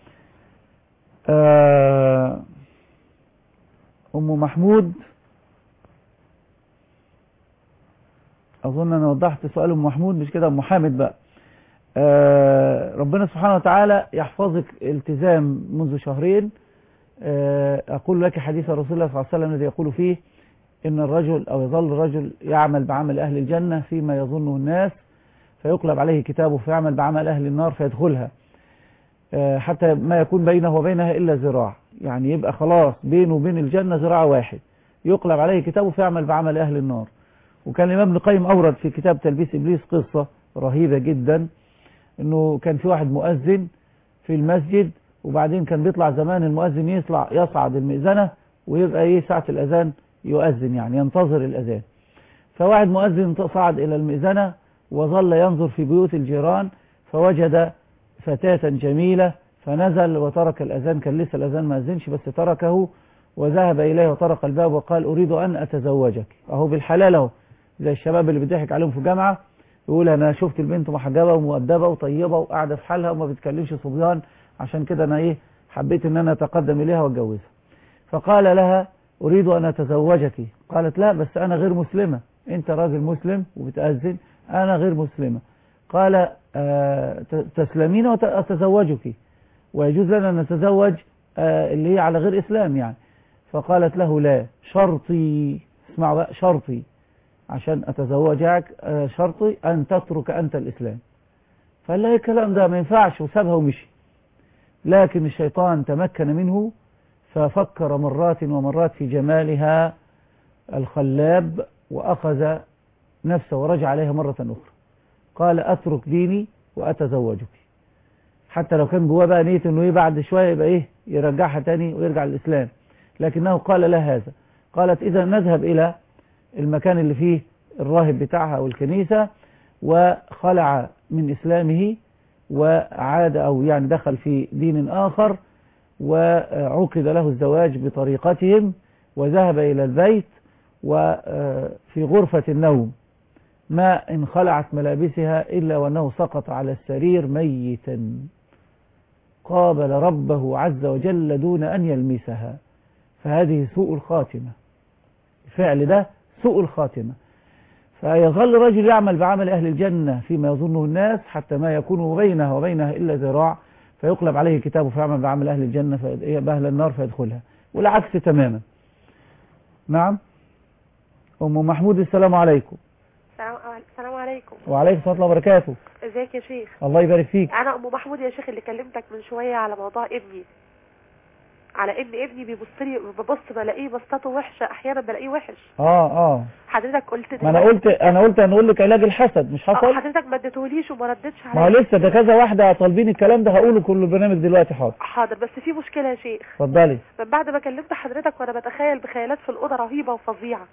آه، أم محمود أظن أنا وضحت سؤال أم محمود مش كده أم حامد بقى آه، ربنا سبحانه وتعالى يحفظك التزام منذ شهرين آه، أقول لك حديث رسول الله صلى الله عليه وسلم الذي يقول فيه إن الرجل أو يظل الرجل يعمل بعمل أهل الجنة فيما يظنه الناس فيقلب عليه كتابه فيعمل بعمل أهل النار فيدخلها آه، حتى ما يكون بينه وبينها إلا ذراع يعني يبقى خلاص بينه وبين الجنة ذراع واحد يقلب عليه كتابه فيعمل بعمل أهل النار وكان الإمام ابن القيم أورد في كتاب تلبيس إبليس قصة رهيبة جدا إنه كان في واحد مؤذن في المسجد وبعدين كان بيطلع زمان المؤذن يطلع يصعد المئذنة ويبقى إيه ساعة الأذان يؤذن يعني ينتظر الأذان فواحد مؤذن صعد إلى المئذنة وظل ينظر في بيوت الجيران فوجد فتاة جميلة فنزل وترك الأذان كان لسه الأذان ما أذنش بس تركه وذهب إليه وطرق الباب وقال أريد أن أتزوجك أهو بالحلال أهو زي الشباب اللي بيضحك عليهم في جامعة يقول أنا شفت البنت محجبة ومؤدبة وطيبة وقاعدة في حالها وما بتكلمش صبيان عشان كده أنا إيه حبيت إن أنا أتقدم إليها وأتجوزها فقال لها أريد أن أتزوجك قالت لا بس أنا غير مسلمة أنت راجل مسلم وبتأذن أنا غير مسلمة قال آه، ت- تسلمين وأتزوجك ويجوز لنا أن نتزوج آه، اللي هي على غير إسلام يعني فقالت له لا شرطي اسمعوا بقى شرطي عشان أتزوجك آه، شرطي أن تترك أنت الإسلام فقال لها الكلام ده ما ينفعش وسابها ومشي لكن الشيطان تمكن منه ففكر مرات ومرات في جمالها الخلاب وأخذ نفسه ورجع عليها مرة أخرى قال أترك ديني وأتزوجك حتى لو كان جواه بقى نية انه ايه بعد شوية يبقى ايه يرجعها تاني ويرجع للإسلام لكنه قال لها هذا قالت إذا نذهب إلى المكان اللي فيه الراهب بتاعها أو الكنيسة وخلع من إسلامه وعاد أو يعني دخل في دين آخر وعقد له الزواج بطريقتهم وذهب إلى البيت وفي غرفة النوم ما إن خلعت ملابسها إلا وأنه سقط على السرير ميتا قابل ربه عز وجل دون أن يلمسها فهذه سوء الخاتمة الفعل ده سوء الخاتمة فيظل الرجل يعمل بعمل أهل الجنة فيما يظنه الناس حتى ما يكون بينها وبينها إلا ذراع فيقلب عليه كتابه فيعمل بعمل أهل الجنة في بأهل النار فيدخلها والعكس تماما نعم أم محمود السلام عليكم السلام السلام عليكم وعليكم السلام الله وبركاته ازيك يا شيخ الله يبارك فيك انا ام محمود يا شيخ اللي كلمتك من شويه على موضوع ابني على ان ابني بيبص لي ببص بلاقيه بصته وحشه احيانا بلاقيه وحش اه اه حضرتك قلت ما انا قلت انا قلت انا اقول لك علاج الحسد مش آه، حصل حضرتك ما اديتهوليش وما ردتش ما هو عليا لسه ده كذا واحده طالبين الكلام ده هقوله كل البرنامج دلوقتي حاضر حاضر بس في مشكله يا شيخ اتفضلي من بعد ما كلمت حضرتك وانا بتخيل بخيالات في الاوضه رهيبه وفظيعه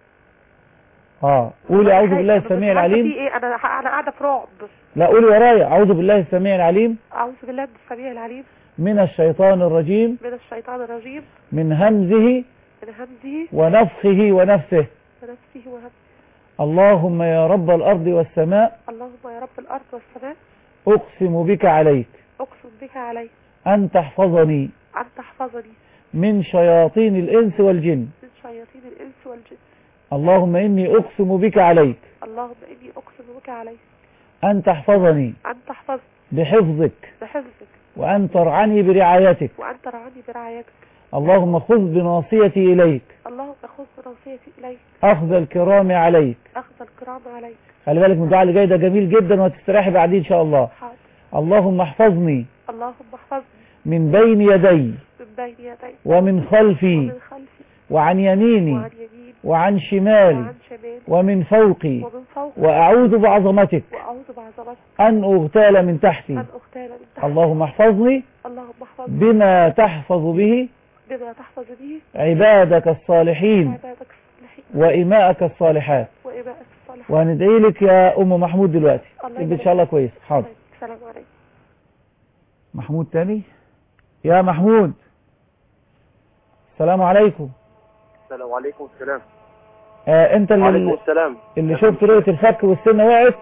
اه قولي اعوذ بالله أنا مش السميع عارفة العليم في ايه انا انا قاعده في رعب لا قولي ورايا اعوذ بالله السميع العليم اعوذ بالله من السميع العليم من الشيطان الرجيم من الشيطان الرجيم من همزه من همزه ونفخه ونفسه ونفسه وهمزه اللهم يا رب الارض والسماء اللهم يا رب الارض والسماء اقسم بك عليك اقسم بك علي ان تحفظني ان تحفظني من شياطين الانس والجن من شياطين الإنس والجن اللهم إني أقسم بك عليك اللهم إني أقسم بك عليك أن تحفظني أن تحفظ بحفظك بحفظك وأن ترعني برعايتك وأن ترعني برعايتك اللهم خذ بناصيتي إليك اللهم خذ بناصيتي إليك أخذ الكرام عليك أخذ الكرام عليك خلي بالك من الدعاء اللي جاي ده جميل جدا وهتستريحي بعدين إن شاء الله حاضر اللهم احفظني اللهم احفظني من بين يدي من بين يدي ومن خلفي ومن خلفي وعن يميني وعن يميني وعن شمالي وعن شمالي ومن فوقي ومن فوقي وأعوذ بعظمتك وأعوذ بعظمتك أن أغتال من تحتي أن أغتال من تحت اللهم احفظني اللهم احفظني بما تحفظ به بما تحفظ به عبادك الصالحين عبادك الصالحين وإماءك الصالحات وإماءك الصالحين وهندعي لك يا أم محمود دلوقتي الله تبقى إن يبارك شاء الله كويس حاضر السلام عليكم محمود تاني يا محمود السلام عليكم السلام عليكم السلام آه انت وعليكم اللي, السلام اللي شفت رؤية الفك والسنة وقعت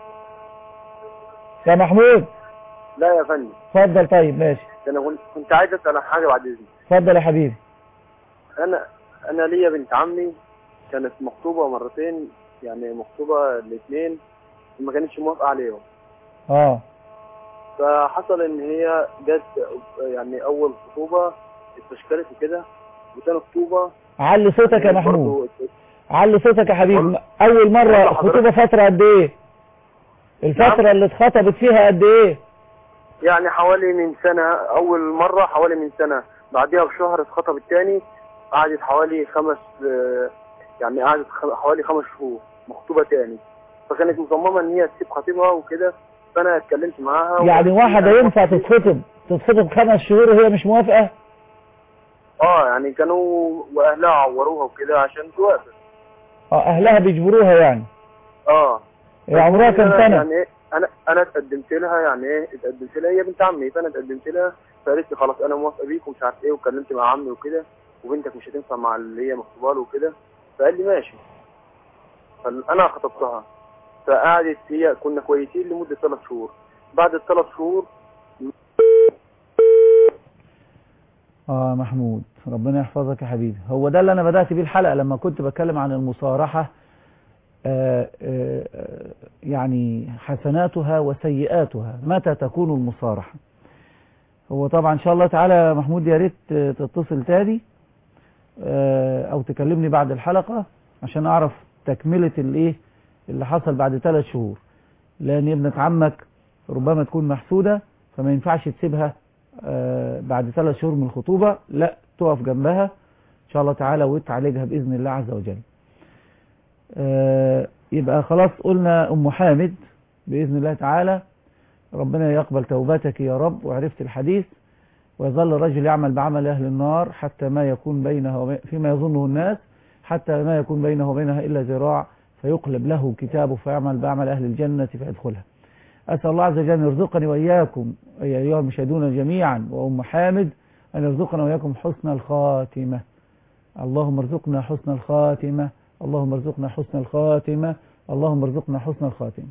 يا محمود لا يا فندم اتفضل طيب ماشي انا كنت- كنت عايز اسال عن حاجه بعد اذنك اتفضل يا حبيبي انا انا ليا بنت عمي كانت مخطوبه مرتين يعني مخطوبه الاثنين وما كانتش موافقه عليهم اه فحصل ان هي جت يعني اول خطوبه استشكلت وكده وتاني خطوبه علي صوتك يا محمود برضو علي صوتك يا حبيبي اول مرة والله حضرتك- خطوبة فترة قد ايه الفترة اللي اتخطبت فيها قد ايه يعني حوالي من سنة أول مرة حوالي من سنة بعدها بشهر اتخطب التاني قعدت حوالي خمس آه، يعني قعدت خ- حوالي خمس شهور مخطوبة تاني فكانت مصممة إن هي تسيب خطيبها وكده فأنا اتكلمت معاها يعني وقلت واحدة لها- ينفع تتخطب تتخطب خمس شهور وهي مش موافقة اه يعني كانوا وأهلها عوروها وكده عشان توافق اه اهلها بيجبروها يعني اه هي عمرها كام أنا سنة يعني ايه انا انا اتقدمت لها يعني ايه اتقدمت لها هي بنت عمي فانا اتقدمت لها فقالت لي خلاص انا موافقه بيك ومش عارف ايه واتكلمت مع عمي وكده وبنتك مش هتنفع مع اللي هي مخطوبه له وكده فقال لي ماشي فانا خطبتها فقعدت هي كنا كويسين لمده ثلاث شهور بعد الثلاث شهور اه محمود ربنا يحفظك يا حبيبي هو ده اللي انا بدأت بيه الحلقة لما كنت بتكلم عن المصارحة آه آه آه، يعني حسناتها وسيئاتها متى تكون المصارحة هو طبعا ان شاء الله تعالى يا محمود يا ريت آه، تتصل تاني آه، او تكلمني بعد الحلقة عشان اعرف تكملة الايه اللي حصل بعد ثلاث شهور لان ابنة عمك ربما تكون محسودة فما ينفعش تسيبها آه، بعد ثلاث شهور من الخطوبة لا تقف جنبها ان شاء الله تعالى وتعالجها باذن الله عز وجل آه، يبقى خلاص قلنا ام حامد باذن الله تعالى ربنا يقبل توبتك يا رب وعرفت الحديث ويظل الرجل يعمل بعمل اهل النار حتى ما يكون بينها وبين فيما يظنه الناس حتى ما يكون بينه وبينها الا ذراع فيقلب له كتابه فيعمل بعمل اهل الجنه فيدخلها أسأل الله عز وجل أن يرزقني وإياكم أي أيها المشاهدون جميعا وأم حامد أن يرزقنا وإياكم حسن الخاتمة اللهم ارزقنا حسن الخاتمة اللهم ارزقنا حسن الخاتمة اللهم ارزقنا حسن الخاتمة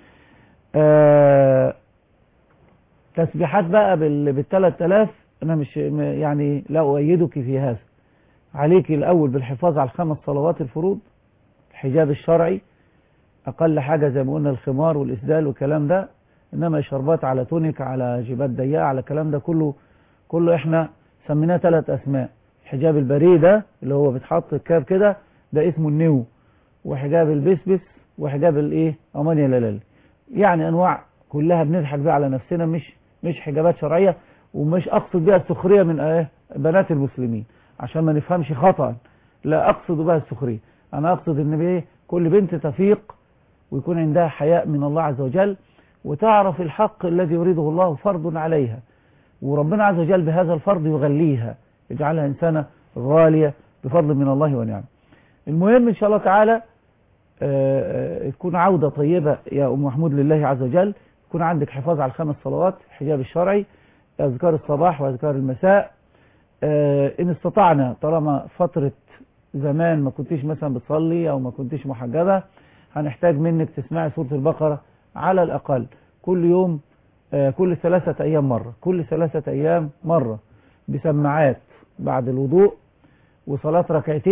آه تسبيحات بقى بال بالثلاث آلاف أنا مش م- يعني لا أؤيدك في هذا عليك الأول بالحفاظ على الخمس صلوات الفروض الحجاب الشرعي أقل حاجة زي ما قلنا الخمار والإسدال والكلام ده إنما شربات على تونيك على جيبات ضيقة على الكلام ده كله كله إحنا سميناه ثلاث أسماء حجاب البري ده اللي هو بيتحط الكاب كده ده اسمه النيو وحجاب البسبس وحجاب الإيه أمانيا لالال يعني أنواع كلها بنضحك بيها على نفسنا مش مش حجابات شرعية ومش أقصد بها السخرية من إيه بنات المسلمين عشان ما نفهمش خطأ لا أقصد بها السخرية أنا أقصد إن بإيه كل بنت تفيق ويكون عندها حياء من الله عز وجل وتعرف الحق الذي يريده الله فرض عليها وربنا عز وجل بهذا الفرض يغليها يجعلها إنسانة غالية بفضل من الله ونعمه المهم إن شاء الله تعالى آه، آه، تكون عودة طيبة يا أم محمود لله عز وجل يكون عندك حفاظ على الخمس صلوات الحجاب الشرعي أذكار الصباح وأذكار المساء آه، إن استطعنا طالما فترة زمان ما كنتيش مثلا بتصلي أو ما كنتيش محجبة هنحتاج منك تسمعي سورة البقرة على الأقل كل يوم آه، كل ثلاثة أيام مرة كل ثلاثة أيام مرة بسماعات بعد الوضوء وصلاة ركعتين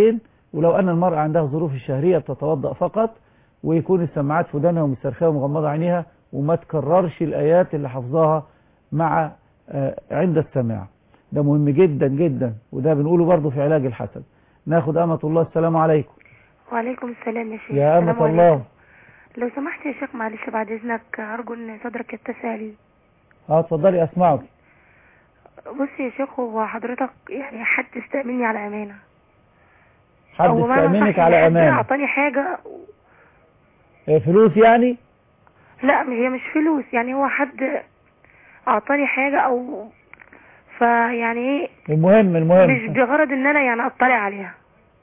ولو أن المرأة عندها ظروف الشهرية بتتوضأ فقط ويكون السماعات في ودانها ومسترخية ومغمضة عينيها وما تكررش الآيات اللي حفظها مع آه، عند السماع ده مهم جدا جدا وده بنقوله برضه في علاج الحسد ناخد أمة الله السلام عليكم وعليكم السلام يا شيخ يا السلام أمة عليكم. الله لو سمحت يا شيخ معلش بعد اذنك ارجو ان صدرك يتسع لي اه اتفضلي أسمعك بص يا شيخ هو حضرتك يعني حد استأمني على امانه حد أو بمعنى استأمنك صح على حد أمان اعطاني حاجه آه، فلوس يعني لا هي مش فلوس يعني هو حد اعطاني حاجه او فيعني ايه المهم مش المهم بغرض ان انا يعني اطلع عليها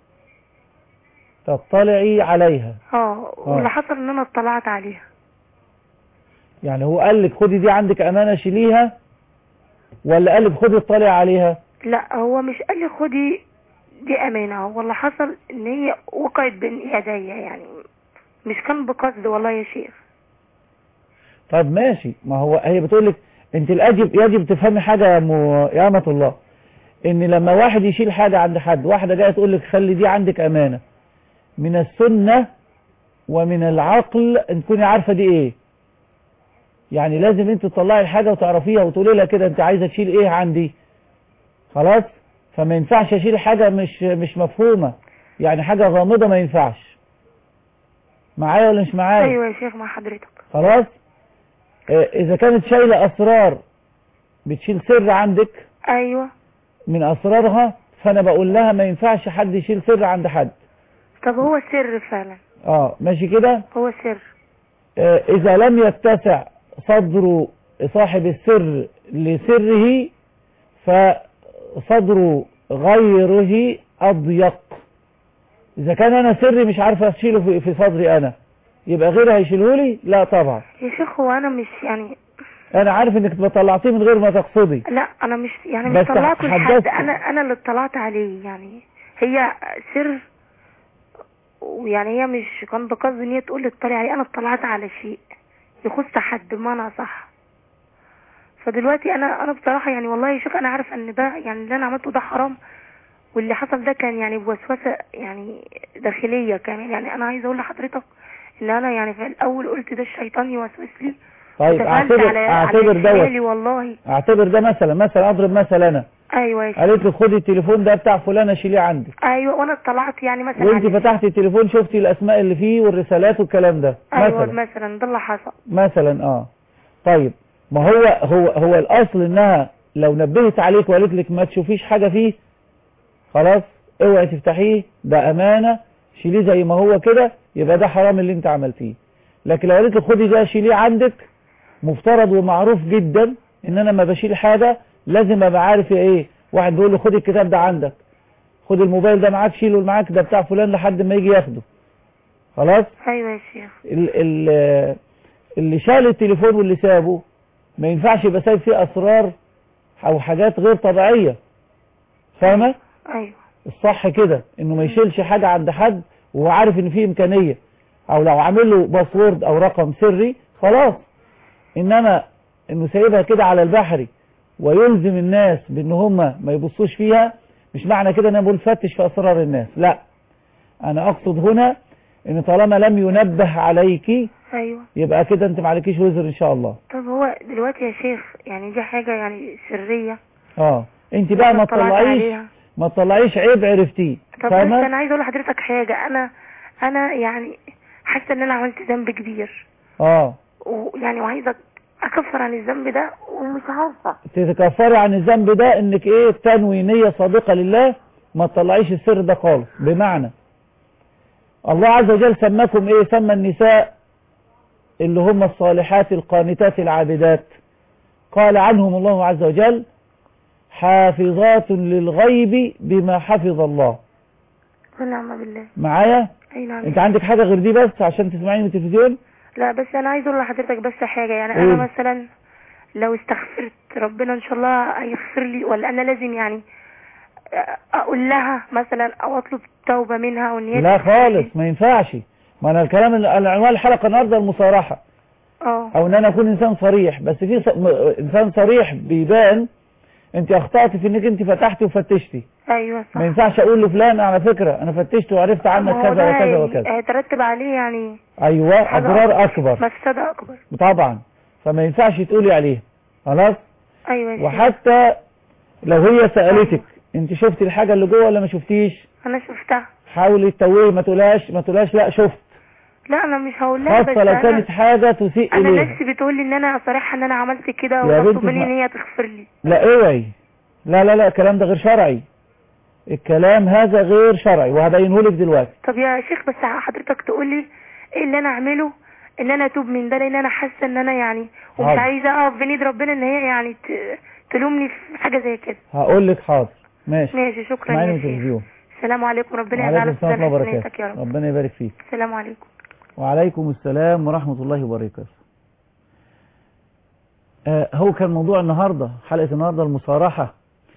تطلعي عليها اه واللي حصل ان انا اطلعت عليها يعني هو قال لك خدي دي عندك أمانة شيليها ولا قال لك خدي اطلعي عليها لا هو مش قال لي خدي دي امانه هو اللي حصل ان هي وقعت بين يديا يعني مش كان بقصد والله يا شيخ طب ماشي ما هو هي بتقول لك انت الأجب يجب تفهمي حاجة يا, مو... يا أمة الله ان لما واحد يشيل حاجة عند حد واحدة جاية تقول لك خلي دي عندك أمانة من السنة ومن العقل ان تكوني عارفة دي ايه يعني لازم انت تطلعي الحاجة وتعرفيها وتقولي لها كده انت عايزة تشيل ايه عندي خلاص فما ينفعش اشيل حاجة مش مش مفهومة يعني حاجة غامضة ما ينفعش معايا ولا مش معايا ايوه يا شيخ مع حضرتك خلاص اه، اذا كانت شايلة اسرار بتشيل سر عندك ايوه من اسرارها فانا بقول لها ما ينفعش حد يشيل سر عند حد طب هو سر فعلا اه ماشي كده هو سر اه، اذا لم يتسع صدر صاحب السر لسره فصدر غيره اضيق اذا كان انا سري مش عارفه اشيله في- في صدري انا يبقى غيري هيشيله لي لا طبعا يا شيخ هو انا مش يعني انا عارف انك بطلعتيه من غير ما تقصدي لا انا مش يعني بس مش طلعته لحد حدثت. انا انا اللي اطلعت عليه يعني هي سر ويعني هي مش كان بقصد ان هي تقول لي اطلعي عليه انا اطلعت على شيء يخص حد بمعنى صح فدلوقتي انا انا بصراحه يعني والله يا شيخ انا عارفه ان ده يعني اللي انا عملته ده حرام واللي حصل ده كان يعني بوسوسه يعني داخليه كمان يعني انا عايزه اقول لحضرتك ان انا يعني في الاول قلت ده الشيطان يوسوس لي طيب ودخلت اعتبر على اعتبر على خيالي دوت والله اعتبر ده مثلا مثلا اضرب مثل انا ايوه يا شيخ قالت لي خدي التليفون ده بتاع فلانه شيليه عندك ايوه وانا اطلعت يعني مثلا وانت عليه. فتحتي التليفون شفتي الاسماء اللي فيه والرسالات والكلام ده ايوه مثلا مثلا ده اللي حصل مثلا اه طيب ما هو هو هو الاصل انها لو نبهت عليك وقالت لك ما تشوفيش حاجه فيه خلاص اوعي تفتحيه ده امانه شيليه زي ما هو كده يبقى ده حرام اللي انت عملتيه لكن لو قالت لك خدي ده شيليه عندك مفترض ومعروف جدا ان انا ما بشيل حاجه لازم ابقى عارف هي ايه واحد بيقول له خد الكتاب ده عندك خد الموبايل ده معاك شيله معاك ده بتاع فلان لحد ما يجي ياخده خلاص ايوه يا شيخ ال ال اللي شال التليفون واللي سابه ما ينفعش يبقى سايب فيه اسرار او حاجات غير طبيعيه فاهمه ايوه الصح كده انه ما يشيلش حاجه عند حد وهو عارف ان فيه امكانيه او لو عامل له باسورد او رقم سري خلاص انما انه سايبها كده على البحري ويلزم الناس بان هم ما يبصوش فيها مش معنى كده ان انا بقول فتش في اسرار الناس لا انا اقصد هنا ان طالما لم ينبه عليكي ايوه يبقى كده انت معلكيش وزر ان شاء الله طب هو دلوقتي يا شيخ يعني دي حاجه يعني سريه اه انت بقى ما طلعت تطلعيش عليها. ما تطلعيش عيب عرفتيه طب بس فاهمه انا عايزه اقول لحضرتك حاجه انا انا يعني حاسه ان انا عملت ذنب كبير اه ويعني وعايزه اكفر عن الذنب ده ومش عارفه تتكفري عن الذنب ده انك ايه تنوي نية صادقة لله ما تطلعيش السر ده خالص بمعنى الله عز وجل سماكم ايه سمى النساء اللي هم الصالحات القانتات العابدات قال عنهم الله عز وجل حافظات للغيب بما حفظ الله ونعم بالله معايا اي نعم انت عندك حاجة غير دي بس عشان تسمعيني من التلفزيون لا بس انا عايزه اقول لحضرتك بس حاجه يعني قول. انا مثلا لو استغفرت ربنا ان شاء الله هيغفر لي ولا انا لازم يعني اقول لها مثلا او اطلب توبه منها وان هي لا تغفر لي؟ خالص ما ينفعش ما انا الكلام العنوان الحلقة النهارده المصارحة اه او ان انا اكون انسان صريح بس في ص... م- انسان صريح بيبان انت اخطأت في انك انت فتحتي وفتشتي ايوه صح ما ينفعش اقول لفلان على فكرة انا فتشت وعرفت عنك ما هو كذا ده وكذا هي- وكذا هيترتب عليه يعني ايوه حاجة اضرار اكبر مفسدة اكبر طبعا فما ينفعش تقولي عليه خلاص ايوه يا شيخ. وحتى لو هي سألتك انت شفتي الحاجة اللي جوه ولا ما شفتيش انا شفتها حاولي تتوهي ما تقولهاش ما تقولهاش لا شفت لا انا مش هقول لها بس خاصة لو انا كانت حاجة تسيء انا اليها نفسي بتقول لي ان انا اصارحها ان انا عملت كده يا ومطلوب بنتي مني ما- ان هي تغفر لي لا اوعي لا لا لا الكلام ده غير شرعي الكلام هذا غير شرعي وهبينه لك دلوقتي طب يا شيخ بس حضرتك تقول لي ايه اللي انا اعمله ان انا اتوب من ده لان انا حاسه ان انا يعني ومش حاضر. عايزه اقف بين ايد ربنا ان هي يعني ت- تلومني في حاجه زي كده هقول لك حاضر ماشي ماشي شكرا معانا يا شيخ التلفزيون السلام عليكم ربنا وعليكم يجعل السلام ورحمة الله حسناتك يا وبركاته رب ربنا يبارك فيك السلام عليكم وعليكم السلام ورحمة الله وبركاته آه هو كان موضوع النهاردة حلقة النهاردة المصارحة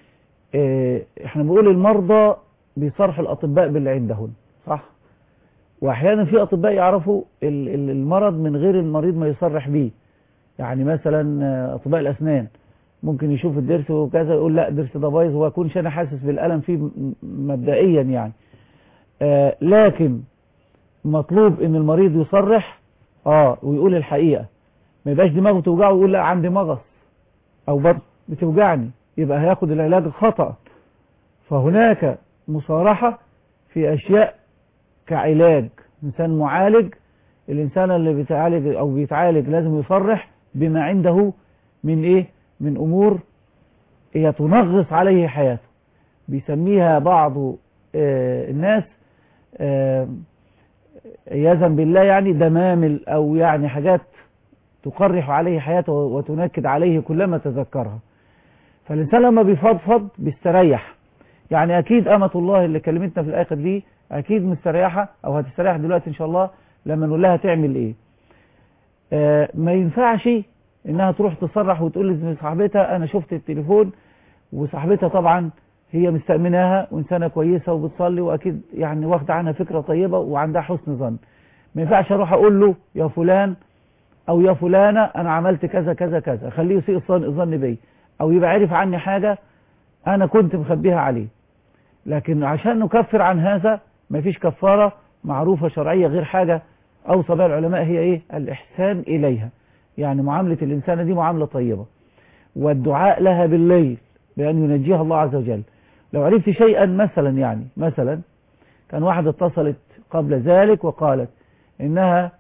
آه احنا بنقول المرضى بيصرح الأطباء باللي عندهم صح وأحيانا في أطباء يعرفوا ال- ال- المرض من غير المريض ما يصرح بيه يعني مثلا آه، أطباء الأسنان ممكن يشوف الضرس وكذا يقول لا الضرس ده بايظ ويكونش أنا حاسس بالألم فيه م- مبدئيا يعني آه لكن مطلوب ان المريض يصرح اه ويقول الحقيقة ما يبقاش دماغه توجعه ويقول لا عندي مغص او بطن بتوجعني يبقى هياخد العلاج خطأ فهناك مصارحة في اشياء كعلاج انسان معالج الانسان اللي بيتعالج او بيتعالج لازم يصرح بما عنده من ايه من امور هي تنغص عليه حياته بيسميها بعض آه الناس آه عياذا بالله يعني دمامل او يعني حاجات تقرح عليه حياته وتنكد عليه كلما تذكرها فالإنسان لما بيفضفض بيستريح يعني أكيد أمة الله اللي كلمتنا في الآخر دي أكيد مستريحة أو هتستريح دلوقتي إن شاء الله لما نقول لها تعمل إيه آه ما ينفعش إنها تروح تصرح وتقول لصاحبتها أنا شفت التليفون وصاحبتها طبعا هي مستأمناها وإنسانة كويسة وبتصلي وأكيد يعني واخدة عنها فكرة طيبة وعندها حسن ظن ما ينفعش أروح أقول له يا فلان أو يا فلانة أنا عملت كذا كذا كذا خليه يسيء الظن الظن بي أو يبقى عارف عني حاجة أنا كنت مخبيها عليه لكن عشان نكفر عن هذا ما فيش كفارة معروفة شرعية غير حاجة أوصى بها العلماء هي إيه الإحسان إليها يعني معاملة الإنسانة دي معاملة طيبة والدعاء لها بالليل بأن ينجيها الله عز وجل لو عرفت شيئا مثلا يعني مثلا كان واحدة اتصلت قبل ذلك وقالت إنها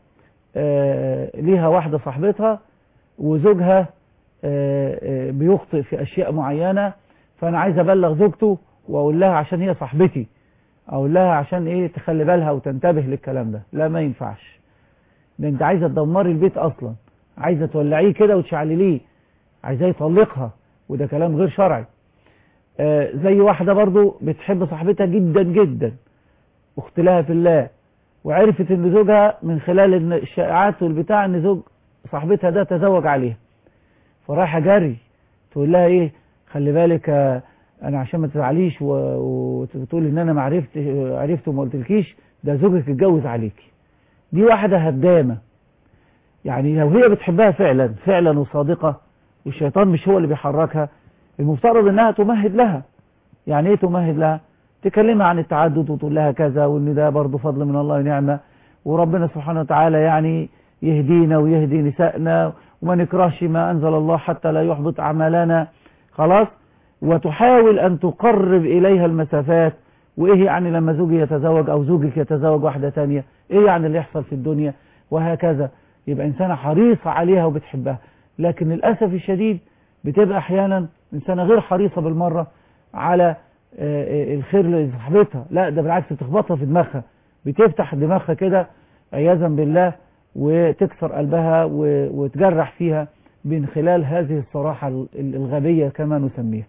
آه ليها واحدة صاحبتها وزوجها آه آه بيخطئ في أشياء معينة فأنا عايز أبلغ زوجته وأقول لها عشان هي صاحبتي أقول لها عشان إيه تخلي بالها وتنتبه للكلام ده لا ما ينفعش ده أنت عايزة تدمري البيت أصلا عايزة تولعيه كده وتشعلليه عايزاه يطلقها وده كلام غير شرعي آه زي واحدة برضو بتحب صاحبتها جدا جدا اخت لها في الله وعرفت ان زوجها من خلال الشائعات والبتاع ان زوج صاحبتها ده تزوج عليها فرايحه جري تقول لها ايه خلي بالك آه انا عشان ما تزعليش وتقول ان انا ما عرفت عرفت وما قلتلكيش ده زوجك اتجوز عليكي دي واحده هدامه يعني لو هي بتحبها فعلا فعلا وصادقه والشيطان مش هو اللي بيحركها المفترض انها تمهد لها يعني ايه تمهد لها تكلمها عن التعدد وتقول لها كذا وان ده برضه فضل من الله ونعمه وربنا سبحانه وتعالى يعني يهدينا ويهدي نسائنا وما نكرهش ما انزل الله حتى لا يحبط اعمالنا خلاص وتحاول ان تقرب اليها المسافات وايه يعني لما زوجي يتزوج او زوجك يتزوج واحده ثانيه ايه يعني اللي يحصل في الدنيا وهكذا يبقى انسانه حريصه عليها وبتحبها لكن للاسف الشديد بتبقى احيانا انسانه غير حريصه بالمره على الخير لصاحبتها لا ده بالعكس بتخبطها في دماغها بتفتح دماغها كده عياذا بالله وتكسر قلبها وتجرح فيها من خلال هذه الصراحة الغبية كما نسميها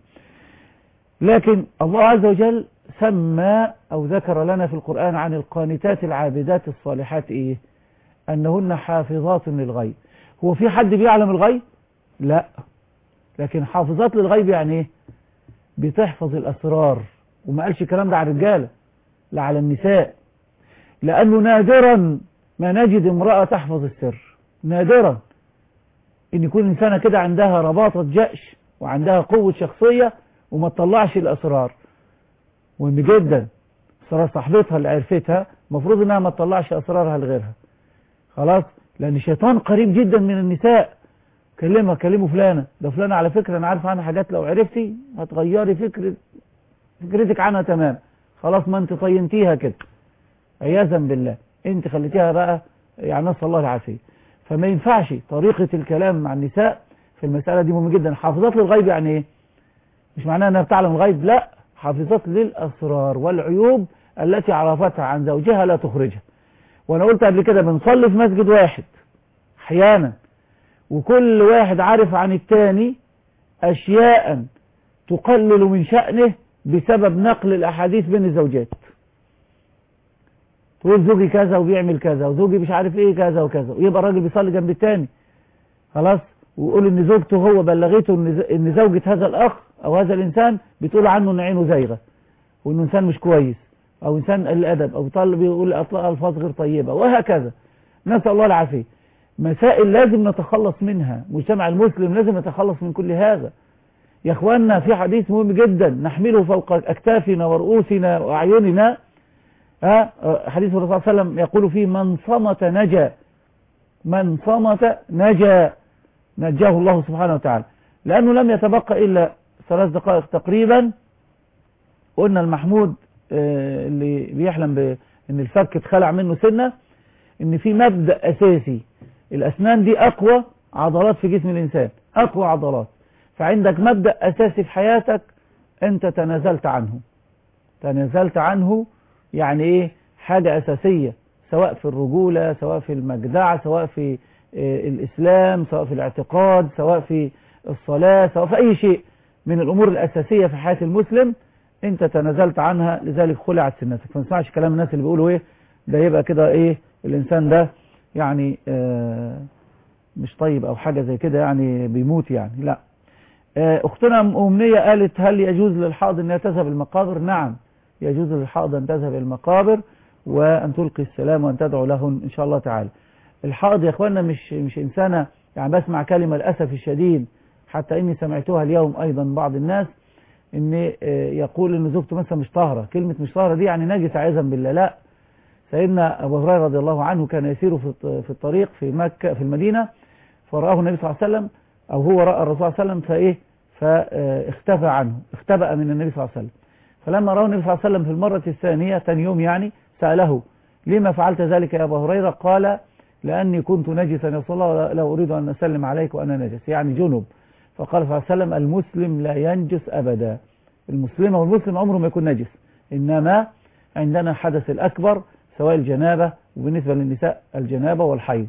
لكن الله عز وجل سمى أو ذكر لنا في القرآن عن القانتات العابدات الصالحات إيه أنهن حافظات للغيب هو في حد بيعلم الغيب لا لكن حافظات للغيب يعني إيه بتحفظ الأسرار وما قالش الكلام ده على الرجالة لا على النساء لأنه نادرا ما نجد امرأة تحفظ السر نادرا إن يكون إنسانة كده عندها رباطة جأش وعندها قوة شخصية وما تطلعش الأسرار مهم جدا أسرار صاحبتها اللي عرفتها المفروض انها ما تطلعش أسرارها لغيرها خلاص لأن الشيطان قريب جدا من النساء كلمها كلمه فلانة ده فلانة على فكرة أنا عارف عنها حاجات لو عرفتي هتغيري فكرة فكرتك عنها تمام خلاص ما انت طينتيها كده عياذا بالله انت خليتيها بقى يعني نسأل الله العافية فما ينفعش طريقة الكلام مع النساء في المسألة دي مهم جدا حافظات للغيب يعني ايه مش معناها انها بتعلم الغيب لا حافظات للأسرار والعيوب التي عرفتها عن زوجها لا تخرجها وانا قلت قبل كده بنصلي في مسجد واحد احيانا وكل واحد عارف عن التاني اشياء تقلل من شأنه بسبب نقل الاحاديث بين الزوجات تقول زوجي كذا وبيعمل كذا وزوجي مش عارف ايه كذا وكذا ويبقى الراجل بيصلي جنب التاني خلاص ويقول ان زوجته هو بلغته ان ان زوجة هذا الاخ او هذا الانسان بتقول عنه ان عينه زايغه وانه انسان مش كويس او انسان قليل الادب او طالب بيقول الفاظ غير طيبه وهكذا نسال الله العافيه مسائل لازم نتخلص منها مجتمع المسلم لازم يتخلص من كل هذا يا اخواننا في حديث مهم جدا نحمله فوق اكتافنا ورؤوسنا واعيننا ها حديث الرسول صلى الله عليه وسلم يقول فيه من صمت نجا من صمت نجا نجاه الله سبحانه وتعالى لأنه لم يتبقى إلا ثلاث دقائق تقريبا قلنا المحمود اللي بيحلم بأن الفك اتخلع منه سنة ان في مبدأ أساسي الأسنان دي أقوى عضلات في جسم الإنسان أقوى عضلات فعندك مبدأ أساسي في حياتك أنت تنازلت عنه تنازلت عنه يعني إيه حاجة أساسية سواء في الرجولة سواء في المجدعة سواء في الإسلام سواء في الاعتقاد سواء في الصلاة سواء في أي شيء من الأمور الأساسية في حياة المسلم أنت تنازلت عنها لذلك خلعت سنتك فما تسمعش كلام الناس اللي بيقولوا إيه ده يبقى كده إيه الإنسان ده يعني آه مش طيب أو حاجة زي كده يعني بيموت يعني لا آه أختنا أمنية قالت هل يجوز للحاضر أن تذهب المقابر نعم يجوز للحاضر أن تذهب المقابر وأن تلقي السلام وأن تدعو لهن إن شاء الله تعالى الحائض يا اخوانا مش مش انسانه يعني بسمع كلمه للاسف الشديد حتى اني سمعتها اليوم ايضا بعض الناس ان يقول ان زوجته مثلا مش طاهره كلمه مش طاهره دي يعني نجس عياذا بالله لا سيدنا ابو هريره رضي الله عنه كان يسير في في الطريق في مكه في المدينه فرآه النبي صلى الله عليه وسلم او هو راى الرسول صلى الله عليه وسلم فايه فاختفى عنه اختبأ من النبي صلى الله عليه وسلم فلما راه النبي صلى الله عليه وسلم في المره الثانيه ثاني يوم يعني ساله لما فعلت ذلك يا ابا هريره قال لأني كنت نجسا يا رسول الله لا أريد أن أسلم عليك وأنا نجس يعني جنب فقال صلى الله عليه وسلم المسلم لا ينجس أبدا المسلم والمسلم عمره ما يكون نجس إنما عندنا حدث الأكبر سواء الجنابة وبالنسبة للنساء الجنابة والحيض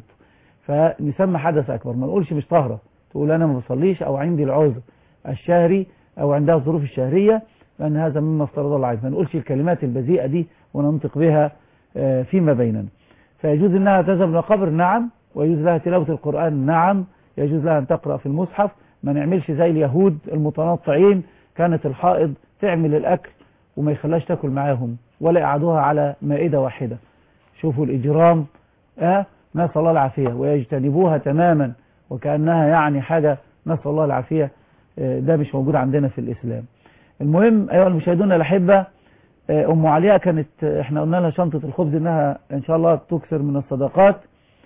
فنسمى حدث أكبر ما نقولش مش طهرة تقول أنا ما بصليش أو عندي العذر الشهري أو عندها الظروف الشهرية لأن هذا مما افترض الله عليه ما نقولش الكلمات البذيئة دي وننطق بها فيما بيننا فيجوز انها تذهب المقابر نعم ويجوز لها تلاوة القرآن نعم يجوز لها ان تقرأ في المصحف ما نعملش زي اليهود المتنطعين كانت الحائض تعمل الاكل وما يخلاش تاكل معاهم ولا يقعدوها على مائدة واحدة شوفوا الاجرام اه نسأل الله العافية ويجتنبوها تماما وكأنها يعني حاجة نسأل الله العافية اه ده مش موجود عندنا في الاسلام المهم ايها المشاهدون الاحبه ام علياء كانت احنا قلنا لها شنطة الخبز انها ان شاء الله تكثر من الصدقات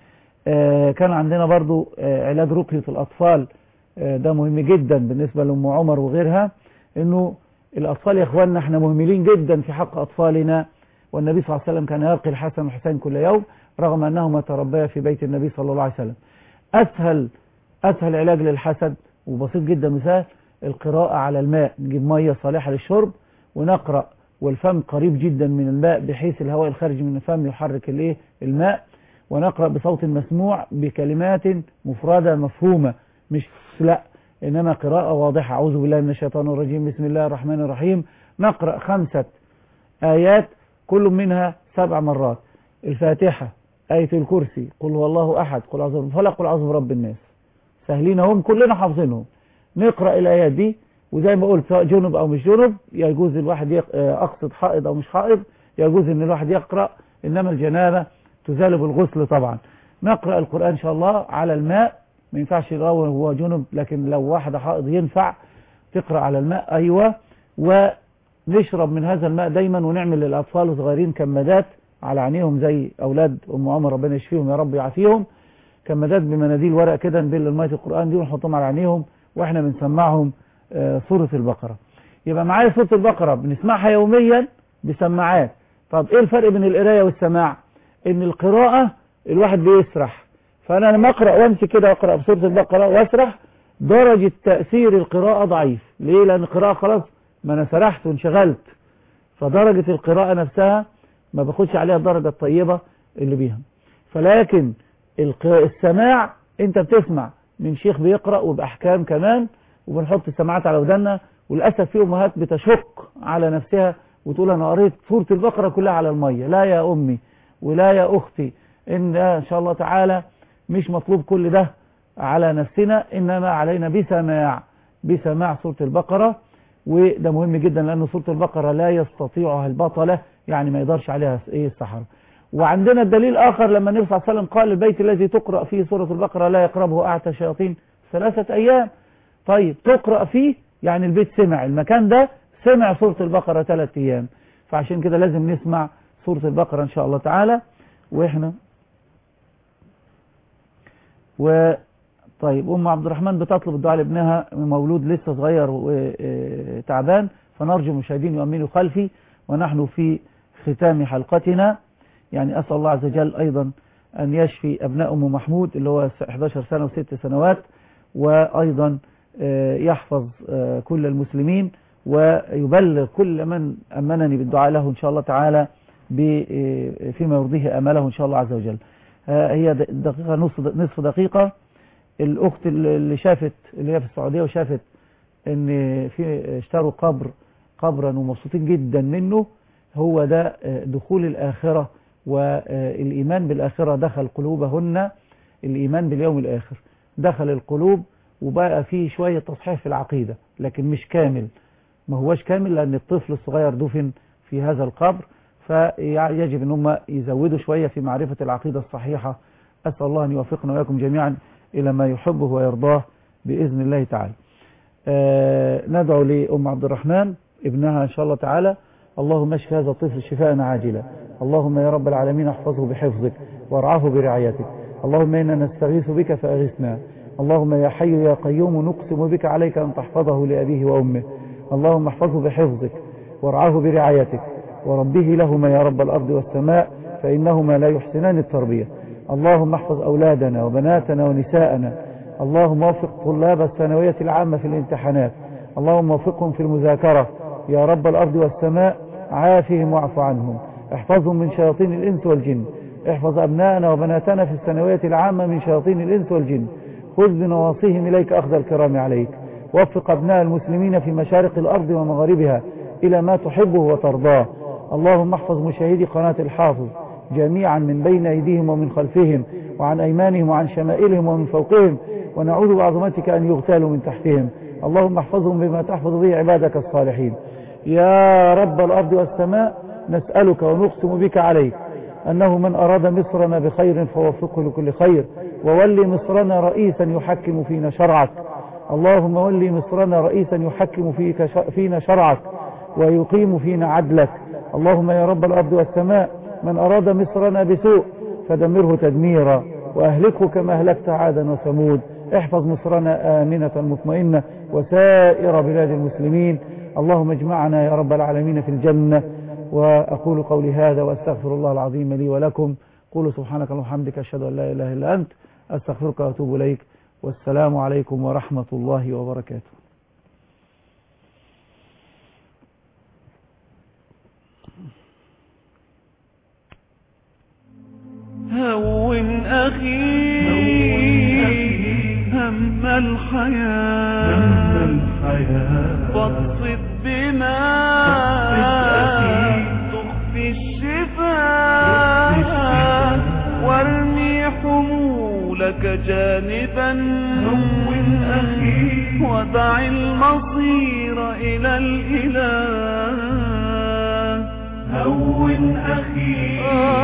كان عندنا برضو علاج رقية الاطفال ده مهم جدا بالنسبة لام عمر وغيرها انه الاطفال يا اخواننا احنا مهملين جدا في حق اطفالنا والنبي صلى الله عليه وسلم كان يلقي الحسن والحسين كل يوم رغم انهما تربيا في بيت النبي صلى الله عليه وسلم اسهل اسهل علاج للحسد وبسيط جدا وسهل القراءة على الماء نجيب مية صالحة للشرب ونقرأ والفم قريب جدا من الماء بحيث الهواء الخارج من الفم يحرك الايه الماء ونقرأ بصوت مسموع بكلمات مفردة مفهومة مش لا إنما قراءة واضحة أعوذ بالله من الشيطان الرجيم بسم الله الرحمن الرحيم نقرأ خمسة آيات كل منها سبع مرات الفاتحة آية الكرسي قل هو الله أحد قل أعوذ بالفلق قل أعوذ برب الناس سهلين هم كلنا حافظينهم نقرأ الآيات دي وزي ما قلت سواء جنب او مش جنب يجوز الواحد يق... اقصد حائض او مش حائض يجوز ان الواحد يقرأ انما الجنابة تزال بالغسل طبعا نقرأ القرآن ان شاء الله على الماء ما ينفعش لو هو جنب لكن لو واحدة حائض ينفع تقرأ على الماء أيوة ونشرب من هذا الماء دايما ونعمل للأطفال الصغيرين كمادات على عينيهم زي أولاد أم عمر ربنا يشفيهم يا رب يعافيهم كمادات بمناديل ورق كده نبل المية القرآن دي ونحطهم على عينيهم واحنا بنسمعهم آه، سورة البقرة يبقى معايا سورة البقرة بنسمعها يوميا بسماعات طب ايه الفرق بين القراية والسماع ان القراءة الواحد بيسرح فانا لما اقرأ وامسك كده واقرأ بسورة البقرة واسرح درجة تأثير القراءة ضعيف ليه لان القراءة خلاص ما انا سرحت وانشغلت فدرجة القراءة نفسها ما باخدش عليها الدرجة الطيبة اللي بيها فلكن الق- السماع انت بتسمع من شيخ بيقرأ وبأحكام كمان وبنحط السماعات على ودنا وللأسف في أمهات بتشق على نفسها وتقول أنا قريت سورة البقرة كلها على المية لا يا أمي ولا يا أختي إن إن شاء الله تعالى مش مطلوب كل ده على نفسنا إنما علينا بسماع بسماع سورة البقرة وده مهم جدا لأن سورة البقرة لا يستطيعها البطلة يعني ما يقدرش عليها إيه السحرة وعندنا الدليل آخر لما النبي صلى الله عليه وسلم قال البيت الذي تقرأ فيه سورة البقرة لا يقربه أعتى شياطين ثلاثة أيام طيب تقرأ فيه يعني البيت سمع المكان ده سمع سورة البقرة ثلاثة أيام فعشان كده لازم نسمع سورة البقرة إن شاء الله تعالى وإحنا و طيب أم عبد الرحمن بتطلب الدعاء لابنها مولود لسه صغير وتعبان فنرجو المشاهدين يؤمنوا خلفي ونحن في ختام حلقتنا يعني أسأل الله عز وجل أيضا أن يشفي أبناء أم محمود اللي هو 11 سنة وست سنوات وأيضا آه، يحفظ آه، كل المسلمين ويبلغ كل من أمنني بالدعاء له إن شاء الله تعالى ب- آه، فيما يرضيه أمله إن شاء الله عز وجل آه، هي د- دقيقة نصف نصف دقيقة الأخت اللي شافت اللي هي في السعودية وشافت إن في اشتروا قبر قبرا ومبسوطين جدا منه هو ده آه، دخول الآخرة والإيمان بالآخرة دخل قلوبهن الإيمان باليوم الآخر دخل القلوب وبقى فيه شوية تصحيح في العقيدة لكن مش كامل ما هوش كامل لأن الطفل الصغير دفن في هذا القبر فيجب أن هم يزودوا شوية في معرفة العقيدة الصحيحة أسأل الله أن يوفقنا وإياكم جميعا إلى ما يحبه ويرضاه بإذن الله تعالى آه ندعو لأم عبد الرحمن ابنها إن شاء الله تعالى اللهم اشف هذا الطفل شفاء عاجلا اللهم يا رب العالمين احفظه بحفظك وارعاه برعايتك اللهم إنا نستغيث بك فأغثنا اللهم يا حي يا قيوم نقسم بك عليك أن تحفظه لأبيه وأمه اللهم احفظه بحفظك وارعاه برعايتك وربه لهما يا رب الأرض والسماء فإنهما لا يحسنان التربية اللهم احفظ أولادنا وبناتنا ونساءنا اللهم وفق طلاب الثانوية العامة في الامتحانات اللهم وفقهم في المذاكرة يا رب الأرض والسماء عافهم واعف عنهم احفظهم من شياطين الإنس والجن احفظ أبناءنا وبناتنا في الثانوية العامة من شياطين الإنس والجن خذ بنواصيهم إليك أخذ الكرام عليك وفق أبناء المسلمين في مشارق الأرض ومغاربها إلى ما تحبه وترضاه اللهم احفظ مشاهدي قناة الحافظ جميعا من بين أيديهم ومن خلفهم وعن أيمانهم وعن شمائلهم ومن فوقهم ونعوذ بعظمتك أن يغتالوا من تحتهم اللهم احفظهم بما تحفظ به عبادك الصالحين يا رب الأرض والسماء نسألك ونقسم بك عليك أنه من أراد مصرنا بخير فوفقه لكل خير وولي مصرنا رئيسا يحكم فينا شرعك اللهم ولي مصرنا رئيسا يحكم فيك فينا شرعك ويقيم فينا عدلك اللهم يا رب الأرض والسماء من أراد مصرنا بسوء فدمره تدميرا وأهلكه كما أهلكت عادا وثمود احفظ مصرنا آمنة مطمئنة وسائر بلاد المسلمين اللهم اجمعنا يا رب العالمين في الجنة وأقول قولي هذا وأستغفر الله العظيم لي ولكم قولوا سبحانك اللهم وبحمدك أشهد أن لا إله إلا أنت أستغفرك وأتوب إليك والسلام عليكم ورحمة الله وبركاته هون أخي هم الحياة بسط بما تخفي الشفاء وارمي حمولك جانبا هون أخي ودع المصير إلى الإله هون أخي